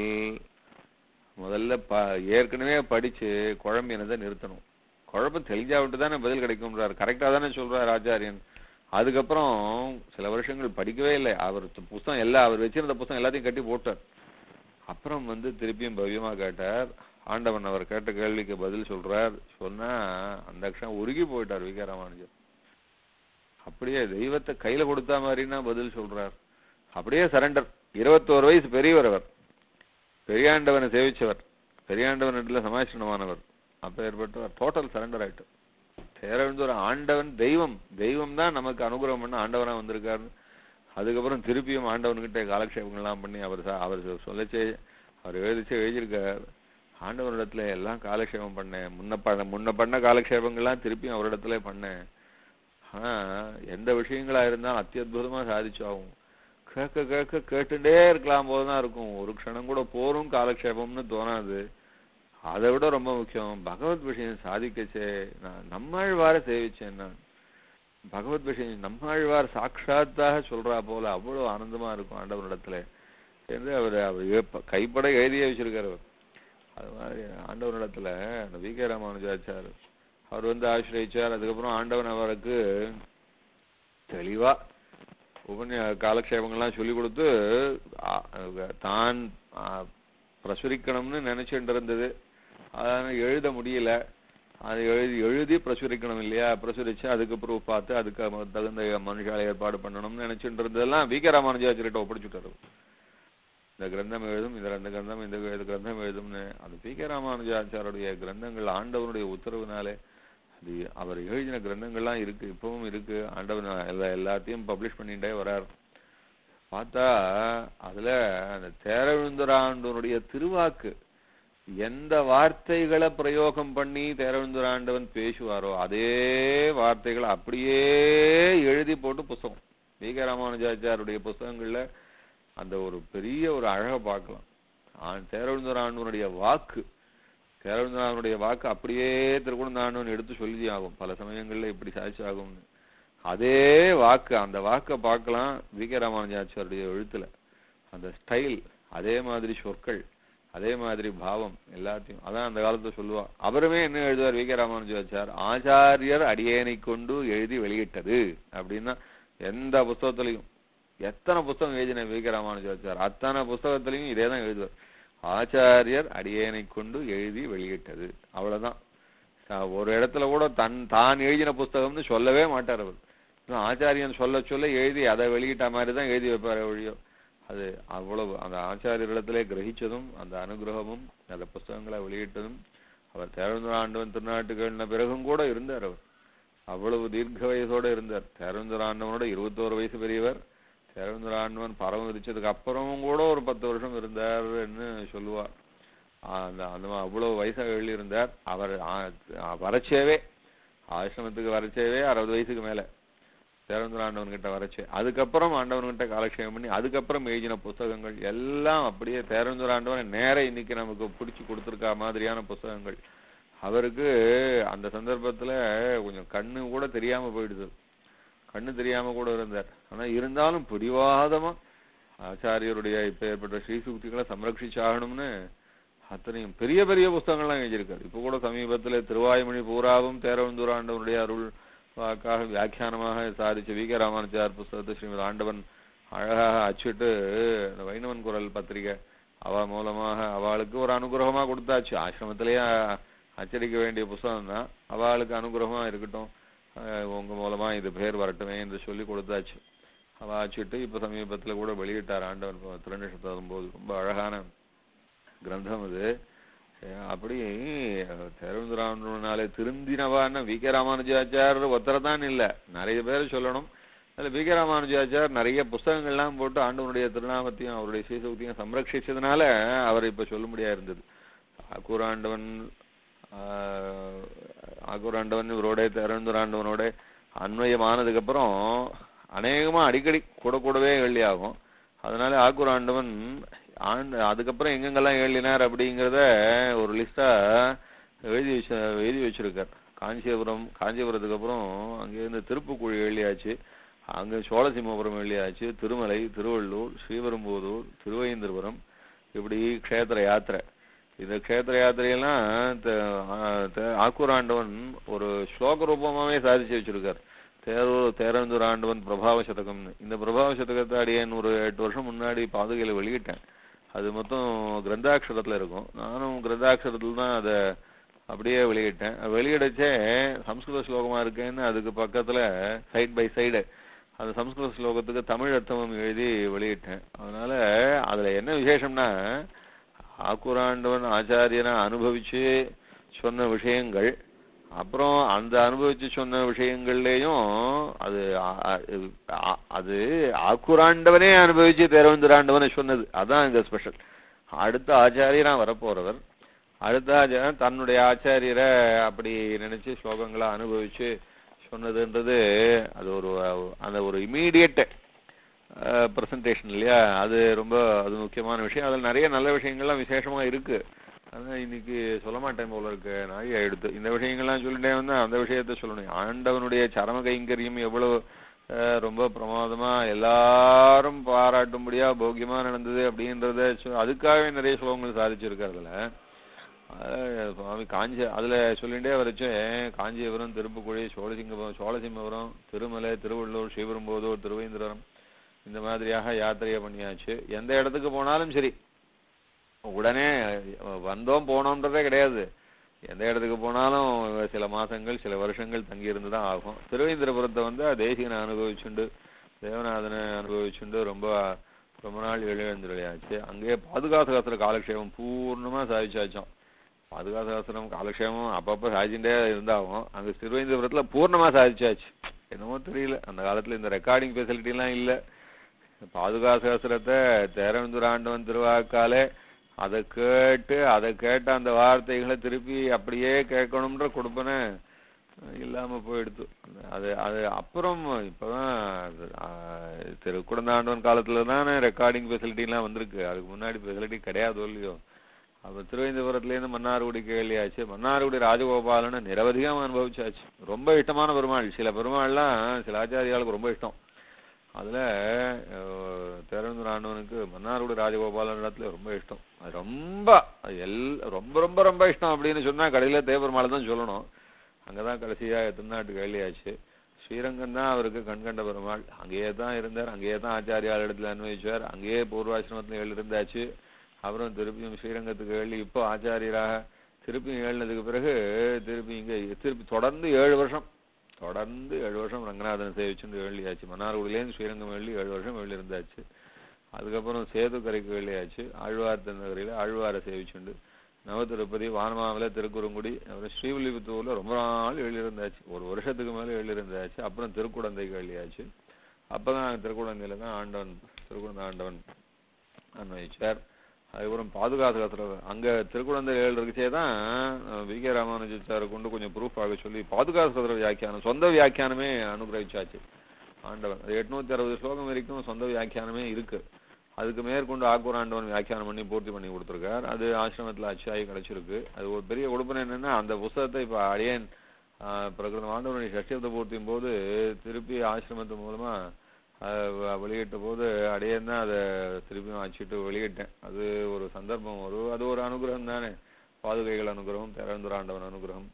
முதல்ல ப ஏற்கனவே படிச்சு குழம்பினதை நிறுத்தணும் குழப்பம் தெளிஞ்சா விட்டு தானே பதில் கிடைக்கும்ன்றார் கரெக்டா தானே சொல்றார் ஆச்சாரியன் அதுக்கப்புறம் சில வருஷங்கள் படிக்கவே இல்லை அவர் புஸ்தகம் எல்லாம் அவர் வச்சிருந்த புஸ்தகம் எல்லாத்தையும் கட்டி போட்டார் அப்புறம் வந்து திருப்பியும் பவ்யமா கேட்டார் ஆண்டவன் அவர் கேட்ட கேள்விக்கு பதில் சொல்றார் சொன்னா அந்த அக்ஷரம் உருகி போயிட்டார் வி கே ராமானுஜர் அப்படியே தெய்வத்தை கையில கொடுத்தா மாதிரின்னா பதில் சொல்றார் அப்படியே சரண்டர் இருபத்தோரு வயசு பெரியவர் அவர் பெரியாண்டவனை சேவிச்சவர் பெரியாண்டவன் இடத்துல சமாச்சரணமானவர் அப்ப ஏற்பட்டவர் டோட்டல் சரண்டர் ஆயிட்டு தேரவிழ்ந்தோர் ஆண்டவன் தெய்வம் தெய்வம் தான் நமக்கு அனுகிரகம் பண்ண ஆண்டவனா வந்திருக்காரு அதுக்கப்புறம் திருப்பியும் ஆண்டவன்கிட்ட காலக்ஷேபங்கள்லாம் பண்ணி அவர் ச- அவர் சொல்லச்சே அவர் எழுதிச்சே எழுதியிருக்கார் ஆண்டவனிடத்துல எல்லாம் காலக்ஷேபம் பண்ணேன் முன்ன பண்ண முன்ன பண்ண காலக்ஷேபங்கள்லாம் திருப்பியும் அவரிடத்துல பண்ணேன் ஆனா எந்த விஷயங்களா இருந்தாலும் அத்தியுதமா சாதிச்சாகும் கேட்க கேட்க கேட்டுட்டே இருக்கலாம் போதுதான் இருக்கும் ஒரு க்ஷணம் கூட போரும் காலக்ஷேபம்னு தோணாது அதை விட ரொம்ப முக்கியம் பகவத் விஷயம் சாதிக்கச்சே நான் நம்மாழ்வார சேவிச்சேன் நான் பகவத் விஷயம் நம்மாழ்வார் சாட்சாத்தாக சொல்றா போல அவ்வளவு ஆனந்தமா இருக்கும் ஆண்டவனிடத்துல என்று அவர் அவர் ஏப்ப- கைப்பட எழுதியே வச்சிருக்காரு அவர் அது மாதிரி ஆண்டவனிடத்துல அந்த வி கே ராமானுஜாச்சார் அவர் வந்து ஆசிரியச்சார் அதுக்கப்புறம் ஆண்டவன் அவருக்கு தெளிவா உபன்யா காலக்ஷேபங்கள்லாம் சொல்லி கொடுத்து ஆ- தான் ஆ, பிரசுரிக்கணும்னு நினைச்சுட்டு இருந்தது அதனால எழுத முடியல அது எழுதி எழுதி பிரசுரிக்கணும் இல்லையா பிரசுரிச்சு அதுக்கப்புறம் பார்த்து அதுக்கு ம- தகுந்த மனுஷால ஏற்பாடு பண்ணணும்னு நினைச்சுட்டு இருந்ததெல்லாம் வி கே ராமானுஜாச்சாரிட்ட ஒப்படைச்சுட்டாரு இந்த கிரந்தம் எழுதும் இந்த ரெண்டு கிரந்தம் இந்த இந்த கிரந்தம் எழுதும்னு அது பி கே ராமானுஜாச்சாருடைய கிரந்தங்கள் ஆண்டவனுடைய உத்தரவுனாலே அது அவர் எழுதின கிரந்தங்கள்லாம் இருக்கு இப்பவும் இருக்கு ஆண்டவன் எல்லா எல்லாத்தையும் பப்ளிஷ் பண்ணிட்டே வரார் பார்த்தா அதுல அந்த தேரவிழுந்தராண்டவனுடைய திருவாக்கு எந்த வார்த்தைகளை பிரயோகம் பண்ணி தேரவிழுந்தராண்டவன் பேசுவாரோ அதே வார்த்தைகளை அப்படியே எழுதி போட்டு புஸ்தகம் வி கே ராமானுஜாச்சாருடைய புஸ்தகங்கள்ல அந்த ஒரு பெரிய ஒரு அழகை பார்க்கலாம் ஆ- தேரவிழுந்தராண்டவனுடைய வாக்கு தேரவிழுந்தராண்டவனுடைய வாக்கு அப்படியே திருக்குணந்தாண்டவன் எடுத்து சொல்லி ஆகும் பல சமயங்கள்ல இப்படி சாட்சி ஆகும்னு அதே வாக்கு அந்த வாக்கை பார்க்கலாம் வி கே ராமானுஜாச்சாருடைய எழுத்துல அந்த ஸ்டைல் அதே மாதிரி சொற்கள் அதே மாதிரி பாவம் எல்லாத்தையும் அதான் அந்த காலத்துல சொல்லுவா அவருமே என்ன எழுதுவார் வி கே ராமானுஜாச்சார் ஆச்சாரியர் அடியேனை கொண்டு எழுதி வெளியிட்டது அப்படின்னா எந்த புஸ்தகத்திலையும் எத்தனை புஸ்தகம் எழுதின வி கே ராமானுஜாச்சார் அத்தனை புஸ்தகத்திலையும் இதே தான் எழுதுவார் ஆச்சாரியர் அடியேனை கொண்டு எழுதி வெளியிட்டது அவ்வளவுதான் ச- ஒரு இடத்துல கூட தன் தான் எழுதின புஸ்தகம்னு சொல்லவே மாட்டார் அவர் இன்னும் ஆச்சாரியன் சொல்ல சொல்ல எழுதி அதை வெளியிட்ட மாதிரி தான் எழுதி வைப்பார் ஒழியோ அது அவ்வளவு அந்த ஆச்சாரியரிடத்திலே கிரகிச்சதும் அந்த அனுகிரகமும் அந்த புஸ்தகங்களை வெளியிட்டதும் அவர் தேரவேந்திர ஆண்டவன் திருநாட்டுகள்ன பிறகும் கூட இருந்தார் அவர் அவ்வளவு தீர்க்க வயசோட இருந்தார் தேரவேந்திர ஆண்டவனோட இருபத்தோரு வயசு பெரியவர் தேரவேந்திர ஆண்டவன் பரவம் விதிச்சதுக்கு அப்புறமும் கூட ஒரு பத்து வருஷம் இருந்தாருன்னு சொல்லுவா அந்த அந்த மா- அவ்வளவு வயசாக எழுதியிருந்தார் அவர் ஆ- ஆ- வரச்சேவே ஆசிரமத்துக்கு வரச்சேவே அறுபது வயசுக்கு மேல தேரவேந்திர ஆண்டவன் கிட்ட வரச்சே அதுக்கப்புறம் ஆண்டவன் கிட்ட காலக்ஷேபம் பண்ணி அதுக்கப்புறம் எழுதின புஸ்தகங்கள் எல்லாம் அப்படியே தேரவேந்திர ஆண்டவன் நேர இன்னைக்கு நமக்கு பிடிச்சு கொடுத்துருக்கா மாதிரியான புஸ்தகங்கள் அவருக்கு அந்த சந்தர்ப்பத்துல கொஞ்சம் கண்ணு கூட தெரியாம போயிடுது கண்ணு தெரியாம கூட இருந்தார் ஆனா இருந்தாலும் பிடிவாதமா ஆச்சாரியருடைய இப்ப ஏற்பட்ட ஸ்ரீசுக்திகளை சம்ரட்சிச்சாகணும்னு அத்தனையும் பெரிய பெரிய புஸ்தகங்கள்லாம் எழுதியிருக்காரு இப்ப கூட சமீபத்துல திருவாய்மொழி பூராவும் தேரவந்தூராண்டவனுடைய அருள் வாக்காக வியாக்கியானமாக சாதிச்ச வி கே ராமானுஜார் புஸ்தகத்தை ஸ்ரீமத் ஆண்டவன் அழகாக அச்சிட்டு இந்த வைணவன் குரல் பத்திரிகை அவ மூலமாக அவளுக்கு ஒரு அனுகிரகமா கொடுத்தாச்சு ஆசிரமத்திலேயே அ- அச்சடிக்க வேண்டிய புஸ்தகம் தான் அவளுக்கு அனுகிரகமா இருக்கட்டும் அஹ் உங்க மூலமா இது பேர் வரட்டுமே என்று சொல்லி கொடுத்தாச்சு அவ அச்சிட்டு இப்ப சமீபத்துல கூட வெளியிட்டார் ஆண்டவன் இப்ப திருநட்சத்திரம் போது ரொம்ப அழகான கிரந்தம் அது அஹ் அப்படி தேரவிந்தராமனாலே திருந்தினவான்னா வி கே ராமானுஜாச்சார் ஒருத்தர் தான் இல்ல நிறைய பேர் சொல்லணும் அதுல வி கே ராமானுஜாச்சார் நிறைய புஸ்தகங்கள்லாம் போட்டு ஆண்டவனுடைய திருநாமத்தையும் அவருடைய சீசகத்தையும் சம்ரட்சிச்சதுனால அவர் இப்ப சொல்லும்படியா இருந்தது ஆக்கூராண்டவன் ஆஹ், ஆக்கூராண்டவன் இவரோட தேரவிந்தராண்டவனோட அன்வயமானதுக்கு அப்புறம் அநேகமா அடிக்கடி கூட கூடவே எள்ளியாகும் அதனால ஆக்கூராண்டவன் ஆண்டு அதுக்கப்புறம் எங்கெங்கெல்லாம் எழுதினார் அப்படிங்கிறத ஒரு லிஸ்டா எழுதி வச்ச எழுதி வச்சிருக்கார் காஞ்சிபுரம் காஞ்சிபுரத்துக்கு அப்புறம் அங்கேருந்து திருப்புக்குழி எழுதியாச்சு அங்க சோழசிம்மபுரம் எழுதியாச்சு திருமலை திருவள்ளூர் ஸ்ரீபெரும்புதூர் திருவையந்திரபுரம் இப்படி க்ஷேத்திர யாத்திரை இந்த க்ஷேத்திர யாத்திரையெல்லாம் த- ஆ- த- ஆக்கூராண்டவன் ஒரு ஸ்லோக ரூபமாவே சாதிச்சு வச்சிருக்கார் தேரூர் தேரந்தூர் ஆண்டவன் பிரபாவ சதகம்னு இந்த பிரபாவ சதகத்தை அடியேன் ஒரு எட்டு வருஷம் முன்னாடி பாதுகையில வெளியிட்டேன் அது மொத்தம் கிரந்தாட்சரத்துல இருக்கும் நானும் கிரந்தாட்சரத்துல தான் அதை அப்படியே வெளியிட்டேன் வெளியிடச்சே சம்ஸ்கிருத ஸ்லோகமா இருக்கேன்னு அதுக்கு பக்கத்துல சைட் பை சைடு அந்த சம்ஸ்கிருத ஸ்லோகத்துக்கு தமிழ் அர்த்தமும் எழுதி வெளியிட்டேன் அதனால அதுல என்ன விசேஷம்னா ஆக்குராண்டவன் ஆச்சாரியனை அனுபவிச்சு சொன்ன விஷயங்கள் அப்புறம் அந்த அனுபவிச்சு சொன்ன விஷயங்கள்லயும் அது ஆ- ஆ- ஆ- அது ஆக்குராண்டவனே அனுபவிச்சு தேரவந்தராண்டவனை சொன்னது அதான் இங்க ஸ்பெஷல் அடுத்த ஆச்சாரியனா வரப்போறவர் அடுத்த ஆச்சாரியன் தன்னுடைய ஆச்சாரியரை அப்படி நினைச்சு ஸ்லோகங்களை அனுபவிச்சு சொன்னதுன்றது அது ஒரு அந்த ஒரு இமீடியட் பிரசன்டேஷன் இல்லையா அது ரொம்ப அது முக்கியமான விஷயம் அதில் நிறைய நல்ல விஷயங்கள்லாம் விசேஷமா இருக்கு அதான் இன்னைக்கு சொல்ல மாட்டேன் போல இருக்கு நாய் எடுத்து இந்த விஷயங்கள்லாம் சொல்லிட்டே வந்தா அந்த விஷயத்த சொல்லணும் ஆண்டவனுடைய சரம கைங்கரியம் எவ்வளவு அஹ், ரொம்ப பிரமாதமா எல்லாரும் பாராட்டும்படியா போக்கியமா நடந்தது அப்படின்றத சொ- அதுக்காகவே நிறைய ஸ்லோகங்கள் சாதிச்சிருக்காரு அதுல அஹ், சுவாமி காஞ்சி அதுல சொல்லிட்டே வரைச்சு காஞ்சிபுரம் திருப்புக்குழி சோழசிங்கபுரம் சோழசிம்மபுரம் திருமலை திருவள்ளூர் ஸ்ரீபெரும்போதூர் திருவேந்திரம் இந்த மாதிரியாக யாத்திரையை பண்ணியாச்சு எந்த இடத்துக்கு போனாலும் சரி உடனே அஹ், வந்தோம் போனோம்ன்றதே கிடையாது எந்த இடத்துக்கு போனாலும் சில மாசங்கள் சில வருஷங்கள் தங்கி இருந்து தான் ஆகும் திருவேந்திரபுரத்தை வந்து தேசிகனை அனுபவிச்சுண்டு தேவநாதனை அனுபவிச்சுண்டு ரொம்ப ரொம்ப நாள் எழுந்திரையாச்சு அங்கேயே பாதுகாசகாசுர காலக்ஷேபம் பூர்ணமா சாதிச்சாச்சோம் பாதுகாசகாசுரம் காலக்ஷேபம் அப்பப்ப சாதிச்சுட்டே இருந்தாகும் அங்க திருவேந்திரபுரத்துல பூர்ணமா சாதிச்சாச்சு என்னமோ தெரியல அந்த காலத்துல இந்த ரெக்கார்டிங் ஃபெசிலிட்டி எல்லாம் இல்ல பாதுகாசகசுரத்தை தேரவந்தூர் ஆண்டவன் திருவாக்காலே அதை கேட்டு அதை கேட்ட அந்த வார்த்தைகளை திருப்பி அப்படியே கேட்கணும்ன்ற கொடுப்பனை இல்லாம போயிடுத்து அது அது அப்புறம் இப்பதான் அது, ஆ, திரு குடந்தாண்டவன் காலத்துல தானே ரெக்கார்டிங் ஃபெசிலிட்டிலாம் வந்திருக்கு அதுக்கு முன்னாடி ஃபெசிலிட்டி கிடையாது இல்லையோ அப்ப திருவேந்தபுரத்துலேருந்து மன்னார்குடி கேள்வியாச்சு மன்னார்குடி ராஜகோபாலன்னு நிரவதிகம் அனுபவிச்சாச்சு ரொம்ப இஷ்டமான பெருமாள் சில பெருமாள்லாம் சில ஆச்சாரியாளுக்கு ரொம்ப இஷ்டம் அதுல அஹ், தேரவேந்தர் ஆண்டவனுக்கு மன்னார்குடி ராஜகோபாலன் இடத்துல ரொம்ப இஷ்டம் அது ரொம்ப அது எல் ரொம்ப ரொம்ப ரொம்ப இஷ்டம் அப்படின்னு சொன்னா கடையில தேவபெருமாளை தான் சொல்லணும் அங்கதான் கடைசியா திருநாட்டு கேள்வியாச்சு ஸ்ரீரங்கம் தான் அவருக்கு கண்கண்ட பெருமாள் அங்கேயே தான் இருந்தார் அங்கேயே தான் ஆச்சாரியால் இடத்துல அனுபவிச்சார் அங்கேயே பூர்வாசிரமத்தில் ஏழு இருந்தாச்சு அப்புறம் திருப்பியும் ஸ்ரீரங்கத்துக்கு ஏழு இப்போ ஆச்சாரியராக திருப்பியும் ஏழுனதுக்கு பிறகு திருப்பி இங்க திருப்பி தொடர்ந்து ஏழு வருஷம் தொடர்ந்து ஏழு வருஷம் ரங்கநாதனை சேவிச்சுட்டு எழுதியாச்சு மன்னார்குடியிலேருந்து ஸ்ரீரங்கம் எழுதி ஏழு வருஷம் எழுதி இருந்தாச்சு அதுக்கப்புறம் சேதுக்கரைக்கு வெளியாச்சு ஆழ்வார் திருநகரில் ஆழ்வாரை சேவிச்சுண்டு நவதிருப்பதி வானமாமலை திருக்குறுங்குடி அப்புறம் ஸ்ரீவில்லிபுத்தூர்ல ரொம்ப நாள் எழுதியிருந்தாச்சு ஒரு வருஷத்துக்கு மேல எழுதியிருந்தாச்சு அப்புறம் திருக்குடந்தைக்கு எழுதியாச்சு அப்பதான் திருக்குடந்தையில தான் ஆண்டவன் திருக்குடந்தை ஆண்டவன் அன்வயிச்சார் அதுக்கப்புறம் பாதுகாத்து அங்க திருக்குழந்தை எழுதுறதுக்கே தான் வி கே ராமானுஜாச்சாரை கொண்டு கொஞ்சம் ப்ரூஃப் ஆக சொல்லி பாதுகாத்து வியாக்கியானம் சொந்த வியாக்கியானமே அனுகிரகிச்சாச்சு ஆண்டவன் அது எட்நூத்தி அறுபது ஸ்லோகம் வரைக்கும் சொந்த வியாக்கியானமே இருக்கு அதுக்கு மேற்கொண்டு ஆக்கூர் ஆண்டவன் வியாக்கியானம் பண்ணி பூர்த்தி பண்ணி கொடுத்துருக்கார் அது ஆசிரமத்துல அச்சாயி கிடைச்சிருக்கு அது ஒரு பெரிய கொடுப்பனை என்னன்னா அந்த புஸ்தகத்தை இப்ப அடியேன் ஆஹ், பிரகிருதம் ஆண்டவனுடைய சஷ்டியத்தை பூர்த்தியும் போது திருப்பி ஆசிரமத்து மூலமா அஹ், வ- வெளியிட்ட போது அடியேன் தான் அதை திருப்பியும் அச்சிட்டு வெளியிட்டேன் அது ஒரு சந்தர்ப்பம் ஒரு அது ஒரு அனுகிரகம் தானே பாதுகைகள் அனுகிரகம் பேரந்துராண்டவன் அனுகிரகம்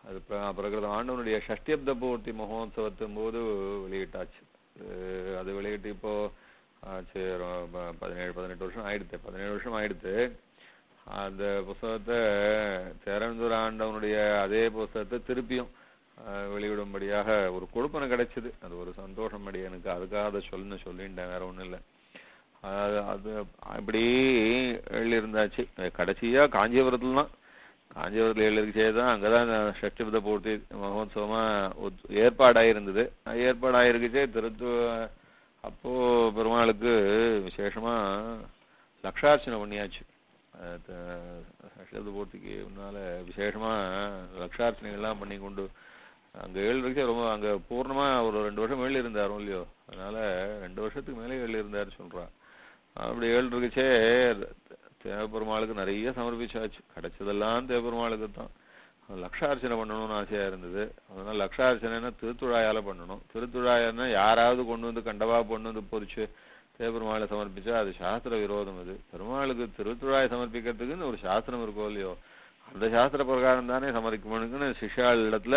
அது பிர- பிரகிருத ஆண்டவனுடைய ஷஷ்டியப்த பூர்த்தி மகோத்சவத்தின் போது வெளியிட்டாச்சு அது- அது வெளியிட்டு இப்போ ஆச்சு ரொ- ப- பதினேழு பதினெட்டு வருஷம் ஆயிடுத்து பதினேழு வருஷம் ஆயிடுத்து அந்த புஸ்தகத்தை திறந்தூர் ஆண்டவனுடைய அதே புஸ்தகத்தை திருப்பியும் அஹ், வெளியிடும்படியாக ஒரு கொடுப்பனை கிடைச்சது அது ஒரு சந்தோஷம் அடி எனக்கு அதுக்காக அதை சொல்லணும் சொல்லிட்டேன் வேற ஒண்ணும் இல்லை அது அது அப்படி எழுதியிருந்தாச்சு கடைசியா காஞ்சிபுரத்துல தான் காஞ்சிபுரத்தில் எழுதிருக்கே தான் அங்கதான் இந்த ஷஷ்டிபத பூர்த்தி மகோத்சவமா உத்- ஏற்பாடாயிருந்தது அது ஏற்பாடாயிருக்குச்சே திருத்து அப்போ பெருமாளுக்கு விசேஷமா லக்ஷார்ச்சனை பண்ணியாச்சு அஹ் த- ஷஷ்டிபத பூர்த்திக்கு முன்னால விசேஷமா லக்ஷார்ச்சனைகள்லாம் பண்ணி கொண்டு அங்க எழுதிருக்கே ரொம்ப அங்க பூர்ணமா ஒரு ரெண்டு வருஷம் மேல இருந்தாரோ இல்லையோ அதனால ரெண்டு வருஷத்துக்கு மேலே எழுதியிருந்தாரு சொல்றா அப்படி எழுதிருக்கச்சே தேவபெருமாளுக்கு நிறைய சமர்ப்பிச்சாச்சு கிடைச்சதெல்லாம் தேவபெருமாளுக்கு தான் லக்ஷார்ச்சனை பண்ணணும்னு ஆசையா இருந்தது அதனால லக்ஷார்ச்சனைன்னா திருத்துழாயால பண்ணணும் திருத்துழாயன்னா யாராவது கொண்டு வந்து கண்டவா கொண்டு வந்து பொறிச்சு தேவபெருமாளை சமர்ப்பிச்சா அது சாஸ்திர விரோதம் அது பெருமாளுக்கு திருத்துழாய் சமர்ப்பிக்கிறதுக்குன்னு ஒரு சாஸ்திரம் இருக்கோ இல்லையோ அந்த சாஸ்திர பிரகாரம் தானே சமர்ப்பிக்கணும்னு சிஷ்யாள் இடத்துல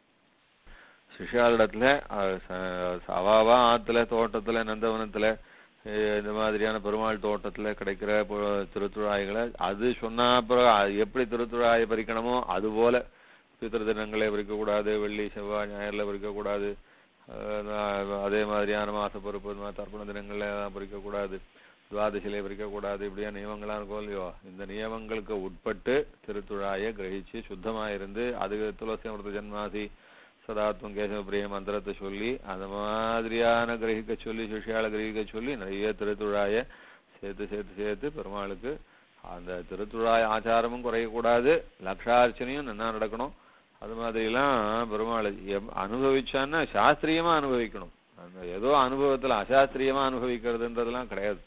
சிஷ்யாளிடத்துல அஹ், ச- அவாவா ஆத்துல தோட்டத்துல நந்தவனத்துல அஹ், இந்த மாதிரியான பெருமாள் தோட்டத்துல கிடைக்கிற பு- திருத்துழாய்களை அது சொன்னா அப்புறம் அது எப்படி திருத்துழாயை பறிக்கணுமோ அது போல பித்திரு தினங்களே பறிக்கக்கூடாது வெள்ளி செவ்வாய் ஞாயிறுல பறிக்கக்கூடாது அஹ், நா- அதே மாதிரியான மாச பொறுப்பு இந்த மாதிரி தர்ப்பண தினங்கள்ல எல்லாம் பறிக்கக்கூடாது துவாதசிலே பறிக்கக்கூடாது இப்படியா நியமங்கள்லாம் இருக்கும் இல்லையோ இந்த நியமங்களுக்கு உட்பட்டு திருத்துழாயை கிரகிச்சு சுத்தமா இருந்து அது துளசி அமிர்த ஜன்மாசி சதாத்வம் கேசவ பிரிய மந்திரத்தை சொல்லி அந்த மாதிரியான கிரகிக்க சொல்லி சிஷ்யால கிரகிக்க சொல்லி நிறைய திருத்துழாய சேர்த்து சேர்த்து சேர்த்து பெருமாளுக்கு அந்த திருத்துழாய் ஆச்சாரமும் குறையக்கூடாது லக்ஷார்ச்சனையும் நன்னா நடக்கணும் அது மாதிரிலாம் பெருமாள் எப்- அனுபவிச்சான்னா சாஸ்திரியமா அனுபவிக்கணும் அந்த ஏதோ அனுபவத்துல அசாஸ்திரியமா அனுபவிக்கிறதுன்றதெல்லாம் கிடையாது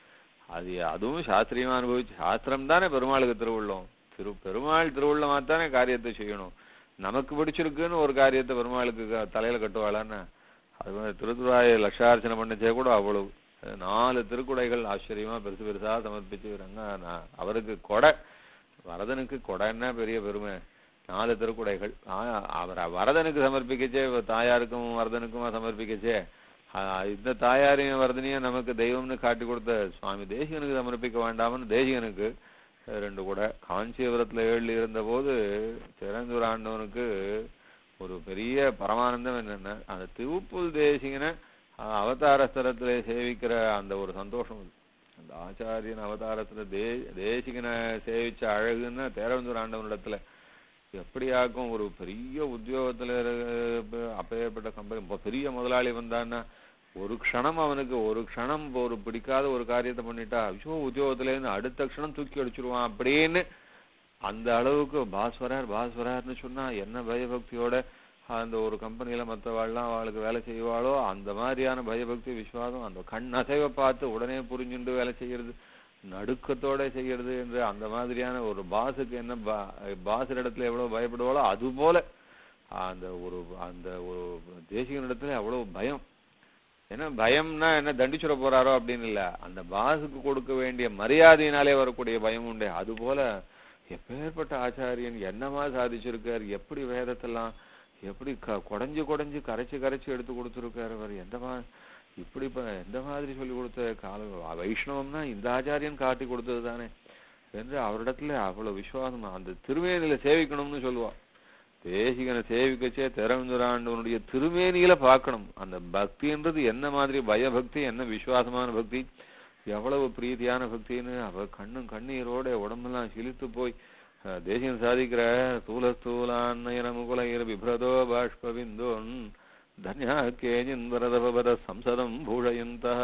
அது அதுவும் சாஸ்திரியமா அனுபவிச்சு சாஸ்திரம் தானே பெருமாளுக்கு திருவுள்ளம் திரு பெருமாள் திருவுள்ளமா தானே காரியத்தை செய்யணும் நமக்கு பிடிச்சிருக்குன்னு ஒரு காரியத்தை பெருமாளுக்கு க- தலையில கட்டுவாளான்னு அது மாதிரி திருத்துறாய லட்சார்ச்சனை பண்ணச்சே கூட அவ்வளவு அது நாலு திருக்குடைகள் ஆச்சரியமா பெருசு பெருசா சமர்ப்பிச்சு ரங்கா நான் அவருக்கு கொடை வரதனுக்கு கொடைன்னா பெரிய பெருமை நாலு திருக்குடைகள் ஆ- அவர் வரதனுக்கு சமர்ப்பிக்கச்சே தாயாருக்கும் வரதனுக்குமா சமர்ப்பிக்கச்சே ஆ, இந்த தாயாரையும் வரதனையும் நமக்கு தெய்வம்னு காட்டி கொடுத்த சுவாமி தேசிகனுக்கு சமர்ப்பிக்க வேண்டாம்னு தேசிகனுக்கு அஹ், ரெண்டு கூட காஞ்சிபுரத்துல ஏழு இருந்த போது திறந்தூர் ஆண்டவனுக்கு ஒரு பெரிய பரமானந்தம் என்னன்னா அந்த திருப்புல் தேசிகனை அஹ், அவதார ஸ்தலத்திலே சேவிக்கிற அந்த ஒரு சந்தோஷம் அது. அந்த ஆச்சாரியன் அவதாரத்துல தே தேசிகனை சேவிச்ச அழகுன்னு தேரவந்தூர் ஆண்டவனிடத்துல எப்படியாக்கும் ஒரு பெரிய உத்தியோகத்துல இருக்க- அப்பேற்பட்ட கம்பெனி பெரிய முதலாளி வந்தான்னா ஒரு க்ஷணம் அவனுக்கு ஒரு க்ஷணம் ஒரு பிடிக்காத ஒரு காரியத்தை பண்ணிட்டா ஐயோ உத்தியோகத்துல இருந்து அடுத்த க்ஷணம் தூக்கி அடிச்சிருவான் அப்படின்னு அந்த அளவுக்கு பாஸ்வரார் பாஸ்வரார்னு சொன்னா என்ன பயபக்தியோட அந்த ஒரு கம்பெனியில மற்றவாள்லாம் அவளுக்கு வேலை செய்வாளோ அந்த மாதிரியான பயபக்தி விசுவாசம் அந்த கண் அசைவை பார்த்து உடனே புரிஞ்சுண்டு வேலை செய்யறது நடுக்கத்தோட செய்யறது என்று அந்த மாதிரியான ஒரு பாஸுக்கு என்ன பாஸ் இடத்துல எவ்வளவு பயப்படுவாளோ அது போல அந்த ஒரு அந்த ஒரு தேசிகனிடத்துல அவ்வளவு பயம் ஏன்னா பயம்னா என்ன தண்டிச்சுட போறாரோ அப்படின்னு இல்ல அந்த பாஸுக்கு கொடுக்க வேண்டிய மரியாதையினாலே வரக்கூடிய பயம் உண்டு அது போல எப்பேற்பட்ட ஆச்சாரியன் என்னமா சாதிச்சிருக்கார் எப்படி வேதத்தெல்லாம் எப்படி க குடஞ்சு குடஞ்சு கரைச்சு கரைச்சு எடுத்து கொடுத்துருக்காரு அவர் எந்த மா இப்படி இப்ப எந்த மாதிரி சொல்லி கொடுத்த காலம் வைஷ்ணவம்னா இந்த ஆச்சாரியன் காட்டி கொடுத்தது தானே என்று அவரிடத்துல அவ்வளவு விசுவாசம் அந்த திருமேனில சேவிக்கணும்னு சொல்லுவா தேசிகனை சேவிக்கச்சே திறந்துராண்டவனுடைய திருமேனியில பார்க்கணும் அந்த பக்தின்றது என்ன மாதிரி பயபக்தி என்ன விசுவாசமான பக்தி எவ்வளவு பிரீதியான பக்தின்னு அவ கண்ணும் கண்ணீரோட உடம்பெல்லாம் சிலித்து போய் அஹ், தேசிகன் சாதிக்கிற ஸ்தூல ஸ்தூலான்னயன முகுலைர் பிப்ரதோ பாஷ்பவிந்தோன் தன்யா கேஜின் வரதபத சம்சதம் பூஷயந்தः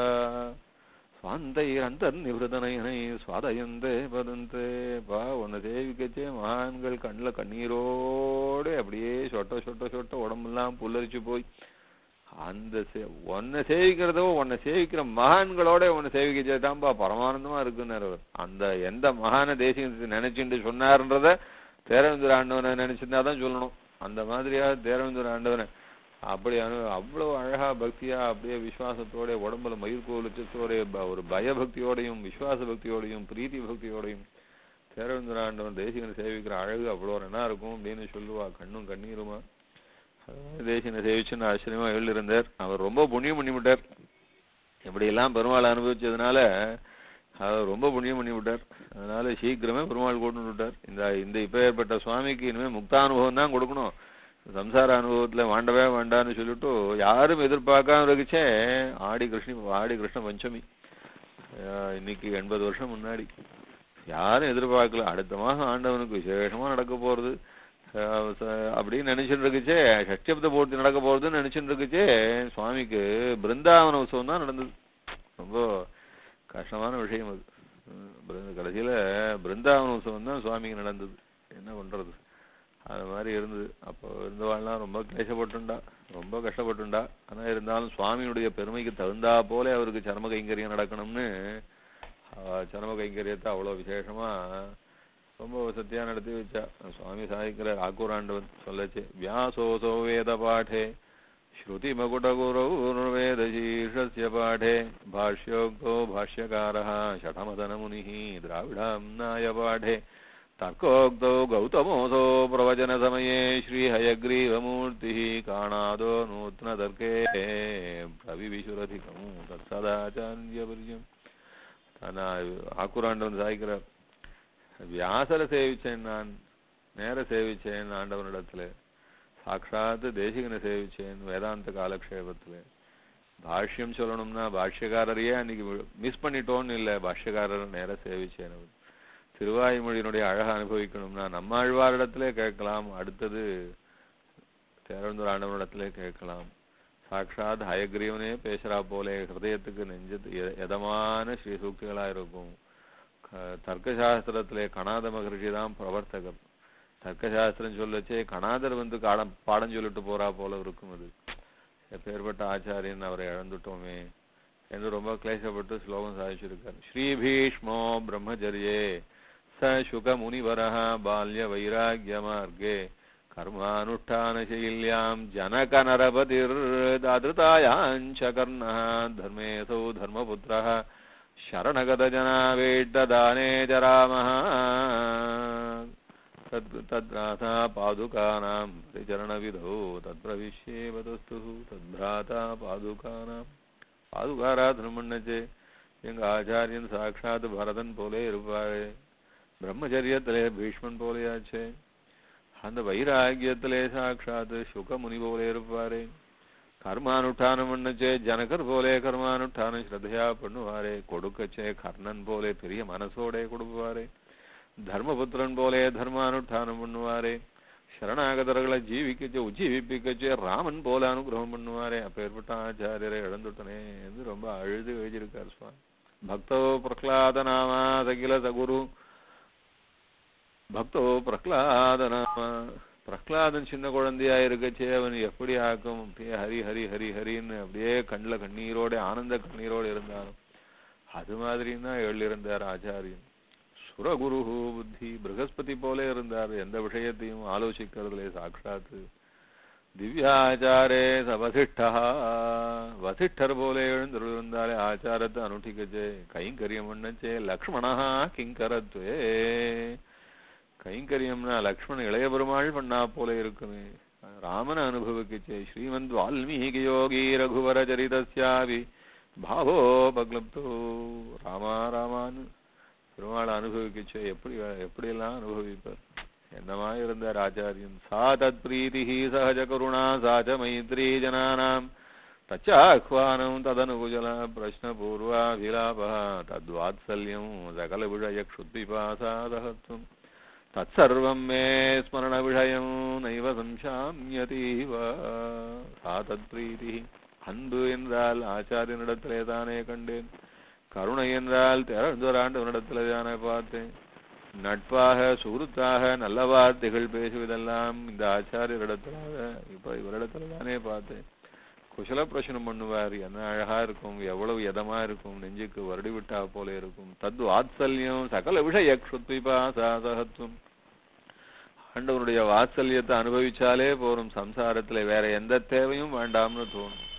ஸ்வாந்தைரந்தர்நிவృతநயனை சுவாதயந்தே பதந்தே பா உன்னை சேவிக்கச்சே மகான்கள் கண்ணுல கண்ணீரோடு அப்படியே சொட்ட சொட்ட சொட்ட உடம்பெல்லாம் புல்லரிச்சு போய் அந்த சே- உன்னை சேவிக்கிறதோ உன்னை சேவிக்கிற மகான்களோட உன்னை சேவிக்கச்சே தான்ப்பா பரமானந்தமா இருக்குன்னாரு அவர் அந்த எந்த மகான தேசியம் நினைச்சுட்டு சொன்னார்ன்றத தேரவேந்திர ஆண்டவனை நினைச்சிருந்தா தான் சொல்லணும் அந்த மாதிரியா தேரவேந்திர ஆண்டவனை அப்படி அனு அவ்வளவு அழகா பக்தியா அப்படியே விசுவாசத்தோட உடம்புல மயிர் கோலிச்சத்தோட ஒரு பயபக்தியோடையும் விசுவாச பக்தியோடையும் பிரீத்தி பக்தியோடையும் தேரவேந்திர ஆண்டவன் தேசிகனை சேவிக்கிற அழகு அவ்வளோ நல்லா இருக்கும் அப்படின்னு சொல்லுவா கண்ணும் கண்ணீருமா அதனால தேசிகனை சேவிச்சுன்னு ஆச்சரியமா எழுந்திருந்தார் அவர் ரொம்ப புண்ணியம் பண்ணி விட்டார் இப்படியெல்லாம் பெருமாள் அனுபவிச்சதுனால அவர் ரொம்ப புண்ணியம் பண்ணி விட்டார் அதனால சீக்கிரமே பெருமாள் கொண்டு விட்டார் இந்த இந்த இப்ப ஏற்பட்ட சுவாமிக்கு இனிமே முக்தானுபவம் தான் கொடுக்கணும் சம்சார அனுபவத்துல வாண்டவே வேண்டான்னு சொல்லிட்டு யாரும் எதிர்பார்க்காம இருக்குச்சே ஆடி கிருஷ்ண ஆடி கிருஷ்ண பஞ்சமி அஹ் இன்னைக்கு எண்பது வருஷம் முன்னாடி யாரும் எதிர்பார்க்கல அடுத்த மாசம் ஆண்டவனுக்கு விசேஷமா நடக்க போறது அஹ் ச- அப்படின்னு நினைச்சுட்டு இருக்குச்சே சஷ்டியப்த பூர்த்தி நடக்க போறதுன்னு நினைச்சுட்டு இருக்குச்சே சுவாமிக்கு பிருந்தாவன உற்சவம் தான் நடந்தது ரொம்ப கஷ்டமான விஷயம் அது உம் பிருந்த- கடைசியில பிருந்தாவன உற்சவம் தான் சுவாமிக்கு நடந்தது என்ன பண்றது அது மாதிரி இருந்தது அப்போ இருந்தவாள்லாம் ரொம்ப கிளேசப்பட்டுண்டா ரொம்ப கஷ்டப்பட்டுண்டா ஆனா இருந்தாலும் சுவாமியுடைய பெருமைக்கு தகுந்தா போல அவருக்கு சர்ம கைங்கரியம் நடக்கணும்னு ஆஹ் சர்ம கைங்கரியத்தை அவ்வளவு விசேஷமா ரொம்ப வசதியா நடத்தி வச்சா சுவாமி சாதிக்கிற ஆக்கூராண்டவன் சொல்லச்சு வியாசோசோ வேத பாடே ஸ்ருதி மகுடகுரௌ வேத சீர்ஷஸ்ய பாடே பாஷ்யோக்தோ பாஷ்யகாரः ஷடமதனமுனிः द्राविडाम्नाय पाठे तर्कोक्तौ गौतमोऽसौ प्रवचनसमये श्रीहयग्रीवमूर्तिः काणादो नूत्नतर्के प्रविविशुरधिकम् तत्सदाचार्यवर्यम् நான் ஆக்குராண்டவன் சாய்க்கிறார் வியாசரை சேவிச்சேன் நான் நேர சேவிச்சேன் ஆண்டவனிடத்துல சாட்சாத் தேசிகனை சேவிச்சேன் வேதாந்த காலக்ஷேபத்துல பாஷ்யம் சொல்லணும்னா பாஷ்யக்காரரையே அன்னைக்கு மிஸ் பண்ணிட்டோன்னு இல்லை பாஷ்யக்காரரை நேர சேவிச்சேன் அவர் திருவாய்மொழியினுடைய அழகை அனுபவிக்கணும்னா நம்மாழ்வாரிடத்திலே கேட்கலாம் அடுத்தது தேரந்தூர் ஆண்டவனிடத்திலே கேட்கலாம் சாட்சாத் ஹயக்ரீவனே பேசுறா போலே ஹிருதயத்துக்கு நெஞ்சத்து எ- எதமான ஸ்ரீ சூக்திகளா இருக்கும் க- தர்க்கசாஸ்திரத்திலே கணாத மகரிஷி தான் பிரவர்த்தகர் தர்க்கசாஸ்திரம் சொல்லச்சே கணாதர் வந்து காடம் பாடம் சொல்லிட்டு போறா போல இருக்கும் அது எப்பேற்பட்ட ஆச்சாரியன் அவரை இழந்துட்டோமே என்று ரொம்ப கிளேசப்பட்டு ஸ்லோகம் சாதிச்சிருக்கார் ஸ்ரீபீஷ்மோ பிரம்மச்சரியே ச சுக முனிவரः பால்ய வைராகிய மார்க்கே கர்மானுஷ்டானशैल्यां जनकनरपतिर्दादृतायाञ्च कर्णः धर्मेऽसौ धर्मपुत्रः शरणगतजनावेड्डदाने च रामः तद् तद्भ्राता पादुकानां परिचरणविधौ तत्प्रविश्ये वदस्तुः तद्भ्राता பாதுகானாம் பாதுகாராதனம் பண்ணச்சே எங்க ஆச்சாரியன் சாட்சாத் பரதன் போலே இருப்பாரே பிரம்மச்சரியத்திலே பீஷ்மன் போலேயாச்சே அந்த வைராகியத்திலே சாட்சாத் சுகமுனி போலே இருப்பாரே கர்மானுஷ்டானம் பண்ணச்சே ஜனகர் போலே கர்மானுஷ்டானம் ஸ்ரத்தையா பண்ணுவாரே கொடுக்கச்சே கர்ணன் போலே பெரிய மனசோடே கொடுப்பாரே தர்மபுத்திரன் போலே தர்மானுஷ்டானம் பண்ணுவாரே சரணாகதர்களை ஜீவிக்கச்சே உஜ்ஜீவிப்பிக்கச்சே ராமன் போல அனுகிரகம் பண்ணுவாரே அப்பேற்பட்ட ஆச்சாரியரை இழந்துட்டனே என்று ரொம்ப அழுது எழுதியிருக்கார் சுவாமி பக்தோ பிரகலாத நாமா சகில சகுரு பக்தோ பிரகலாதனாம பிரகலாதன் சின்ன குழந்தையா இருக்கச்சே அவன் எப்படி ஆக்கும் அப்படியே ஹரி ஹரி ஹரி ஹரின்னு அப்படியே கண்ணுல கண்ணீரோட ஆனந்த கண்ணீரோட இருந்தாலும் அது மாதிரின்னா எழுந்திருந்தார் ஆச்சாரியன் சுரகுரு புத்தி பிரகஸ்பதி போல இருந்தார் எந்த விஷயத்தையும் ஆலோசிக்கிறதுலே சாட்சாத்து திவ்யாச்சாரே சவசிஷ்டா வசிஷ்டர் போல எழுந்திருந்தாலே ஆச்சாரத்தை அனுஷ்டிக்கச்சே கைங்கரியம் பண்ணச்சே லக்ஷ்மணா கிங்கரத்வே கைங்கரியம்னா லக்ஷ்மணன் இளைய பெருமாள் பண்ணா போல இருக்குமே ராமனை அனுபவிக்கச்சே ஸ்ரீமந்த் வால்மீகி யோகி ரகுவர சரிதஸ்யாவி பாவோபக்லப்தோ ராமா ராமான்னு பெருமாளை அனுபவிக்கச்சே எப்படி எப்படியெல்லாம் அனுபவிப்பார் என்னமா இருந்தார் ஆச்சாரியன் சா தத் பிரீதி சகஜ கருணா சாச்ச மைத்ரி ஜனானாம் தச்சாஹ்வானம் ததனுகுஜல பிரஷ்னபூர்வாபிலாப தத்வாத்சல்யம் சகல விஷயக்ஷுத்விபாசாதகத்துவம் தத்சர்வம் மே ஸ்மரண விஷயம் நைவ சம்சாமியதீவ சா தத் பிரீதி அன்பு என்றால் ஆச்சாரியனிடத்திலே தானே கண்டேன் கருணை என்றால் திறந்தோராண்டவனிடத்திலே தானே பார்த்தேன் நட்பாக சுகுருத்தாக நல்ல வார்த்தைகள் பேசுவதெல்லாம் இந்த ஆச்சாரியரிடத்துல இப்ப இவரிடத்துல தானே பார்த்தேன் குசல பிரச்சனம் பண்ணுவார் என்ன அழகா இருக்கும் எவ்வளவு இதமா இருக்கும் நெஞ்சுக்கு வருடி விட்டா போல இருக்கும் தத் வாத்சல்யம் சகல விஷய சாசகத்துவம் ஆண்டவனுடைய வாத்சல்யத்தை அனுபவிச்சாலே போரும் சம்சாரத்துல வேற எந்த தேவையும் வேண்டாம்னு தோணும்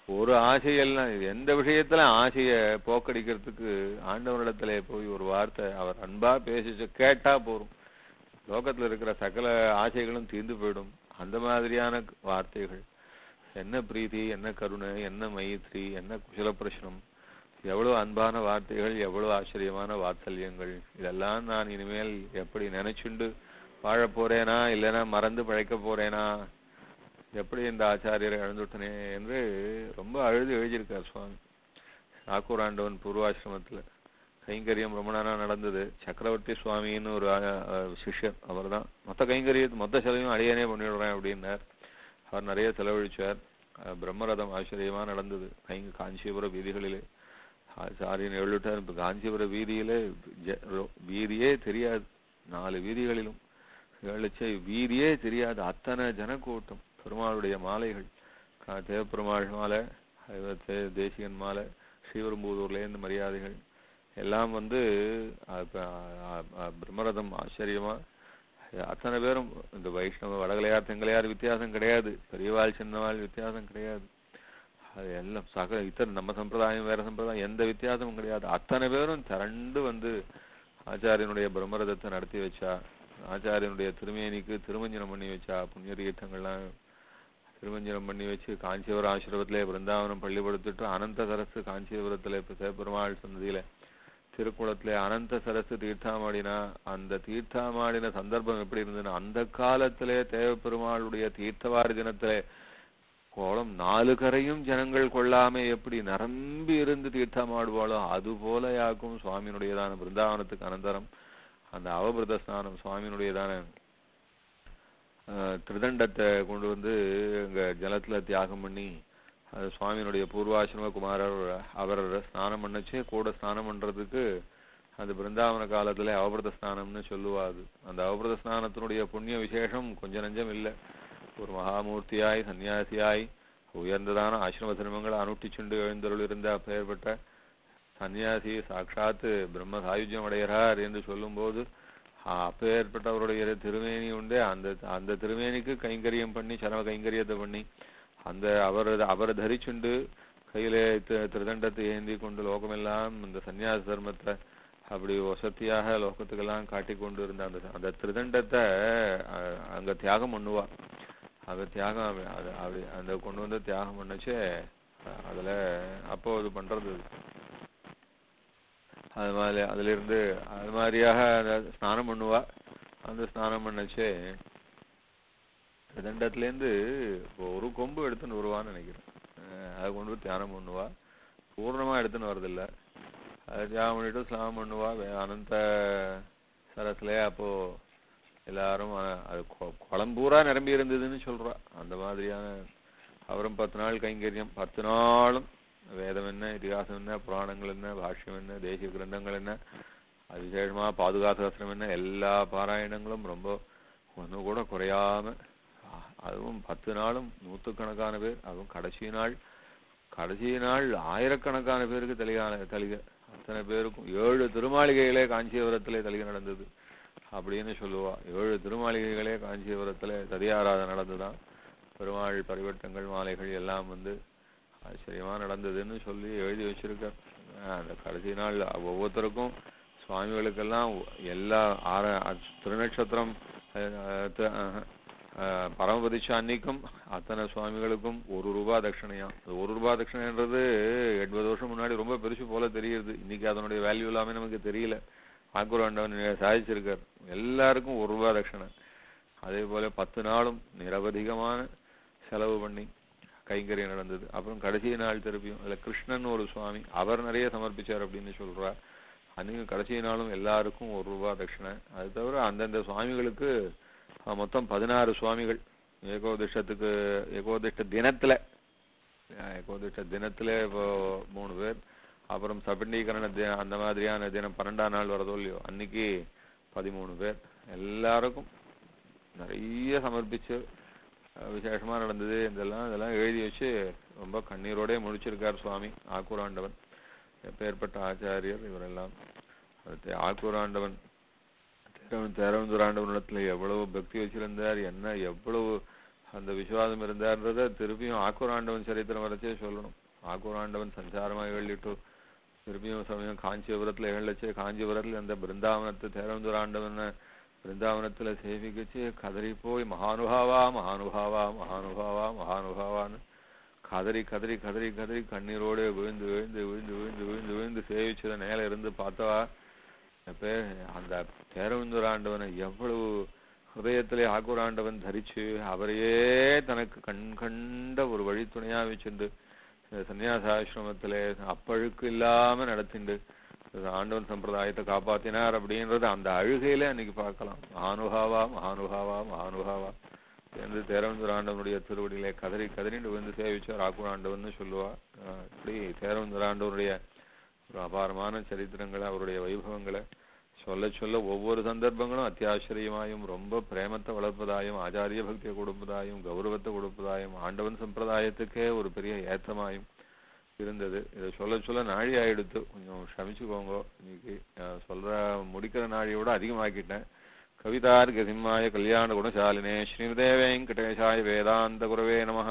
ஒரு ஆசையெல்லாம் இது எந்த விஷயத்துல ஆசைய போக்கடிக்கிறதுக்கு ஆண்டவனிடத்துல போய் ஒரு வார்த்தை அவர் அன்பா பேசிச்சு கேட்டா போதும் லோகத்துல இருக்கிற சகல ஆசைகளும் தீர்ந்து போயிடும் அந்த மாதிரியான வார்த்தைகள் என்ன பிரீதி என்ன கருணை என்ன மைத்ரி என்ன குசல பிரശ്னம் எவ்வளவு அன்பான வார்த்தைகள் எவ்வளவு ஆச்சரியமான வாத்சல்யங்கள் இதெல்லாம் நான் இனிமேல் எப்படி நினைச்சுண்டு வாழப் போறேனா இல்லைன்னா மறந்து பழைக்க போறேனா எப்படி இந்த ஆச்சாரியரை இழந்துட்டனே என்று ரொம்ப அழுது எழுதியிருக்கார் சுவாமி நாக்கூராண்டவன் பூர்வாசிரமத்துல கைங்கரியம் ரொம்ப நேரம் நடந்தது சக்கரவர்த்தி சுவாமின்னு ஒரு அஹ், அஹ், சிஷ்யர் அவர்தான் மொத்த கைங்கரியத்து மொத்த செலவையும் அடியானே பண்ணிவிடுறேன் அப்படின்னார் அவர் நிறைய செலவழிச்சார் அஹ், பிரம்மரதம் ஆச்சரியமா நடந்தது கைங்க காஞ்சிபுர வீதிகளிலே ஆச்சாரியன் எழுட்டார் இப்ப காஞ்சிபுர வீதியிலே ஜ- ரோ- வீதியே தெரியாது நாலு வீதிகளிலும் ஏழுச்சை வீதியே தெரியாது அத்தனை ஜனக்கூட்டம் பெருமாளுடைய மாலைகள் கா- தேவப்பெருமாள் மாலை அதுவே தே- தேசிகன் மாலை ஸ்ரீவெரும்புதூர்லேருந்து மரியாதைகள் எல்லாம் வந்து அ- அ- அ- பிரம்மரதம் ஆச்சரியமா அத்தனை பேரும் இந்த வைஷ்ணவ வடகலையார் தெங்கலையார் வித்தியாசம் கிடையாது பெரியவாள் சின்னவாள் வித்தியாசம் கிடையாது அது எல்லாம் சக இத்தனை நம்ம சம்பிரதாயம் வேற சம்பிரதாயம் எந்த வித்தியாசமும் கிடையாது அத்தனை பேரும் திரண்டு வந்து ஆச்சாரியனுடைய பிரம்மரதத்தை நடத்தி வச்சா ஆச்சாரியனுடைய திருமேனிக்கு திருமஞ்சனம் பண்ணி வச்சா புண்ணிய தீர்த்தங்கள்லாம் திருமஞ்சனம் பண்ணி வச்சு காஞ்சிபுரம் ஆசிரமத்திலே பிருந்தாவனம் பள்ளிப்படுத்திட்டு அனந்த சரசு காஞ்சிபுரத்திலே இப்ப சிவபெருமாள் சன்னதியில திருக்குளத்திலே அனந்த சரசு தீர்த்தாமாடினா அந்த தீர்த்தாமாடின சந்தர்ப்பம் எப்படி இருந்ததுன்னா அந்த காலத்திலே தேவப்பெருமாளுடைய தீர்த்தவாரி தினத்திலே கோலம் நாலு கரையும் ஜனங்கள் கொள்ளாம எப்படி நிரம்பி இருந்து தீர்த்தமாடுவாளோ அது போல யாக்கும் சுவாமியினுடையதான பிருந்தாவனத்துக்கு அனந்தரம் அந்த அவபிரத ஸ்நானம் சுவாமியினுடையதான அஹ், திருதண்டத்தை கொண்டு வந்து அங்க ஜலத்துல தியாகம் பண்ணி அது சுவாமியினுடைய பூர்வாசிரம குமாரர் அவர் ஸ்நானம் பண்ணச்சே கூட ஸ்நானம் பண்றதுக்கு அந்த பிருந்தாவன காலத்துல அவபிரத ஸ்நானம்னு சொல்லுவா அது அந்த அவபிரத ஸ்நானத்தினுடைய புண்ணிய விசேஷம் கொஞ்ச நஞ்சம் இல்லை ஒரு மகாமூர்த்தியாய் சன்னியாசியாய் உயர்ந்ததான ஆசிரம தர்மங்களை அனுஷ்டிச்சுண்டு எழுந்தருள் இருந்த அப்பேற்பட்ட சன்னியாசி சாட்சாத்து பிரம்ம சாயுஜ்யம் அடைகிறார் என்று சொல்லும்போது ஆஹ், அப்பேற்பட்டவருடைய திருமேனி உண்டு அந்த அந்த திருமேனிக்கு கைங்கரியம் பண்ணி சரம கைங்கரியத்தை பண்ணி அந்த அவர் அவரை தரிச்சுண்டு கையிலே தி- திருதண்டத்தை ஏந்தி கொண்டு லோகமெல்லாம் இந்த சன்னியாச தர்மத்தை அப்படி வசதியாக லோகத்துக்கெல்லாம் காட்டிக் கொண்டு இருந்த அந்த அந்த திருதண்டத்தை அஹ், அங்க தியாகம் பண்ணுவா அந்த தியாகம் அவ- அது அப்படி அந்த கொண்டு வந்து தியாகம் பண்ணச்சே அஹ், அதுல அப்போ அது பண்றது அது. அது மாதிரி அதுல இருந்து அது மாதிரியாக அந்த ஸ்நானம் பண்ணுவா அந்த ஸ்நானம் பண்ணச்சே தண்டத்துலேருந்து ஒரு கொம்பு எடுத்துன்னு வருவான்னு நினைக்கிறேன் அஹ் அதை கொண்டு போய் தியானம் பண்ணுவா பூர்ணமா எடுத்துன்னு வரதில்ல அதை தியானம் பண்ணிட்டு ஸ்நானம் பண்ணுவா வே- அனந்த சரஸ்ல அப்போ எல்லாரும் அஹ், அது கொ- குளம் பூரா நிரம்பி இருந்ததுன்னு சொல்றா அந்த மாதிரியான அவரும் பத்து நாள் கைங்கரியம் பத்து நாளும் வேதம் என்ன இதிகாசம் என்ன புராணங்கள் என்ன பாஷ்யம் என்ன தேசிய கிரந்தங்கள் என்ன அது விசேஷமா பாதுகாசாஸ்திரம் என்ன எல்லா பாராயணங்களும் ரொம்ப ஒண்ணு கூட குறையாம அஹ், அதுவும் பத்து நாளும் நூத்துக்கணக்கான பேர் அதுவும் கடைசி நாள் கடைசி நாள் ஆயிரக்கணக்கான பேருக்கு தலிகான தலிகை அத்தனை பேருக்கும் ஏழு திருமாளிகைகளே காஞ்சிபுரத்திலே தலிகை நடந்தது அப்படின்னு சொல்லுவா ஏழு திருமாளிகைகளே காஞ்சிபுரத்திலே ததியாராதனை நடந்துதான் பெருமாள் பரிவட்டங்கள் மாலைகள் எல்லாம் வந்து ஆச்சரியமா நடந்ததுன்னு சொல்லி எழுதி வச்சிருக்கார் அஹ் அந்த கடைசி நாள் ஒவ்வொருத்தருக்கும் சுவாமிகளுக்கெல்லாம் எல்லா ஆற அ- திருநட்சத்திரம் அஹ், த- அஹ், அஹ், பரமபதிச்ச அன்னைக்கும் அத்தனை சுவாமிகளுக்கும் ஒரு ரூபா தட்சணையா அது ஒரு ரூபா தட்சணைன்றது எண்பது வருஷம் முன்னாடி ரொம்ப பெருசு போல தெரியுது இன்னைக்கு அதனுடைய வேல்யூ எல்லாமே நமக்கு தெரியல ஆக்குராண்டவன் சாதிச்சிருக்கார் எல்லாருக்கும் ஒரு ரூபா தட்சணை அதே போல பத்து நாளும் நிரவதிகமான செலவு பண்ணி கைங்கரியம் நடந்தது அப்புறம் கடைசி நாள் திருப்பியும் அதுல கிருஷ்ணன் ஒரு சுவாமி அவர் நிறைய சமர்ப்பிச்சார் அப்படின்னு சொல்றா அன்னைக்கு கடைசி நாளும் எல்லாருக்கும் ஒரு ரூபா தட்சிணை அது தவிர அந்தந்த சுவாமிகளுக்கு அஹ், மொத்தம் பதினாறு சுவாமிகள் ஏகோதிஷ்டத்துக்கு ஏகோதிஷ்ட தினத்துல அஹ், ஏகோதிஷ்ட தினத்துல இப்போ மூணு பேர் அப்புறம் சபண்டீகரண தினம் அந்த மாதிரியான தினம் பன்னெண்டாம் நாள் வரதோ இல்லையோ அன்னைக்கு பதிமூணு பேர் எல்லாருக்கும் நிறைய சமர்ப்பிச்சு அஹ், விசேஷமா நடந்தது இதெல்லாம் இதெல்லாம் எழுதி வச்சு ரொம்ப கண்ணீரோடே முடிச்சிருக்கார் சுவாமி ஆக்கூராண்டவன் எப்பேற்பட்ட ஆச்சாரியர் இவரெல்லாம் அடுத்து ஆக்கூராண்டவன் தேரவன் தேரவந்தூராண்டவனிடத்துல எவ்வளவு பக்தி வச்சிருந்தார் என்ன எவ்வளவு அந்த விசுவாசம் இருந்தான்றத திருப்பியும் ஆக்கூராண்டவன் சரித்திரம் வரைச்சே சொல்லணும் ஆக்கூராண்டவன் சஞ்சாரமாக எழுதிட்டு திருப்பியும் சமயம் காஞ்சிபுரத்துல எழுந்தச்சு காஞ்சிபுரத்துல அந்த பிருந்தாவனத்து தேரந்துராண்டவனை பிருந்தாவனத்துல சேவிக்கச்சு கதறி போய் மகானுபாவா மகானுபாவா மகானுபாவா மகானுபாவான்னு கதறி கதறி கதறி கதறி கண்ணீரோடு விழுந்து விழுந்து விழுந்து விழுந்து விழுந்து விழுந்து சேவிச்சத நேல இருந்து பார்த்தவா அப்ப அந்த தேரவந்துராண்டவனை எவ்வளவு ஹிருதயத்திலே ஆக்குராண்டவன் தரிச்சு அவரையே தனக்கு கண் கண்ட ஒரு வழித்துணையா வச்சிருந்து சன்னியாசாசிரமத்திலே அப்பழுக்கு இல்லாம நடத்திண்டு ஆண்டவன் சம்பிரதாயத்தை காப்பாத்தினார் அப்படின்றது அந்த அழுகையில அன்னைக்கு பார்க்கலாம் மகானுபாவா மகானுபாவா மகானுபாவா என்று தேரவந்தூர் ஆண்டவனுடைய திருவடியிலே கதறி கதறிண்டு வந்து சேவிச்சார் ஆக்குராண்டவன் சொல்லுவா அஹ் இப்படி தேரவந்தூர் ஆண்டவனுடைய ஒரு அபாரமான சரித்திரங்களை அவருடைய வைபவங்களை சொல்ல சொல்ல ஒவ்வொரு சந்தர்ப்பங்களும் அத்தியாச்சரியமாயும் ரொம்ப பிரேமத்தை வளர்ப்பதாயும் ஆச்சாரிய பக்தியை கொடுப்பதாயும் கௌரவத்தை கொடுப்பதாயும் ஆண்டவன் சம்பிரதாயத்துக்கே ஒரு பெரிய ஏற்றமாயும் இருந்தது இதை சொல்ல சொல்ல நாழி ஆயிடுத்து கொஞ்சம் க்ஷமிச்சுக்கோங்க இன்னைக்கு நான் சொல்ற முடிக்கிற நாழியோட அதிகமாக்கிட்டேன் கவிதார்க சிம்மாய கல்யாண குணசாலினே ஸ்ரீமதே வெங்கடேஷாய வேதாந்த குரவே நமஹ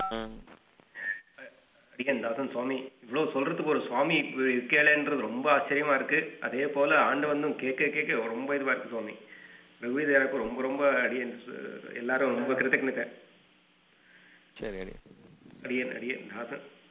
அடியன் தாசன் சுவாமி இவ்வளவு சொல்றதுக்கு ஒரு சுவாமி இருக்கேலன்றது ரொம்ப ஆச்சரியமா இருக்கு அதே போல ஆண்டு வந்தும் கேட்க கேட்க ரொம்ப இதுவா இருக்கு சுவாமி ரகுவீத எனக்கு ரொம்ப ரொம்ப அடியன் சு- எல்லாரும் ரொம்ப கிருத்தಜ್ಞತೆ சரி அடி அடியன் அடியன் தாசன்